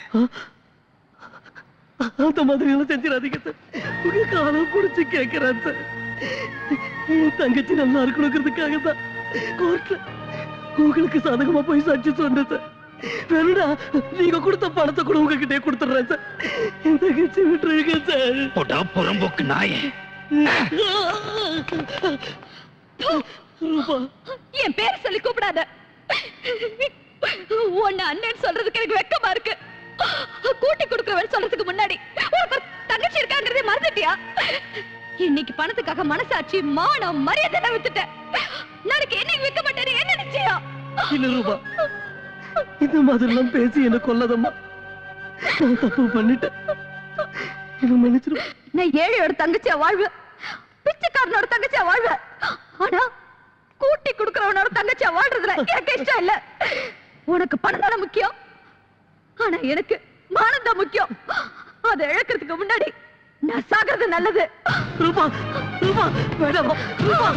அந்த மாதிரி எல்லாம் செஞ்சிடாதீங்க சார் உங்க காலம் புடிச்சு கேட்கிறேன் சார் என் தங்கச்சி நல்லா இருக்கணுங்கிறதுக்காக தான் கோர்ட்ல உங்களுக்கு சாதகமா போய் சாட்சி சொன்னேன் சார் வேணுடா நீங்க கொடுத்த பணத்தை கூட உங்ககிட்டே கொடுத்துடுறேன் சார் என் தங்கச்சி விட்டுருங்க சார் போடா புறம்போக்கு நாயே என் பேர் சொல்லி கூப்பிடாத உன்னை அண்ணன் சொல்றதுக்கு எனக்கு வெக்கமா இருக்கு கூட்டி கொடுக்கிறவன் சொல்றதுக்கு முன்னாடி உனக்கு ஒரு தங்கச்சி இருக்காங்கிறதே மறந்துட்டியா இன்னைக்கு பணத்துக்காக மனசாட்சி மானம் மரியாதை எல்லாம் வித்துட்டேன் நாளைக்கு என்னைக்கு விற்க மாட்டேன்னு என்ன நிச்சயம் இல்ல ரூபா இந்த மாதிரிலாம் பேசி என்ன கொல்லதம்மா நான் தப்பு பண்ணிட்டேன் என்ன மன்னிச்சிரு நான் ஏழையோட தங்கச்சியா வாழ்வேன் பிச்சைக்காரனோட தங்கச்சியா வாழ்வேன் ஆனா கூட்டி கொடுக்கறவனோட தங்கச்சியா வாழ்றதுல எனக்கு இஷ்டம் இல்ல உனக்கு பணம் தானே முக்கியம் ஆனா எனக்கு மானம் தான் முக்கியம் அதை இழக்கிறதுக்கு முன்னாடி நான் சாகிறது நல்லது ரூபா ரூபா வேண்டாம் ரூபா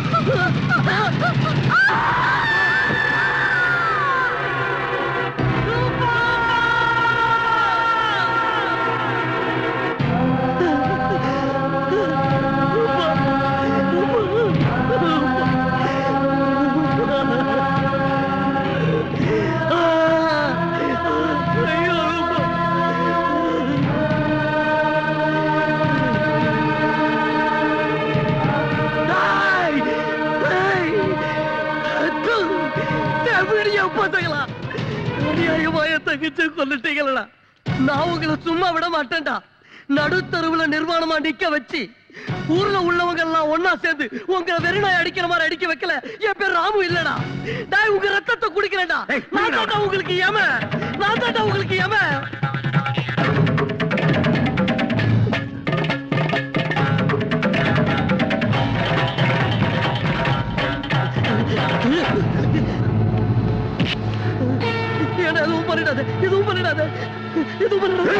பசங்களா அநியாயமா என் தங்கச்சி கொல்லிட்டீங்களா நான் உங்களை சும்மா விட மாட்டேன்டா நடுத்தருவுல நிர்வாணமா நிக்க வச்சு ஊர்ல உள்ளவங்க எல்லாம் ஒன்னா சேர்ந்து உங்களை வெறிநாய் அடிக்கிற மாதிரி அடிக்க வைக்கல என் பேர் ராமு இல்லடா நான் உங்க ரத்தத்தை குடிக்கிறேன்டா நான் தான்டா உங்களுக்கு ஏம நான் தான்டா உங்களுக்கு ஏம என்ன எதுவும் பண்ணிடாத எதுவும் பண்ணிடாத எதுவும் பண்ணிடாத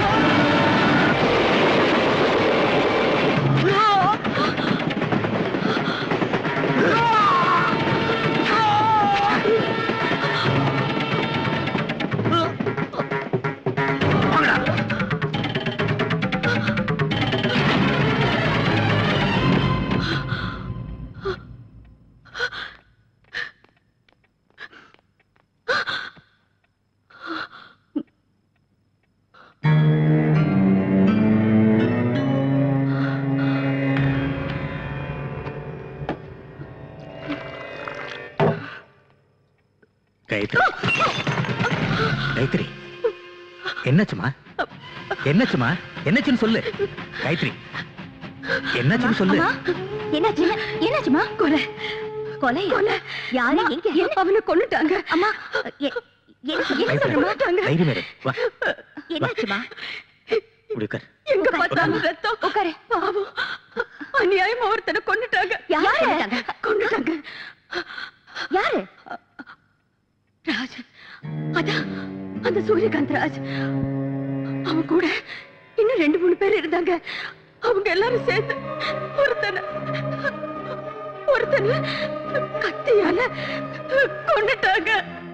கைத்ரி கைத்ரி என்னாச்சுமா என்னாச்சுமா என்னாச்சுன்னு சொல்லு கைத்ரி என்னாச்சுன்னு சொல்லு அம்மா, என்னாச்சு என்னாச்சுமா கொலை கொலை கொலை யாரு எங்க அவனை கொன்னுட்டாங்க அம்மா எ- எ- என்ன சொல்ற மாட்டாங்க தைரியம் இரு. வா என்னாச்சுமா இப்படி உட்கார் எங்க பார்த்தாலும் ரத்தம் உட்காரு பாவம் அநியாயமா ஒருத்தனை கொன்னுட்டாங்க யாரு கொன்னுட்டாங்க யாரு ராஜ் அதான் அந்த சூரியகாந்த் ராஜ் அவன் கூட இன்னும் ரெண்டு மூணு பேர் இருந்தாங்க அவங்க எல்லாரும் சேர்ந்து ஒருத்தனை ஒருத்தனை கத்தியால கொன்னுட்டாங்க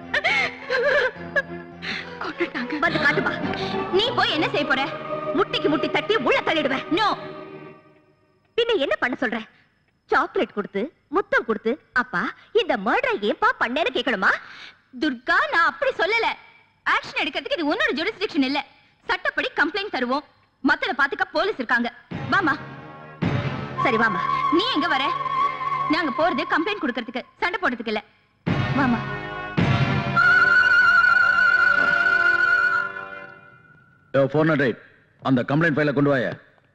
கொன்னுட்டாங்க வந்து காட்டுப்பா நீ போய் என்ன செய்ய போற முட்டிக்கு முட்டி தட்டி உள்ள தள்ளிடுவேன் நோ பின்ன என்ன பண்ண சொல்ற சாக்லேட் கொடுத்து முத்தம் கொடுத்து அப்பா இந்த மர்டரை ஏன்பா பண்ணேன்னு கேட்கணுமா துர்கா நான் அப்படி சொல்லல ஆக்ஷன் எடுக்கிறதுக்கு இது உன்னோட ஜுரிஸ்டிக்ஷன் இல்ல சட்டப்படி கம்ப்ளைண்ட் தருவோம் மத்தத பாத்துக்க போலீஸ் இருக்காங்க வாமா சரி வாமா நீ எங்க வர நாங்க போறது கம்ப்ளைண்ட் கொடுக்கறதுக்கு சண்டை போடுறதுக்கு இல்ல வாமா ஃபோர் நாட் எயிட் அந்த கம்ப்ளைண்ட் ஃபைலை கொண்டு வாய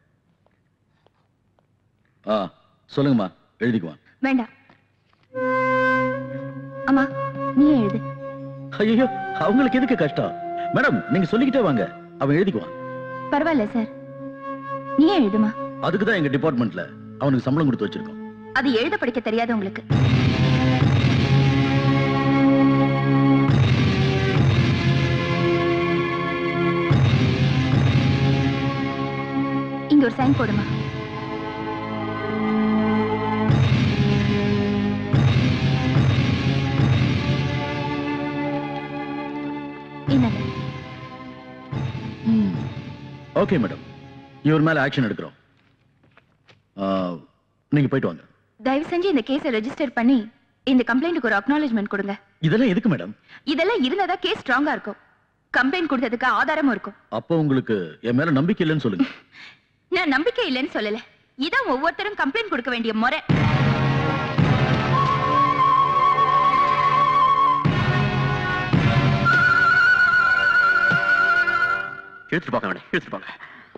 ஆ சொல்லுங்கம்மா எழுதிக்குவான் வேண்டாம் அம்மா நீ எழுது ஐயோ அவங்களுக்கு எதுக்கு கஷ்டம் மேடம் நீங்க சொல்லிக்கிட்டே வாங்க அவன் எழுதிக்குவான் பரவாயில்ல சார் நீ எழுதுமா அதுக்கு தான் எங்க டிபார்ட்மெண்ட்ல அவனுக்கு சம்பளம் கொடுத்து வச்சிருக்கோம் அது எழுத படிக்க தெரியாது உங்களுக்கு இங்க ஒரு சைன் போடுமா ஓகே மேடம் இவர் மேல ஆக்ஷன் எடுக்கிறோம் ஆ, நீங்க போயிட்டு வாங்க தயவு செஞ்சு இந்த கேஸை ரெஜிஸ்டர் பண்ணி இந்த கம்ப்ளைண்ட்டுக்கு ஒரு அக்னாலேஜ்மெண்ட் கொடுங்க இதெல்லாம் எதுக்கு மேடம் இதெல்லாம் இருந்தா கேஸ் ஸ்ட்ராங்கா இருக்கும் கம்ப்ளைண்ட் கொடுத்ததுக்கு ஆதாரமும் இருக்கும் அப்போ உங்களுக்கு என் மேல நம்பிக்கை இல்லைன்னு சொல்லுங்க நான் நம்பிக்கை இல்லைன்னு சொல்லல இதான் ஒவ்வொருத்தரும் கம்ப்ளைண்ட் கொடுக்க வேண்டிய முறை இழுத்துட்டு போங்க அவனை இழுத்துட்டு போங்க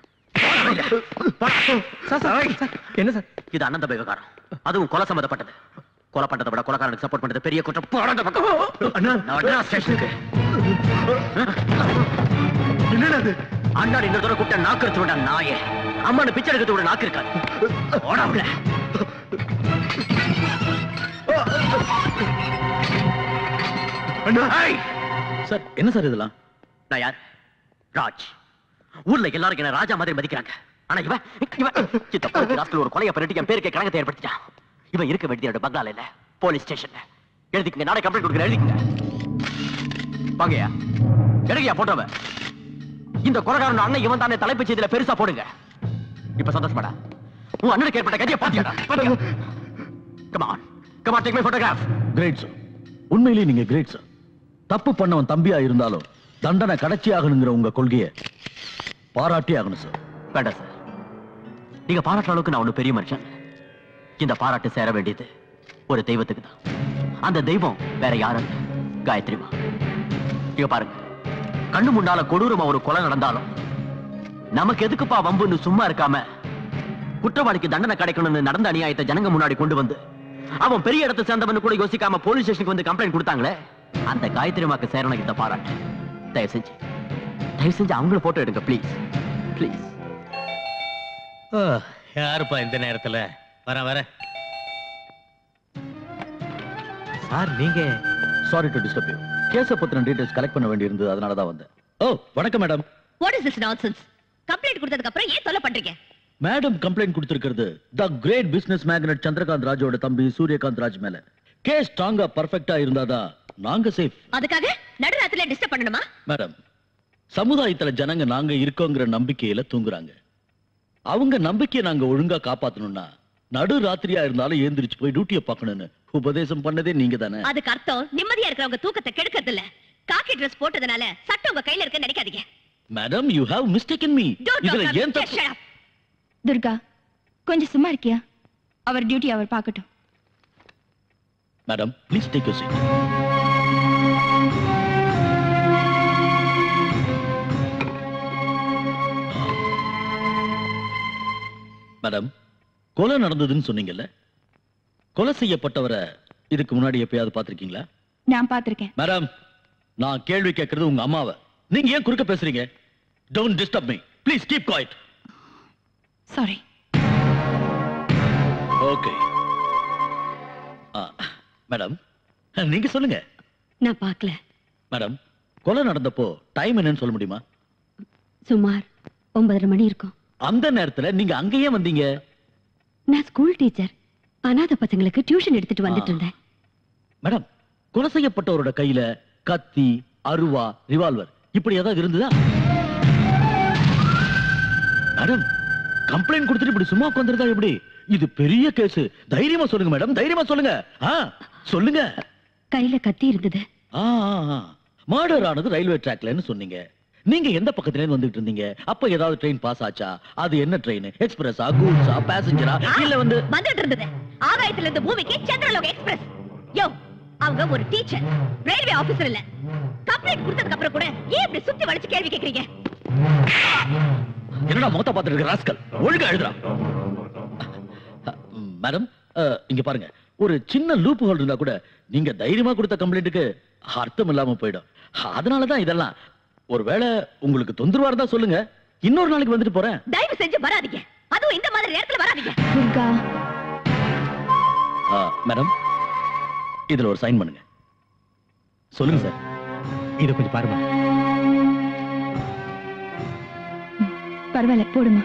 என்ன சார் இது அனந்த விவகாரம் அதுவும் கொலை சம்பந்தப்பட்டது கொலை பண்றதை விட கொலைக்காரனுக்கு சப்போர்ட் பண்றது பெரிய குற்றம் போடா அந்த பக்கம் நான் அண்ணா ஸ்டேஷனுக்கு என்னது அண்ணாடி இந்த தடவை கூட்ட நாக்கு எடுத்து விட நாயே அம்மானு பிச்சை எடுக்கிறது விட நாக்கு இருக்காது போடா உள்ள சார் என்ன சார் இதெல்லாம் நான் யார் ராஜ் ஊர்ல எல்லாரும் என்ன ராஜா மாதிரி மதிக்கிறாங்க ஆனா இவன் இவன் இந்த பருத்தி ராஸ்கல் ஒரு கொலையை பண்ணிட்டு என் பேருக்கு கலங்கத்தை ஏற்படுத்திட்டான் இவன் இருக்க வேண்டியது பங்களால இல்ல போலீஸ் ஸ்டேஷன்ல எழுதிக்கங்க நாளை கம்ப்ளைண்ட் கொடுக்குறேன் எழுதிக்கங்க வாங்கயா எடுங்கயா போட்டோவ இந்த கொலைகாரன் அண்ணன் இவன் தானே தலைப்பு செய்தியில பெருசா போடுங்க இப்ப சந்தோஷமாடா உன் அண்ணனுக்கு ஏற்பட்ட கதியை பாத்தியாடா come on come on take my photograph great sir உண்மையிலேயே நீங்க கிரேட் சார் தப்பு பண்ணவன் தம்பியா இருந்தாலும் தண்டனை கடைச்சி ஆகணுங்கிற உங்க கொள்கையை பாராட்டி ஆகணும் சார் வேண்டாம் சார் நீங்க பாராட்டுற அளவுக்கு நான் ஒண்ணு பெரிய மனுஷன் இந்த பாராட்டு சேர வேண்டியது ஒரு தெய்வத்துக்கு தான் அந்த தெய்வம் வேற யாரும் இல்ல காயத்ரிமா இங்க பாருங்க கண்ணு முன்னால கொடூரமா ஒரு கொலை நடந்தாலும் நமக்கு எதுக்குப்பா வம்புன்னு சும்மா இருக்காம குற்றவாளிக்கு தண்டனை கிடைக்கணும்னு நடந்த அநியாயத்தை ஜனங்க முன்னாடி கொண்டு வந்து அவன் பெரிய இடத்தை சேர்ந்தவன் கூட யோசிக்காம போலீஸ் ஸ்டேஷனுக்கு வந்து கம்ப்ளைண்ட் கொடுத்தாங்களே அந்த காயத்ரிமாக்கு சேரணும் இந்த பாராட்டு தயவு செஞ்சு தயவு செஞ்சு அவங்கள போட்டோ எடுங்க ப்ளீஸ் ப்ளீஸ் யாருப்பா இந்த நேரத்துல வர வர சார் நீங்க சாரி டு டிஸ்டர்ப் யூ கேஸ பத்தின டீடைல்ஸ் கலெக்ட் பண்ண வேண்டியிருந்தது அதனால தான் வந்தேன் ஓ வணக்கம் madam what is this nonsense complaint கொடுத்ததுக்கு அப்புறம் ஏன் தொல்லை பண்றீங்க மேடம் கம்ப்ளைண்ட் கொடுத்திருக்கிறது the great business magnate Chandrakant ராஜோட தம்பி சூரியகாந்த் ராஜ் மேல கேஸ் ஸ்ட்ராங்கா பர்ஃபெக்டா இருந்தாதான் நாங்க சேஃப் அதுக்காக நடுராத்திரில டிஸ்டர்ப் பண்ணணுமா மேடம் சமுதாயத்துல ஜனங்க நாங்க இருக்கோங்கிற நம்பிக்கையில தூங்குறாங்க அவங்க நம்பிக்கையை நாங்க ஒழுங்கா காப்பாத்தணும்னா நடு ராத்திரியா இருந்தாலும் ஏந்திரிச்சு போய் டியூட்டியை பார்க்கணும்னு உபதேசம் பண்ணதே நீங்க தானே அதுக்கு அர்த்தம் நிம்மதியா இருக்கிறவங்க தூக்கத்தை கெடுக்கிறது இல்ல காக்கி ட்ரெஸ் போட்டதுனால சட்டம் உங்க கையில இருக்குன்னு நினைக்காதீங்க madam you have mistaken me Don't இதுல talk, ஏன் just தப்பு shut up. துர்கா கொஞ்சம் சும்மா இருக்கியா அவர் டியூட்டி அவர் பார்க்கட்டும் madam please take you seat madam கொலை நடந்ததுன்னு சொன்னீங்கல்ல கொலை செய்யப்பட்டவரை இதுக்கு முன்னாடி எப்பயாவது பார்த்திருக்கீங்களா நான் பார்த்திருக்கேன் மேடம் நான் கேள்வி கேட்கறது உங்க அம்மாவை நீங்க ஏன் குறுக்க பேசுறீங்க don't disturb me please keep quiet sorry okay madam நீங்க சொல்லுங்க நான் பார்க்கல மேடம் கொலை நடந்தப்போ டைம் என்னன்னு சொல்ல முடியுமா சுமார் ஒன்பதரை மணி இருக்கும் அந்த நேரத்துல நீங்க அங்கேயே வந்தீங்க நான் ஸ்கூல் டீச்சர் அனாதை பசங்களுக்கு டியூஷன் எடுத்துட்டு வந்துட்டு இருந்தேன் மேடம் கொலை செய்யப்பட்டவரோட கையில கத்தி அருவா ரிவால்வர் இப்படி ஏதாவது இருந்ததா மேடம் கம்ப்ளைண்ட் கொடுத்துட்டு இப்படி சும்மா உட்காந்துருந்தா எப்படி இது பெரிய கேஸ் தைரியமா சொல்லுங்க மேடம் தைரியமா சொல்லுங்க ஆ சொல்லுங்க கையில கத்தி இருந்தது மர்டர் ஆனது ரயில்வே ட்ராக்லன்னு சொன்னீங்க நீங்க எந்த பக்கத்துல இருந்து வந்துட்டு இருந்தீங்க அப்ப ஏதாவது ட்ரெயின் பாஸ் ஆச்சா அது என்ன ட்ரெயின் எக்ஸ்பிரஸா கூட்ஸா பேசஞ்சரா இல்ல வந்து வந்துட்டு இருந்தது ஆகாயத்துல இருந்து பூமிக்கு சந்திரலோக எக்ஸ்பிரஸ் யோ அவங்க ஒரு டீச்சர் ரயில்வே ஆபீசர் இல்ல கம்ப்ளைண்ட் கொடுத்ததுக்கு அப்புறம் கூட ஏன் இப்படி சுத்தி வளைச்சு கேள்வி கேக்குறீங்க என்னடா முகத்தை பார்த்துட்டு இருக்க ராஸ்கல் ஒழுங்கா எழுதுறான் மேடம் இங்க பாருங்க ஒரு சின்ன லூப் ஹோல் இருந்தா கூட நீங்க தைரியமா கொடுத்த கம்ப்ளைண்ட்டுக்கு அர்த்தம் இல்லாம போயிடும் அதனாலதான் இதெல்லாம் ஒருவேளை உங்களுக்கு தொந்தரவா இருந்தா சொல்லுங்க இன்னொரு நாளைக்கு வந்துட்டு போறேன் தயவு செஞ்சு வராதீங்க அதுவும் இந்த மாதிரி நேரத்துல வராதீங்க துர்கா ஆ, மேடம் இதுல ஒரு சைன் பண்ணுங்க சொல்லுங்க சார் இதை கொஞ்சம் பாருங்க பரவாயில்ல போடுமா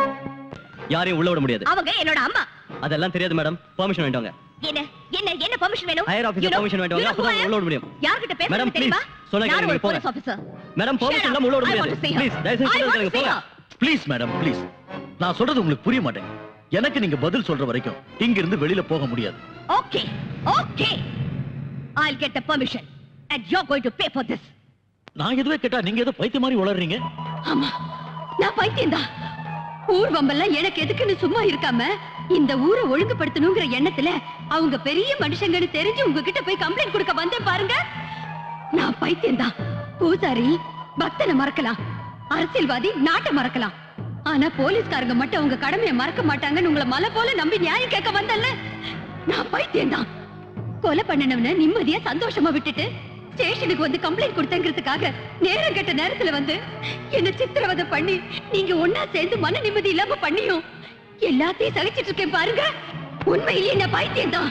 யாரையும் உள்ள விட முடியாது அவங்க என்னோட அம்மா அதெல்லாம் தெரியாது மேடம் பெர்மிஷன் வாங்கிட்டு வாங்க என்ன என்ன என்ன பெர்மிஷன் பெர்மிஷன் வேணும் higher You officer know- permission you வேண்டாம் know who அப்பதான் I am? உள்ள விட முடியும் யார்கிட்ட மேடம் பேசுறது ப்ளீஸ் தெரியுமா சொன்னா நான் ஒரு கேளுங்க போங்க போலீஸ் ஆபீசர் மேடம் பெர்மிஷன் இல்லாம உள்ள விட முடியாது ப்ளீஸ் தயவு செஞ்சு சொன்னா கேளுங்க போங்க ப்ளீஸ் மேடம் ப்ளீஸ் நான் சொல்றது உங்களுக்கு புரிய மாட்டேன் எனக்கு நீங்க பதில் சொல்ற வரைக்கும் இங்க இருந்து வெளியில போக முடியாது okay okay I'll get the permission and you're going to pay for this நான் எதுவே கேட்டா நீங்க ஏதோ பைத்திய மாதிரி வளர்றீங்க ஆமா நான் பைத்தியம்தான் ஊர் வம்பெல்லாம் எனக்கு எதுக்குன்னு சும்மா இருக்காம இந்த ஊரை ஒழுங்குபடுத்தணுங்கிற எண்ணத்துல அவங்க பெரிய மனுஷங்கன்னு தெரிஞ்சு உங்ககிட்ட போய் கம்ப்ளைண்ட் கொடுக்க வந்தேன் பாருங்க நான் பைத்தியம்தான் பூசாரி பக்தனை மறக்கலாம் அரசியல்வாதி நாட்டை மறக்கலாம் ஆனா போலீஸ்காரங்க மட்டும் அவங்க கடமையை மறக்க மாட்டாங்கன்னு உங்களை மலை போல நம்பி நியாயம் கேட்க வந்தல்ல நான் பைத்தியம்தான் கொலை பண்ணனவன நிம்மதியா சந்தோஷமா விட்டுட்டு ஸ்டேஷனுக்கு வந்து கம்ப்ளைண்ட் கொடுத்தங்கிறதுக்காக நேரம் கெட்ட நேரத்துல வந்து என்ன சித்திரவதை பண்ணி நீங்க ஒன்னா சேர்ந்து மன நிம்மதி இல்லாம பண்ணியும் எல்லாத்தையும் சகிச்சிட்டு இருக்கேன் பாருங்க உண்மையிலேயே நான் பைத்தியம் தான்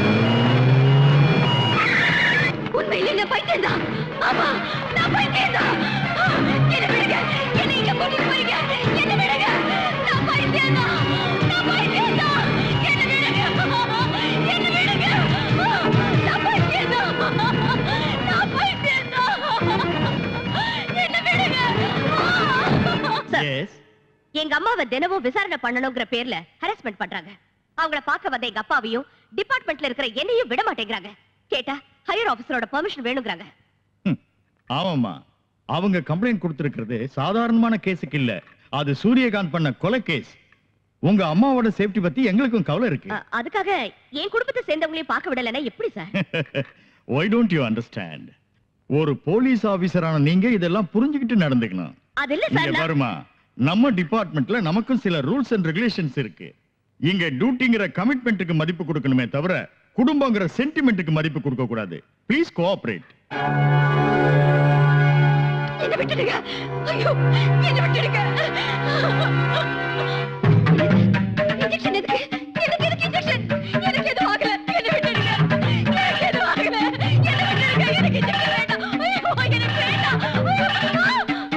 உண்மையிலேயே நான் பைத்தியம் தான் ஆமா நான் பைத்தியம் தான் என்ன விடுங்க என்ன இங்க கூட்டிட்டு போறீங்க என்ன விடுங்க நான் பைத்தியம் தான் நான் பைத்தியம் தான் என்ன விடுங்க என்ன விடுங்க நான் பைத்தியம் தான் நான் பைத்தியம் தான் என்ன விடுங்க சார் எங்க அம்மாவை தினமும் விசாரணை பண்ணணுங்கிற பேர்ல ஹராஸ்மெண்ட் பண்றாங்க அவங்கள பார்க்க வந்த எங்க அப்பாவையும் டிபார்ட்மெண்ட்ல இருக்கிற என்னையும் விட மாட்டேங்கிறாங்க கேட்டா ஹையர் ஆபீசரோட பெர்மிஷன் வேணுங்கிறாங்க ஆமாமா அவங்க கம்ப்ளைண்ட் கொடுத்திருக்கிறது சாதாரணமான கேஸுக்கு இல்ல அது சூரியகாந்த் பண்ண கொலை கேஸ் உங்க அம்மாவோட சேஃப்டி பத்தி எங்களுக்கும் கவலை இருக்கு அ, அதுக்காக என் குடும்பத்தை சேர்ந்தவங்களையும் பார்க்க விடலைன்னா எப்படி sir why don't you understand ஒரு போலீஸ் ஆபீசரான நீங்க இதெல்லாம் புரிஞ்சுக்கிட்டு நடந்துக்கணும் அது இல்ல இங்க சார் நான்- பாருமா நம்ம டிபார்ட்மெண்ட்ல நமக்கும் சில ரூல்ஸ் அண்ட் ரெகுலேஷன்ஸ் இருக்கு இங்க டியூட்டிங்கிற கமிட்மெண்ட்டுக்கு மதிப்பு கொடுக்கணுமே தவிர குடும்பங்கிற சென்டிமெண்ட்டுக்கு மதிப்பு கொடுக்க கூடாது ப்ளீஸ் கோஆபரேட் என்ன விட்டுடுங்க ஐயோ என்ன விட்டுடுங்க இன்ஜெக்ஷன் எதுக்கு எனக்கு எதுக்கு இன்ஜெக்ஷன் எனக்கு எதுவும் ஆகல என்ன விட்டுடுங்க எனக்கு எதுவும் ஆகல என்ன விட்டுடுங்க எனக்கு இன்ஜெக்ஷன் வேண்டாம் ஐயோ எனக்கு வேண்டாம்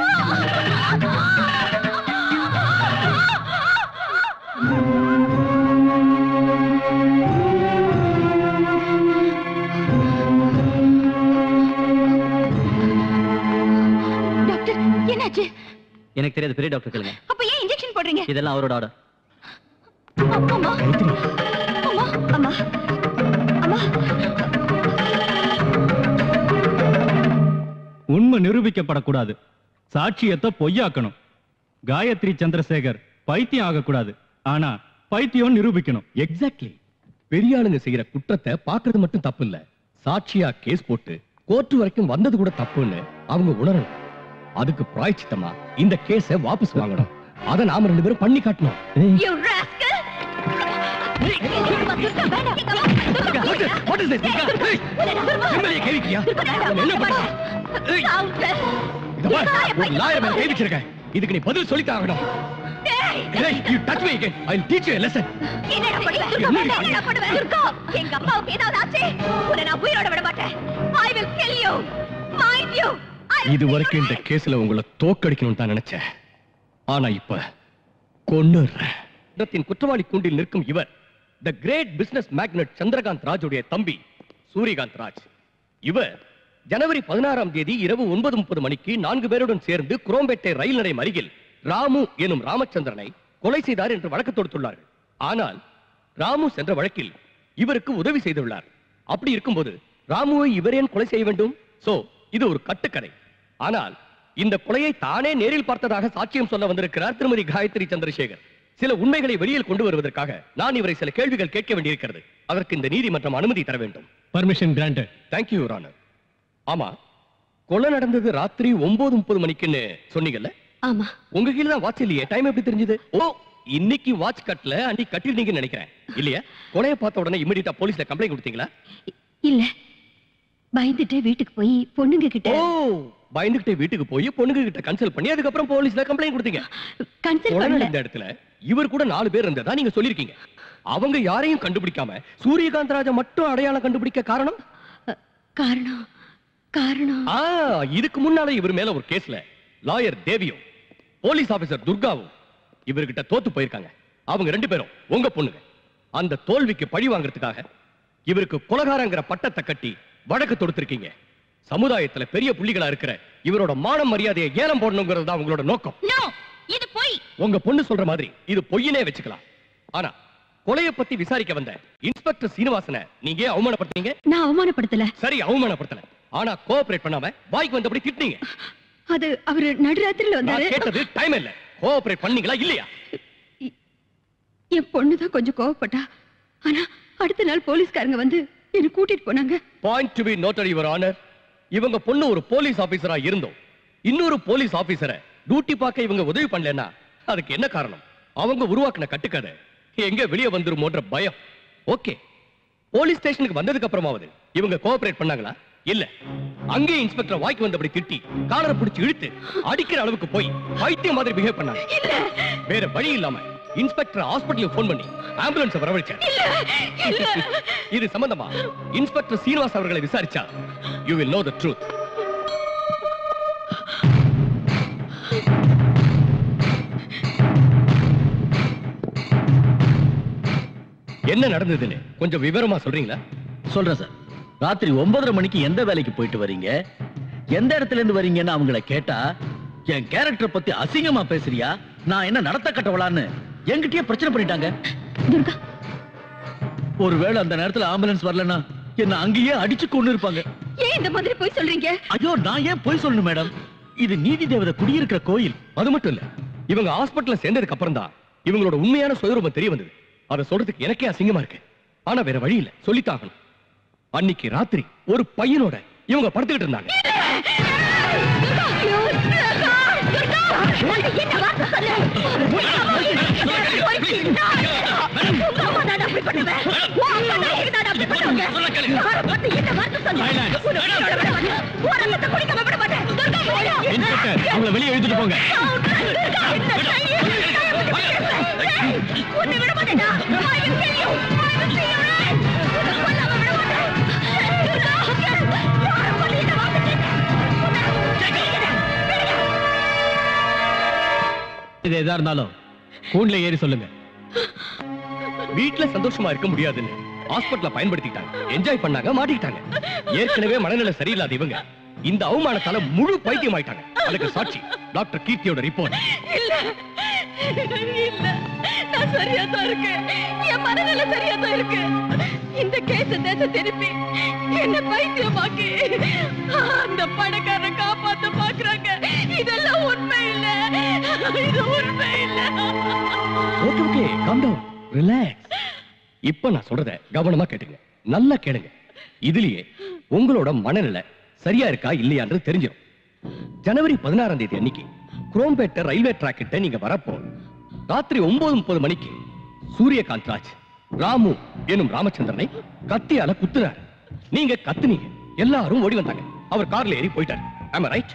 டாக்டர் என்னாச்சு எனக்கு தெரியாது பெரிய டாக்டர் கேளுங்க அப்ப ஏன் இன்ஜெக்ஷன் போடுறீங்க இதெல்லாம் அவரோட ஆர்டர் அம்மா அம்மா அம்மா அம்மா உண்மை நிரூபிக்கப்படக்கூடாது சாட்சியத்தை பொய்யாக்கணும் காயத்ரி சந்திரசேகர் பைத்தியம் ஆகக்கூடாது ஆனா பைத்தியம் நிரூபிக்கணும் எக்ஸாக்ட்லி பெரிய ஆளுங்க செய்யற குற்றத்தை பாக்குறது மட்டும் தப்பு இல்ல சாட்சியா கேஸ் போட்டு கோர்ட் வரைக்கும் வந்தது கூட தப்புன்னு அவங்க உணரணும் அதுக்கு பிராய்ச்சித்தமா இந்த கேஸ வாபஸ் வாங்கணும் அத நாம ரெண்டு பேரும் பண்ணி காட்டணும் You rascal! What is this? MLA கேவிக்கியா என்ன பண்ற இத பார், ஒரு லாயர் மேல கை வச்சிருக்கேன் இதுக்கு நீ பதில் சொல்லித்தான் ஆகணும் Hey, you touch me again. I'll teach you a lesson. என்னடா பண்ணுவ? என்னடி என்னடா பண்ணுவ? துர்கா, எங்க அப்பாவுக்கு ஏதாவது ஆச்சு உன்னை நான் உயிரோட விட மாட்டேன் I will kill you mind you இது வரைக்கும் இந்த கேஸ்ல உங்களை தோக்கடிக்கணும்னு தான் நினைச்சேன் ஆனா இப்ப கொன்னுறேன் இடத்தின் குற்றவாளி கூண்டில் நிற்கும் இவர் the great business magnate Chandrakant ராஜுடைய தம்பி சூரியகாந்த் ராஜ் இவர் ஜனவரி பதினாறாம் தேதி இரவு ஒன்பது முப்பது மணிக்கு நான்கு பேருடன் சேர்ந்து குரோம்பேட்டை ரயில் நிலையம் அருகில் ராமு எனும் ராமச்சந்திரனை கொலை செய்தார் என்று வழக்கு தொடுத்துள்ளார்கள் ஆனால் ராமு சென்ற வழக்கில் இவருக்கு உதவி செய்துள்ளார் அப்படி இருக்கும்போது ராமுவை இவர் ஏன் கொலை செய்ய வேண்டும் சோ இது ஒரு கட்டுக்கதை ஆனால் இந்த கொலையை தானே நேரில் பார்த்ததாக சாட்சியம் சொல்ல வந்திருக்கிறார் திருமதி காயத்ரி சந்திரசேகர் சில உண்மைகளை வெளியில் கொண்டு வருவதற்காக நான் இவரை சில கேள்விகள் கேட்க வேண்டியிருக்கிறது அதற்கு இந்த நீதிமன்றம் அனுமதி தர வேண்டும் பர்மிஷன் கிராண்டட் தேங்க்யூ ஆனர் ஆமா கொலை நடந்தது ராத்திரி ஒன்பது முப்பது மணிக்குன்னு சொன்னீங்கல்ல ஆமா உங்க கீழ தான் வாட்ச் இல்லையே டைம் எப்படி தெரிஞ்சது ஓ இன்னைக்கு வாட்ச் கட்டல அன்னைக்கு கட்டிருந்தீங்கன்னு நினைக்கிறேன் இல்லையா கொலையை பார்த்த உடனே இமிடியட்டா போலீஸ்ல கம்ப்ளைண்ட் கொடுத்தீங்களா இல்ல பயந்துட்டு வீட்டுக்கு போய் பொண்ணுங்க கிட்ட ஓ பயந்துகிட்டே வீட்டுக்கு போய் பொண்ணுங்க கிட்ட கன்சல்ட் பண்ணி அதுக்கப்புறம் போலீஸ்ல கம்ப்ளைண்ட் கொடுத்தீங்க கன்சல்ட் கொலை பண்ணல நடந்த இடத்துல இவர் கூட நாலு பேர் இருந்ததா நீங்க சொல்லிருக்கீங்க அவங்க யாரையும் கண்டுபிடிக்காம சூரியகாந்த் ராஜா மட்டும் அடையாளம் கண்டுபிடிக்க காரணம் காரணம் காரணம் ஆ இதுக்கு முன்னால இவர் மேல ஒரு கேஸ்ல லாயர் தேவியும் போலீஸ் ஆபீசர் துர்காவும் இவர்கிட்ட தோத்து போயிருக்காங்க அவங்க ரெண்டு பேரும் உங்க பொண்ணுங்க அந்த தோல்விக்கு பழி வாங்குறதுக்காக இவருக்கு கொலகாரங்கிற பட்டத்தை கட்டி வழக்கு தொடுத்திருக்கீங்க சமுதாயத்துல பெரிய புள்ளிகளா இருக்கிற இவரோட மான மரியாதையை ஏலம் போடணுங்கிறது தான் உங்களோட நோக்கம் நோ இது பொய் உங்க பொண்ணு சொல்ற மாதிரி இது பொய்யினே வச்சுக்கலாம் ஆனா கொலைய பத்தி விசாரிக்க வந்த இன்ஸ்பெக்டர் சீனிவாசனை நீங்க ஏன் அவமானப்படுத்தீங்க நான் அவமானப்படுத்தல சரி அவமானப்படுத்தல ஆனா கோஆபரேட் பண்ணாம வாய்க்கு வந்தபடி திட்டினீங்க அது அவரு நடுராத்திரில நான் வந்தாரு கேட்டது டைம் இல்ல கோஆபரேட் பண்ணீங்களா இல்லையா என் பொண்ணுதான் கொஞ்சம் கோவப்பட்டா ஆனா அடுத்த நாள் போலீஸ்காரங்க வந்து என்ன கூட்டிட்டு போனாங்க point to be noted your honour இவங்க பொண்ணு ஒரு போலீஸ் ஆபீசரா இருந்தோம் இன்னொரு போலீஸ் ஆபீசரை டியூட்டி பார்க்க இவங்க உதவி பண்ணலன்னா அதுக்கு என்ன காரணம் அவங்க உருவாக்குன கட்டுக்கதை எங்க வெளியே வந்துருமோன்ற பயம் ஓகே போலீஸ் ஸ்டேஷனுக்கு வந்ததுக்கு அப்புறமாவது இவங்க கோஆபரேட் பண்ணாங்களா இல்ல அங்கே இன்ஸ்பெக்டர் வாய்க்கு வந்தபடி திட்டி காலரை பிடிச்சு இழுத்து அடிக்கிற அளவுக்கு போய் பைத்தியம் மாதிரி பிஹேவ் பண்ணாங்க வேற வழி இல்லாம இன்ஸ்பெக்டர் ஹாஸ்பிட்டலுக்கு ஃபோன் பண்ணி ஆம்புலன்ஸ் வரவழைச்சார் இது சம்பந்தமா இன்ஸ்பெக்டர் சீனிவாஸ் அவர்களை விசாரிச்சா you will know the truth என்ன நடந்ததுன்னு கொஞ்சம் விவரமா சொல்றீங்களா சொல்றேன் சார் ராத்திரி ஒன்பதரை மணிக்கு எந்த வேலைக்கு போயிட்டு வரீங்க எந்த இடத்துல இருந்து வரீங்கன்னு அவங்கள கேட்டா என் கேரக்டர் பத்தி அசிங்கமா பேசுறியா நான் என்ன நடத்த கட்டவளான்னு என்கிட்டயே பிரச்சனை பண்ணிட்டாங்க ஒருவேளை அந்த நேரத்துல ஆம்புலன்ஸ் வரலன்னா என்ன அங்கேயே அடிச்சு கொண்டு இருப்பாங்க ஏன் இந்த மாதிரி போய் சொல்றீங்க ஐயோ நான் ஏன் போய் சொல்லணும் மேடம் இது நீதி தேவதை குடியிருக்கிற கோயில் அது மட்டும் இல்ல இவங்க ஹாஸ்பிட்டல்ல சேர்ந்ததுக்கு அப்புறம் தான் இவங்களோட உண்மையான சுயரூபம் தெரிய வந்தது அதை சொல்றதுக்கு எனக்கே அசிங்கமா இருக்கு ஆனா வேற வழி இல்ல சொல்லித்தாகணும் அன்னைக்கு ராத்திரி ஒரு பையனோட இவங்க படுத்துக்கிட்டு இருந்தாங்க அவங்கள வெளியே எழுதிட்டு போங்க இது எதா இருந்தாலும் கூண்டுல ஏறி சொல்லுங்க வீட்ல சந்தோஷமா இருக்க முடியாதுன்னு ஹாஸ்பிட்டல பயன்படுத்திட்டாங்க என்ஜாய் பண்ணாங்க மாட்டிக்கிட்டாங்க ஏற்கனவே மனநிலை சரியில்லாத இவங்க இந்த அவமானத்தால முழு பைத்தியம் ஆயிட்டாங்க அதுக்கு சாட்சி டாக்டர் கீர்த்தியோட ரிப்போர்ட் இல்ல இல்ல நான் சரியா தான் இருக்கேன் என் மனநிலை சரியா தான் இருக்கு இந்த கேஸ தேச திருப்பி என்ன பைத்தியமாக்கி அந்த பணக்காரரை காப்பாத்த பாக்குறாங்க இதெல்லாம் உண்மை இல்ல இது உண்மை இல்ல okay okay calm down relax இப்ப நான் சொல்றத கவனமா கேட்டுங்க நல்லா கேளுங்க இதுலயே உங்களோட மனநிலை சரியா இருக்கா இல்லையான்றது தெரிஞ்சிடும் ஜனவரி பதினாறாம் தேதி அன்னைக்கு குரோம்பேட்டை ரயில்வே ட்ராக் கிட்ட நீங்க வரப்போ ராத்திரி ஒன்பது முப்பது மணிக்கு சூரியகாந்த் ராஜ் ராமு எனும் ராமச்சந்திரனை கத்தியால குத்துனார் நீங்க கத்துனீங்க எல்லாரும் ஓடி வந்தாங்க அவர் கார்ல ஏறி போயிட்டார் ஆமா ரைட்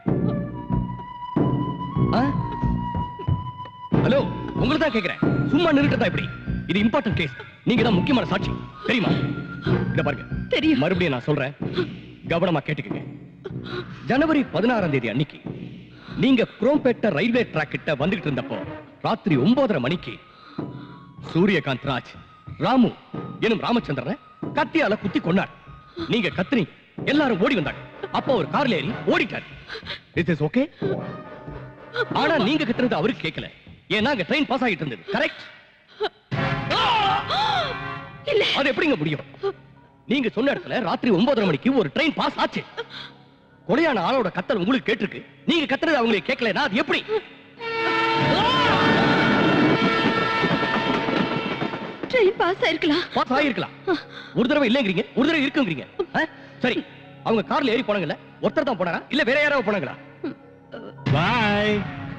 ஹலோ உங்களை தான் கேக்குறேன் சும்மா நிறுத்ததா இப்படி இது இம்பார்ட்டன்ட் கேஸ் நீங்க தான் முக்கியமான சாட்சி தெரியுமா இத பாருங்க தெரியும் மறுபடியும் நான் சொல்றேன் கவனமா கேட்டுக்கங்க ஜனவரி பதினாறாம் தேதி அன்னைக்கு நீங்க குரோம்பேட்டை ரயில்வே ட்ராக் கிட்ட வந்துகிட்டு இருந்தப்போ ராத்திரி ஒன்பதரை மணிக்கு சூரியகாந்த் ராஜ் ராமு எனும் ராமச்சந்திரனை கத்தியால குத்தி கொண்டார் நீங்க கத்துனீங்க எல்லாரும் ஓடி வந்தாங்க அப்போ ஒரு கார்ல ஏறி ஓடிட்டார் இஸ் இஸ் ஓகே ஆனா நீங்க கத்துனது அவருக்கு கேட்கல ஏன்னா அங்க ட்ரெயின் பாஸ் ஆகிட்டு இருந்தது கரெக்ட் அது எப்படிங்க முடியும் நீங்க சொன்ன இடத்துல ராத்திரி ஒன்பதரை மணிக்கு ஒரு ட்ரெயின் பாஸ் ஆச்சு கொலையான ஆளோட கத்தல் உங்களுக்கு கேட்டிருக்கு நீங்க கத்துறது அவங்களுக்கு கேட்கலனா அது எப்படி ட்ரெயின் பாஸ் ஆயிருக்கலாம் பாஸ் ஆகிருக்கலாம் ஒரு தடவை இல்லைங்கிறீங்க ஒரு தடவை இருக்குங்கிறீங்க ஆ? சரி அவங்க கார்ல ஏறி போனாங்கல்ல ஒருத்தர் தான் போனாரா இல்ல வேற யாராவது போனாங்களா பாய்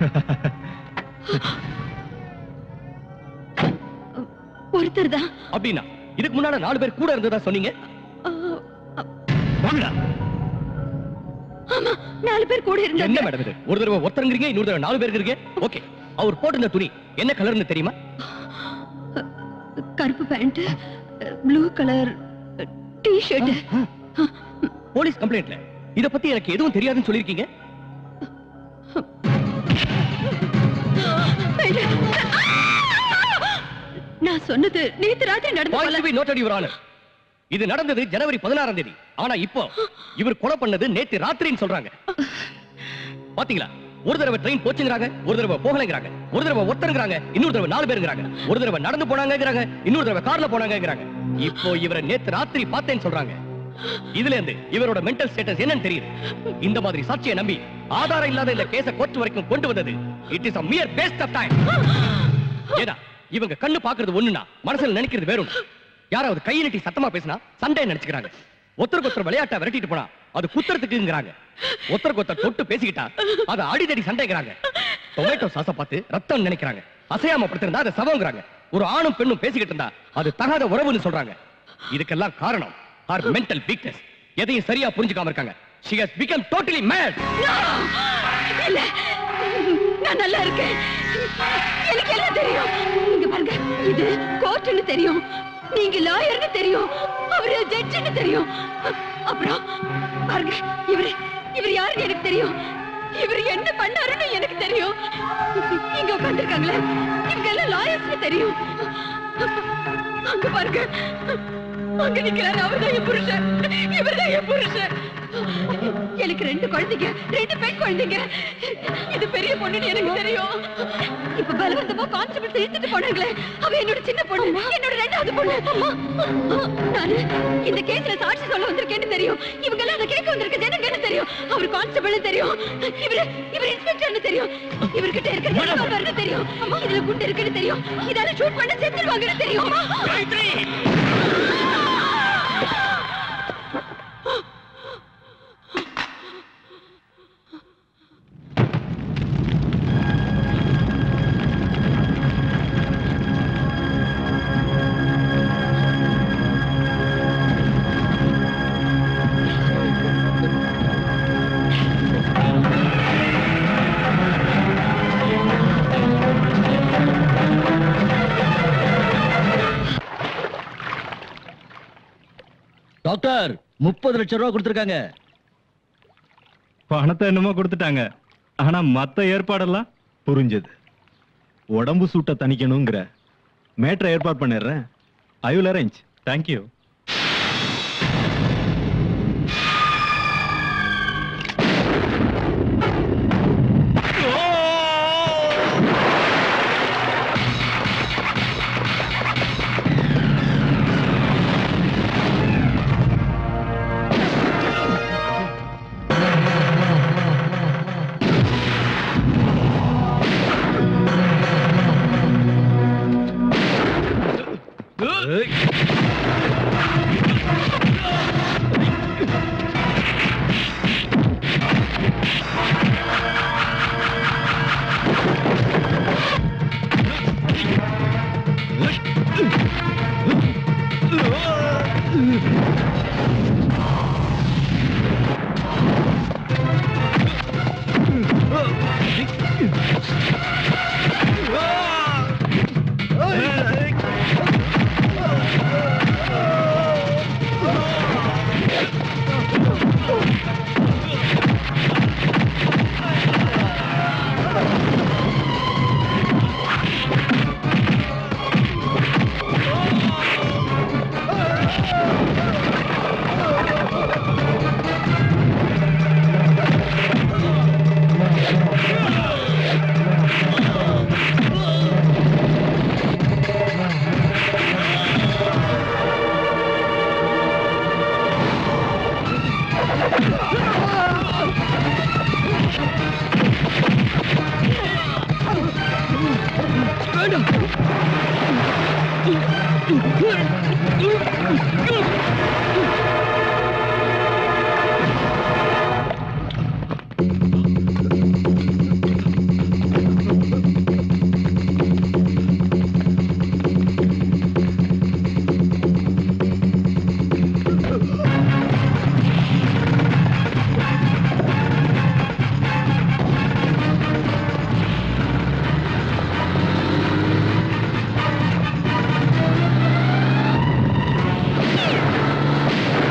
ஒருத்தர் தான் அப்படின்னா இதுக்கு முன்னால நாலு பேர் கூட இருந்ததா சொன்னீங்க வாங்கடா ஆமா நாலு பேர் கூட என்ன இருந்தாங்க மேடம் இது ஒரு தடவை ஒருத்தருங்கிறீங்க இன்னொரு தடவை நாலு பேர் இருக்கீங்க ஓகே அவர் போட்டிருந்த துணி என்ன கலர்னு தெரியுமா கருப்பு pant blue colour T shirt police கம்ப்ளைண்ட்ல இத பத்தி எனக்கு எதுவும் தெரியாதுன்னு சொல்லிருக்கீங்க நான் சொன்னது நேத்து ராத்திரி நடந்த Point கொலை. to be noted, Your Honor. இது நடந்தது ஜனவரி பதினாறாம் தேதி ஆனா இப்போ இவர் கொலை பண்ணது நேத்து ராத்திரின்னு சொல்றாங்க பாத்தீங்களா ஒரு தடவை ட்ரெயின் போச்சுங்கிறாங்க ஒரு தடவை போகலைங்கிறாங்க ஒரு தடவை ஒருத்தருங்கிறாங்க இன்னொரு தடவை நாலு பேருங்கிறாங்க ஒரு தடவை நடந்து போனாங்கங்கிறாங்க இன்னொரு தடவை கார்ல போனாங்கங்கிறாங்க இப்போ இவரை நேத்து ராத்திரி பார்த்தேன்னு சொல்றாங்க இதுல இருந்து இவரோட மென்டல் ஸ்டேட்டஸ் என்னன்னு தெரியுது இந்த மாதிரி சாட்சியை நம்பி ஆதாரம் இல்லாத இந்த கேஸ கோர்ட் வரைக்கும் கொண்டு வந்தது it is a mere waste of time ஏடா இவங்க கண்ணு பாக்குறது ஒண்ணுனா மனசுல நினைக்கிறது வேற ஒண்ணு யாராவது கை நீட்டி சத்தமா பேசினா சண்டை நினைச்சுக்கிறாங்க ஒருத்தருக்கு ஒருத்தர் விளையாட்டா விரட்டிட்டு போனா அது குத்துறதுக்குங்கிறாங்க ஒருத்தருக்கு ஒருத்தர் தொட்டு பேசிக்கிட்டா அது அடிதடி சண்டைங்கிறாங்க டொமேட்டோ சாச பார்த்து ரத்தம் நினைக்கிறாங்க அசையாம படுத்திருந்தா அது சவங்கிறாங்க ஒரு ஆணும் பெண்ணும் பேசிக்கிட்டு இருந்தா அது தகாத உறவுன்னு சொல்றாங்க இதுக்கெல்லாம் காரணம் ஆர் மென்டல் வீக்னஸ் எதையும் சரியா புரிஞ்சுக்காம இருக்காங்க she has become totally mad இல்ல நான் நல்லா இருக்கேன் எனக்கு எல்லாம் தெரியும் இங்க பாருங்க இது கோர்ட்னு தெரியும் நீங்க லாயர்னு தெரியும் அவரு ஜட்ஜ்னு தெரியும் அப்புறம் பாருங்க இவரு இவர் யாருன்னு எனக்கு தெரியும் இவர் என்ன பண்ணாருன்னு எனக்கு தெரியும் இங்க உட்கார்ந்திருக்காங்களே இவங்க எல்லாம் லாயர்ஸ்னு தெரியும் அங்க பாருங்க அங்க நிக்கிறாரு அவர்தான் என் புருஷன் இவர்தான் என் புருஷன் எனக்கு ரெண்டு குழந்தைங்க ரெண்டு பெண் குழந்தைங்க இது பெரிய பொண்ணுன்னு எனக்கு தெரியும் இப்ப பலவந்தமா கான்ஸ்டபிள் இழுத்துட்டு போனாங்களே அவ என்னோட சின்ன பொண்ணு என்னோட ரெண்டாவது பொண்ணு அம்மா நானு இந்த கேஸ்ல சாட்சி சொல்ல வந்திருக்கேன்னு தெரியும் இவங்க எல்லாம் அதை கேட்க வந்திருக்க ஜனங்கன்னு தெரியும் அவர் கான்ஸ்டபிள் தெரியும் இவரு இவர் இன்ஸ்பெக்டர்னு தெரியும் இவர்கிட்ட இருக்க ரிவால்வர்னு தெரியும் அம்மா இதுல குண்டு இருக்குன்னு தெரியும் இதால ஷூட் பண்ண செத்துருவாங்கன்னு தெரியும் டாக்டர் முப்பது லட்சம் ரூபாய் கொடுத்திருக்காங்க பணத்தை என்னமோ கொடுத்துட்டாங்க ஆனா மத்த ஏற்பாடெல்லாம் புரிஞ்சது உடம்பு சூட்டை தணிக்கணுங்கிற மேட்ரை ஏற்பாடு பண்ணிடுறேன் ஐ வில் அரேஞ்ச் தேங்க்யூ ஆ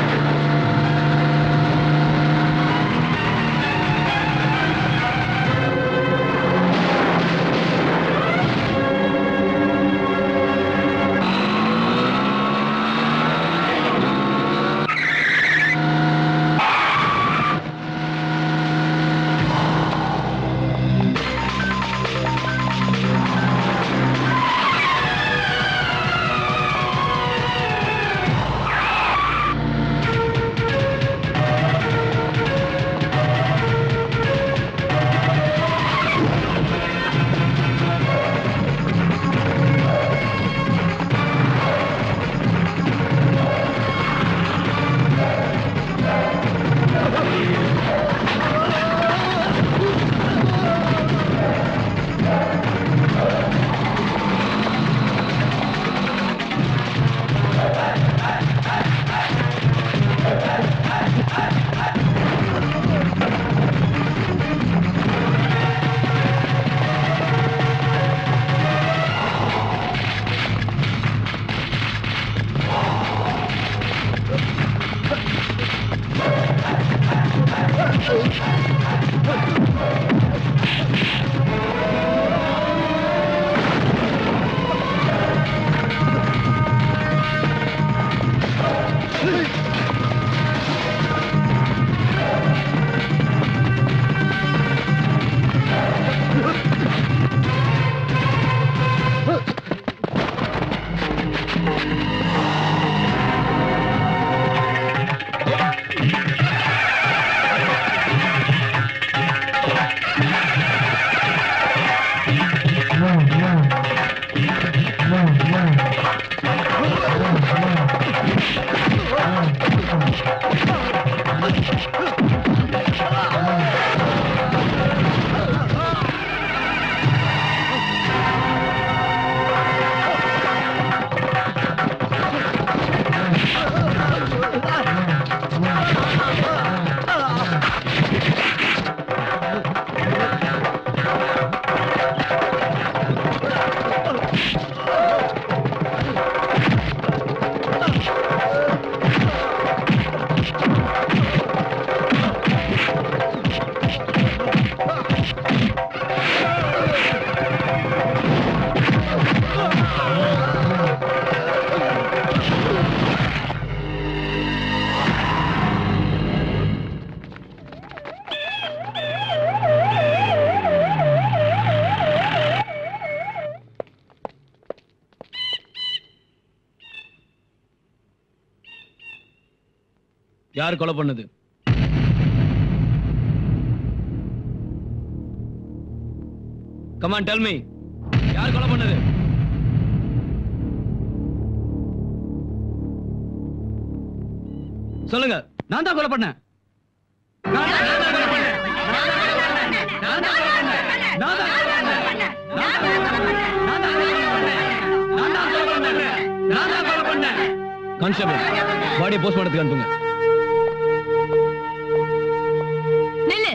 யார் கொலை பண்ணது கமான் டெல் மீ யார் கொலை பண்ணது சொல்லுங்க நான் தான் கொலை பண்ணேன் கான்ஸ்டபிள் பாடியை போஸ்ட்மார்ட்டத்துக்கு அனுப்புங்க நில்லு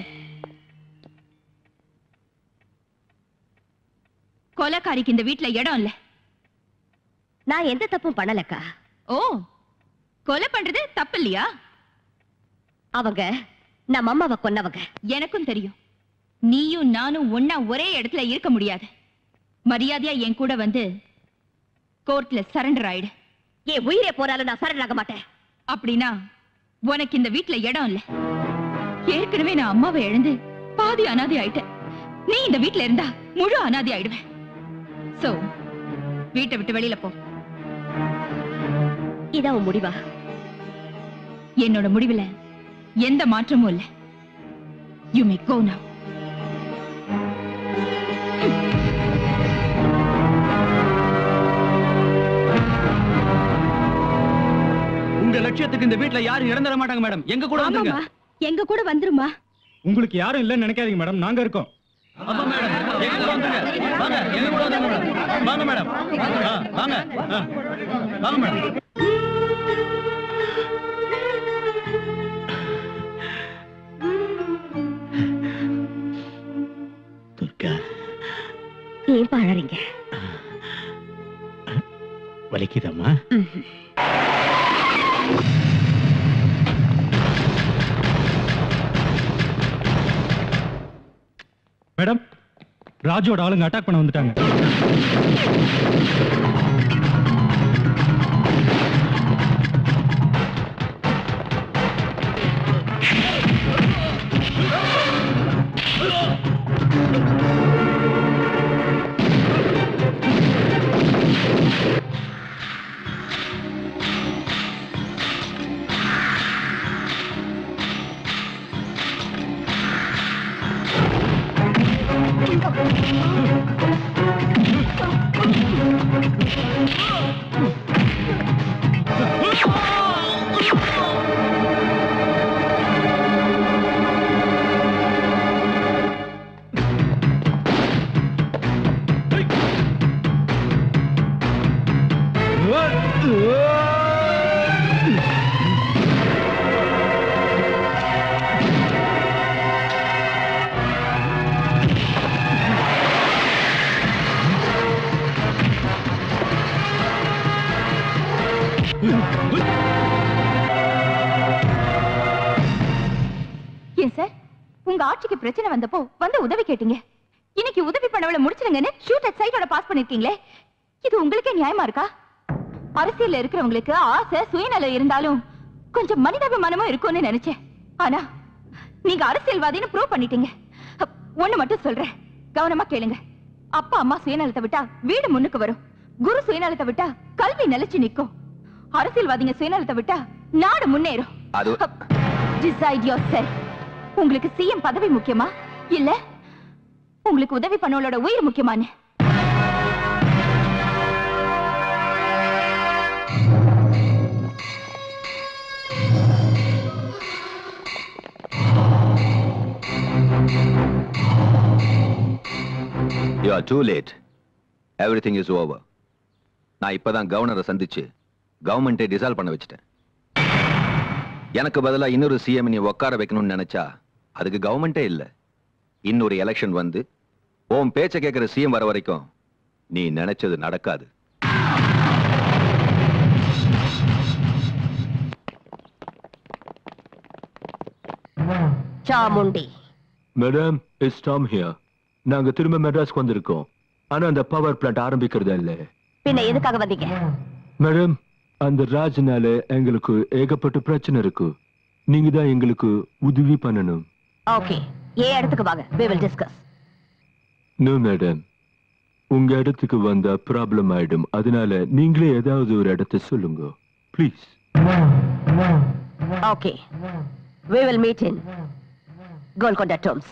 கொலைக்காரிக்கு இந்த வீட்ல இடம் இல்ல நான் எந்த தப்பும் பண்ணலக்கா ஓ கொலை பண்றது தப்பு இல்லையா அவங்க நம்ம அம்மாவை கொன்னவங்க எனக்கும் தெரியும் நீயும் நானும் ஒன்னா ஒரே இடத்துல இருக்க முடியாது மரியாதையா என் கூட வந்து கோர்ட்ல சரண்டர் ஆயிடு என் உயிரே போனாலும் நான் சரண் ஆக மாட்டேன் அப்படின்னா உனக்கு இந்த வீட்ல இடம் இல்ல ஏற்கனவே நான் அம்மாவை இழந்து பாதி அனாதை ஆயிட்டேன் நீ இந்த வீட்ல இருந்தா முழு அனாதை ஆயிடுவேன் சோ வீட்டை விட்டு வெளியில போ இதான் உன் முடிவா என்னோட முடிவுல எந்த மாற்றமும் இல்ல யூ மே கோ now உங்க லட்சியத்துக்கு இந்த வீட்ல யாரும் இறந்துட மாட்டாங்க மேடம் எங்க கூட வந்துருங்க ஆமாம்மா எங்க கூட வந்துருமா உங்களுக்கு யாரும் இல்லைன்னு நினைக்காதீங்க மேடம் நாங்க இருக்கோம் ஆமா மேடம் எங்க கூட வந்துருங்க வாங்க எங்க கூட வந்துருங்க மேடம் வாங்க மேடம் ஆ, வாங்க ஆ, வாங்க மேடம் ஏன் பாழறீங்க வலிக்குதம்மா மேடம் ராஜோட ஆளுங்க அட்டாக் பண்ண வந்துட்டாங்க ஏன் சார் உங்க ஆட்சிக்கு பிரச்சனை வந்தப்போ வந்து உதவி கேட்டீங்க இன்னைக்கு உதவி பண்ணவள முடிச்சிருங்கன்னு ஷூட் அட் சைட்டோட பாஸ் பண்ணிருக்கீங்களே இது உங்களுக்கே நியாயமா இருக்கா அரசியல்ல இருக்கிறவங்களுக்கு ஆசை சுயநலம் இருந்தாலும் கொஞ்சம் மனிதாபிமானமும் இருக்கும்னு நினைச்சேன் ஆனா நீங்க அரசியல்வாதின்னு ப்ரூவ் பண்ணிட்டீங்க அப், ஒண்ணு மட்டும் சொல்றேன் கவனமா கேளுங்க அப்பா அம்மா சுயநலத்தை விட்டா வீடு முன்னுக்கு வரும் குரு சுயநலத்தை விட்டா கல்வி நிலைச்சு நிக்கும் அரசியல்வாதிங்க சுயநலத்தை விட்டா நாடு முன்னேறும் அது டிசைட் யோர் செல்ஃப் உங்களுக்கு சிஎம் பதவி முக்கியமா இல்ல உங்களுக்கு உதவி பண்ணவளோட உயிர் முக்கியமான்னு you are too late everything is over நான் இப்பதான் கவர்னரை சந்திச்சு கவர்மெண்ட்டை டிசால்வ் பண்ண வச்சுட்டேன் எனக்கு பதிலா இன்னொரு சிஎம் நீ உட்கார வைக்கணும்னு நினைச்சா அதுக்கு கவர்மெண்ட்டே இல்ல இன்னொரு எலெக்ஷன் வந்து உன் பேச்ச கேட்கிற சிஎம் வர வரைக்கும் நீ நினைச்சது நடக்காது Chamundi madam it's Tom here நாங்க திரும்ப மெட்ராஸ்க்கு வந்திருக்கோம் ஆனா அந்த பவர் பிளான்ட் ஆரம்பிக்கிறதா இல்ல பின்ன எதுக்காக வந்தீங்க மேடம் அந்த ராஜ்னால எங்களுக்கு ஏகப்பட்ட பிரச்சனை இருக்கு நீங்க தான் எங்களுக்கு உதவி பண்ணணும் ஓகே ஏன் இடத்துக்கு வாங்க we will discuss no madam உங்க இடத்துக்கு வந்தா ப்ராப்ளம் ஆயிடும் அதனால நீங்களே ஏதாவது ஒரு இடத்தை சொல்லுங்க please Okay. We will meet in Golconda Tombs.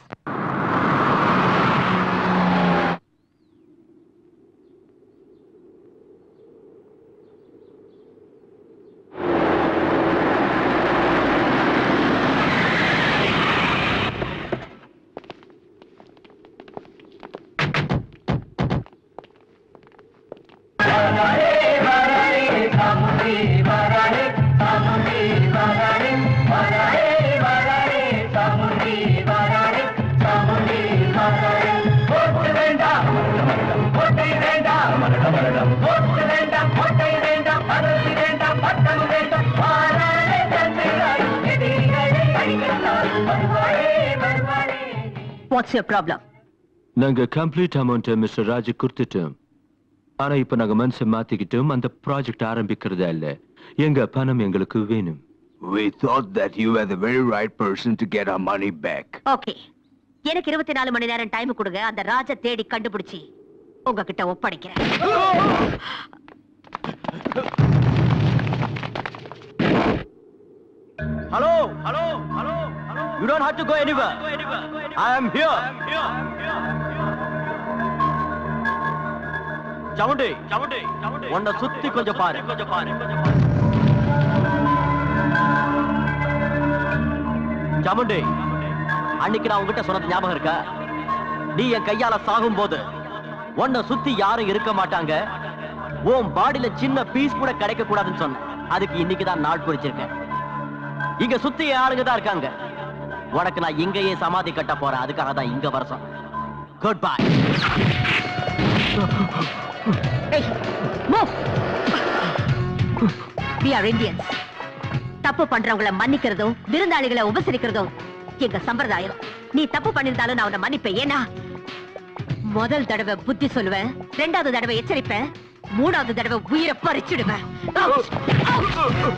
What's your problem? நாங்க கம்ப்ளீட் அமௌண்ட் மிஸ்டர் ராஜு கொடுத்துட்டோம் ஆனா இப்ப நாங்க மனசை மாத்திக்கிட்டோம் அந்த ப்ராஜெக்ட் ஆரம்பிக்கிறதா இல்ல எங்க பணம் எங்களுக்கு வேணும் We thought that you were the very right person to get our money back. Okay எனக்கு இருபத்தி நாலு மணி நேரம் டைம் கொடுங்க அந்த ராஜ தேடி கண்டுபிடிச்சி உங்ககிட்ட ஒப்படைக்கிறேன் Hello, hello, hello, hello. You don't have to go anywhere. I am here. சவுண்டி சவுண்டி உன்னை சுத்தி கொஞ்சம் பாரு கொஞ்சம் பாரு சமுண்டி அன்னைக்கு நான் உங்ககிட்ட சொன்னது ஞாபகம் இருக்கா நீ என் கையால சாகும் போது உன்னை சுத்தி யாரும் இருக்க மாட்டாங்க உன் பாடியில சின்ன பீஸ் கூட கிடைக்க கூடாதுன்னு சொன்னேன் அதுக்கு இன்னைக்கு தான் நாள் குறிச்சிருக்கேன் இங்க சுத்தி என் ஆளுங்க தான் இருக்காங்க உனக்கு நான் இங்கேயே சமாதி கட்ட போறேன் அதுக்காக தான் இங்க வர சொன்னேன் goodbye move we are Indians தப்பு பண்றவங்கள மன்னிக்கிறதும் விருந்தாளிகளை உபசரிக்கிறதும் எங்க சம்பிரதாயம் நீ தப்பு பண்ணிருந்தாலும் நான் உன்னை மன்னிப்பேன் ஏன்னா முதல் தடவை புத்தி சொல்லுவேன் ரெண்டாவது தடவை எச்சரிப்பேன் மூணாவது தடவை உயிரை பறிச்சிடுவேன் Out! Out!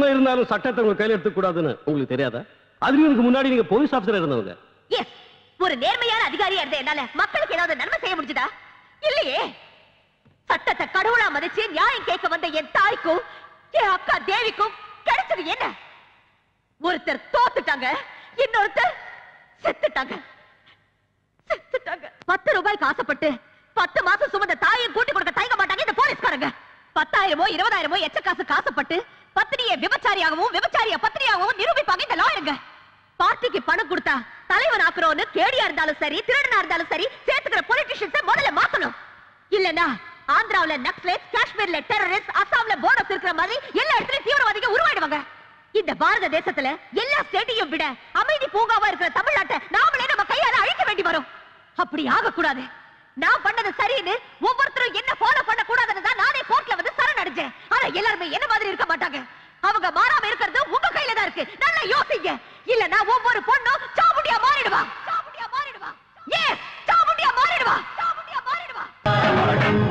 என்ன இருந்தாலும் சட்டத்தை உங்க கையில எடுத்துக்க கூடாதுன்னு உங்களுக்கு தெரியாதா அதுலயும் எனக்கு முன்னாடி நீங்க போலீஸ் ஆபீசரா இருந்தவங்க எஸ் ஒரு நேர்மையான அதிகாரியா இருந்த என்னால மக்களுக்கு ஏதாவது நன்மை செய்ய முடிஞ்சுதா இல்லையே சட்டத்தை கடவுளா மதிச்சு நியாயம் கேட்க வந்த என் தாய்க்கும் என் அக்கா தேவிக்கும் கிடைச்சது என்ன ஒருத்தர் தோத்துட்டாங்க இன்னொருத்தர் செத்துட்டாங்க செத்துட்டாங்க பத்து ரூபாய்க்கு ஆசைப்பட்டு பத்து மாசம் சுமந்த தாயை கூட்டி கொடுக்க தயங்க மாட்டாங்க இந்த போலீஸ்காரங்க பத்தாயிரமோ இருபதாயிரமோ எச்ச காசு காசுப்பட்டு பத்தினியை விபச்சாரியாகவும் விபச்சாரிய பத்தினியாகவும் நிரூபிப்பாங்க இந்த லாயருங்க பார்ட்டிக்கு பணம் கொடுத்தா தலைவன் ஆக்குறோன்னு கேடியா இருந்தாலும் சரி திருடனா இருந்தாலும் சரி சேர்த்துக்கிற பொலிட்டிஷியன்ஸ் முதல்ல மாத்தணும் இல்லனா ஆந்திராவுல நக்சலைட் காஷ்மீர்ல டெரரிஸ்ட் அசாம்ல போனஸ் இருக்கிற மாதிரி எல்லா இடத்துலயும் தீவிரவாதிகள் உருவாயிடுவாங்க இந்த பாரத தேசத்துல எல்லா ஸ்டேட்டையும் விட அமைதி பூங்காவா இருக்கிற தமிழ்நாட்டை நாமளே நம்ம கையால அழிக்க வேண்டி வரும் அப்படி ஆகக்கூடாது நான் பண்ணது சரின்னு ஒவ்வொருத்தரும் என்ன ஃபாலோ பண்ண கூடாதுன்னு தான் நானே கோர்ட்ல வந்து சரணடைஞ்சேன் ஆனா எல்லாருமே என்ன மாதிரி இருக்க மாட்டாங்க அவங்க மாறாம இருக்கிறது உங்க கையில தான் இருக்கு நல்லா யோசிங்க இல்லனா ஒவ்வொரு பொண்ணும் சாமுண்டியா மாறிடுவா சாமுண்டியா மாறிடுவா எஸ் சாமுண்டியா மாறிடுவா சாமுண்டியா மாறிடுவா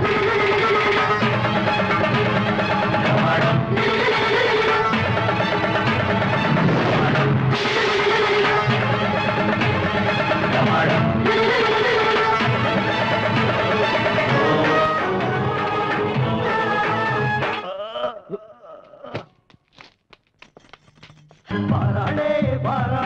பாராளே பாரா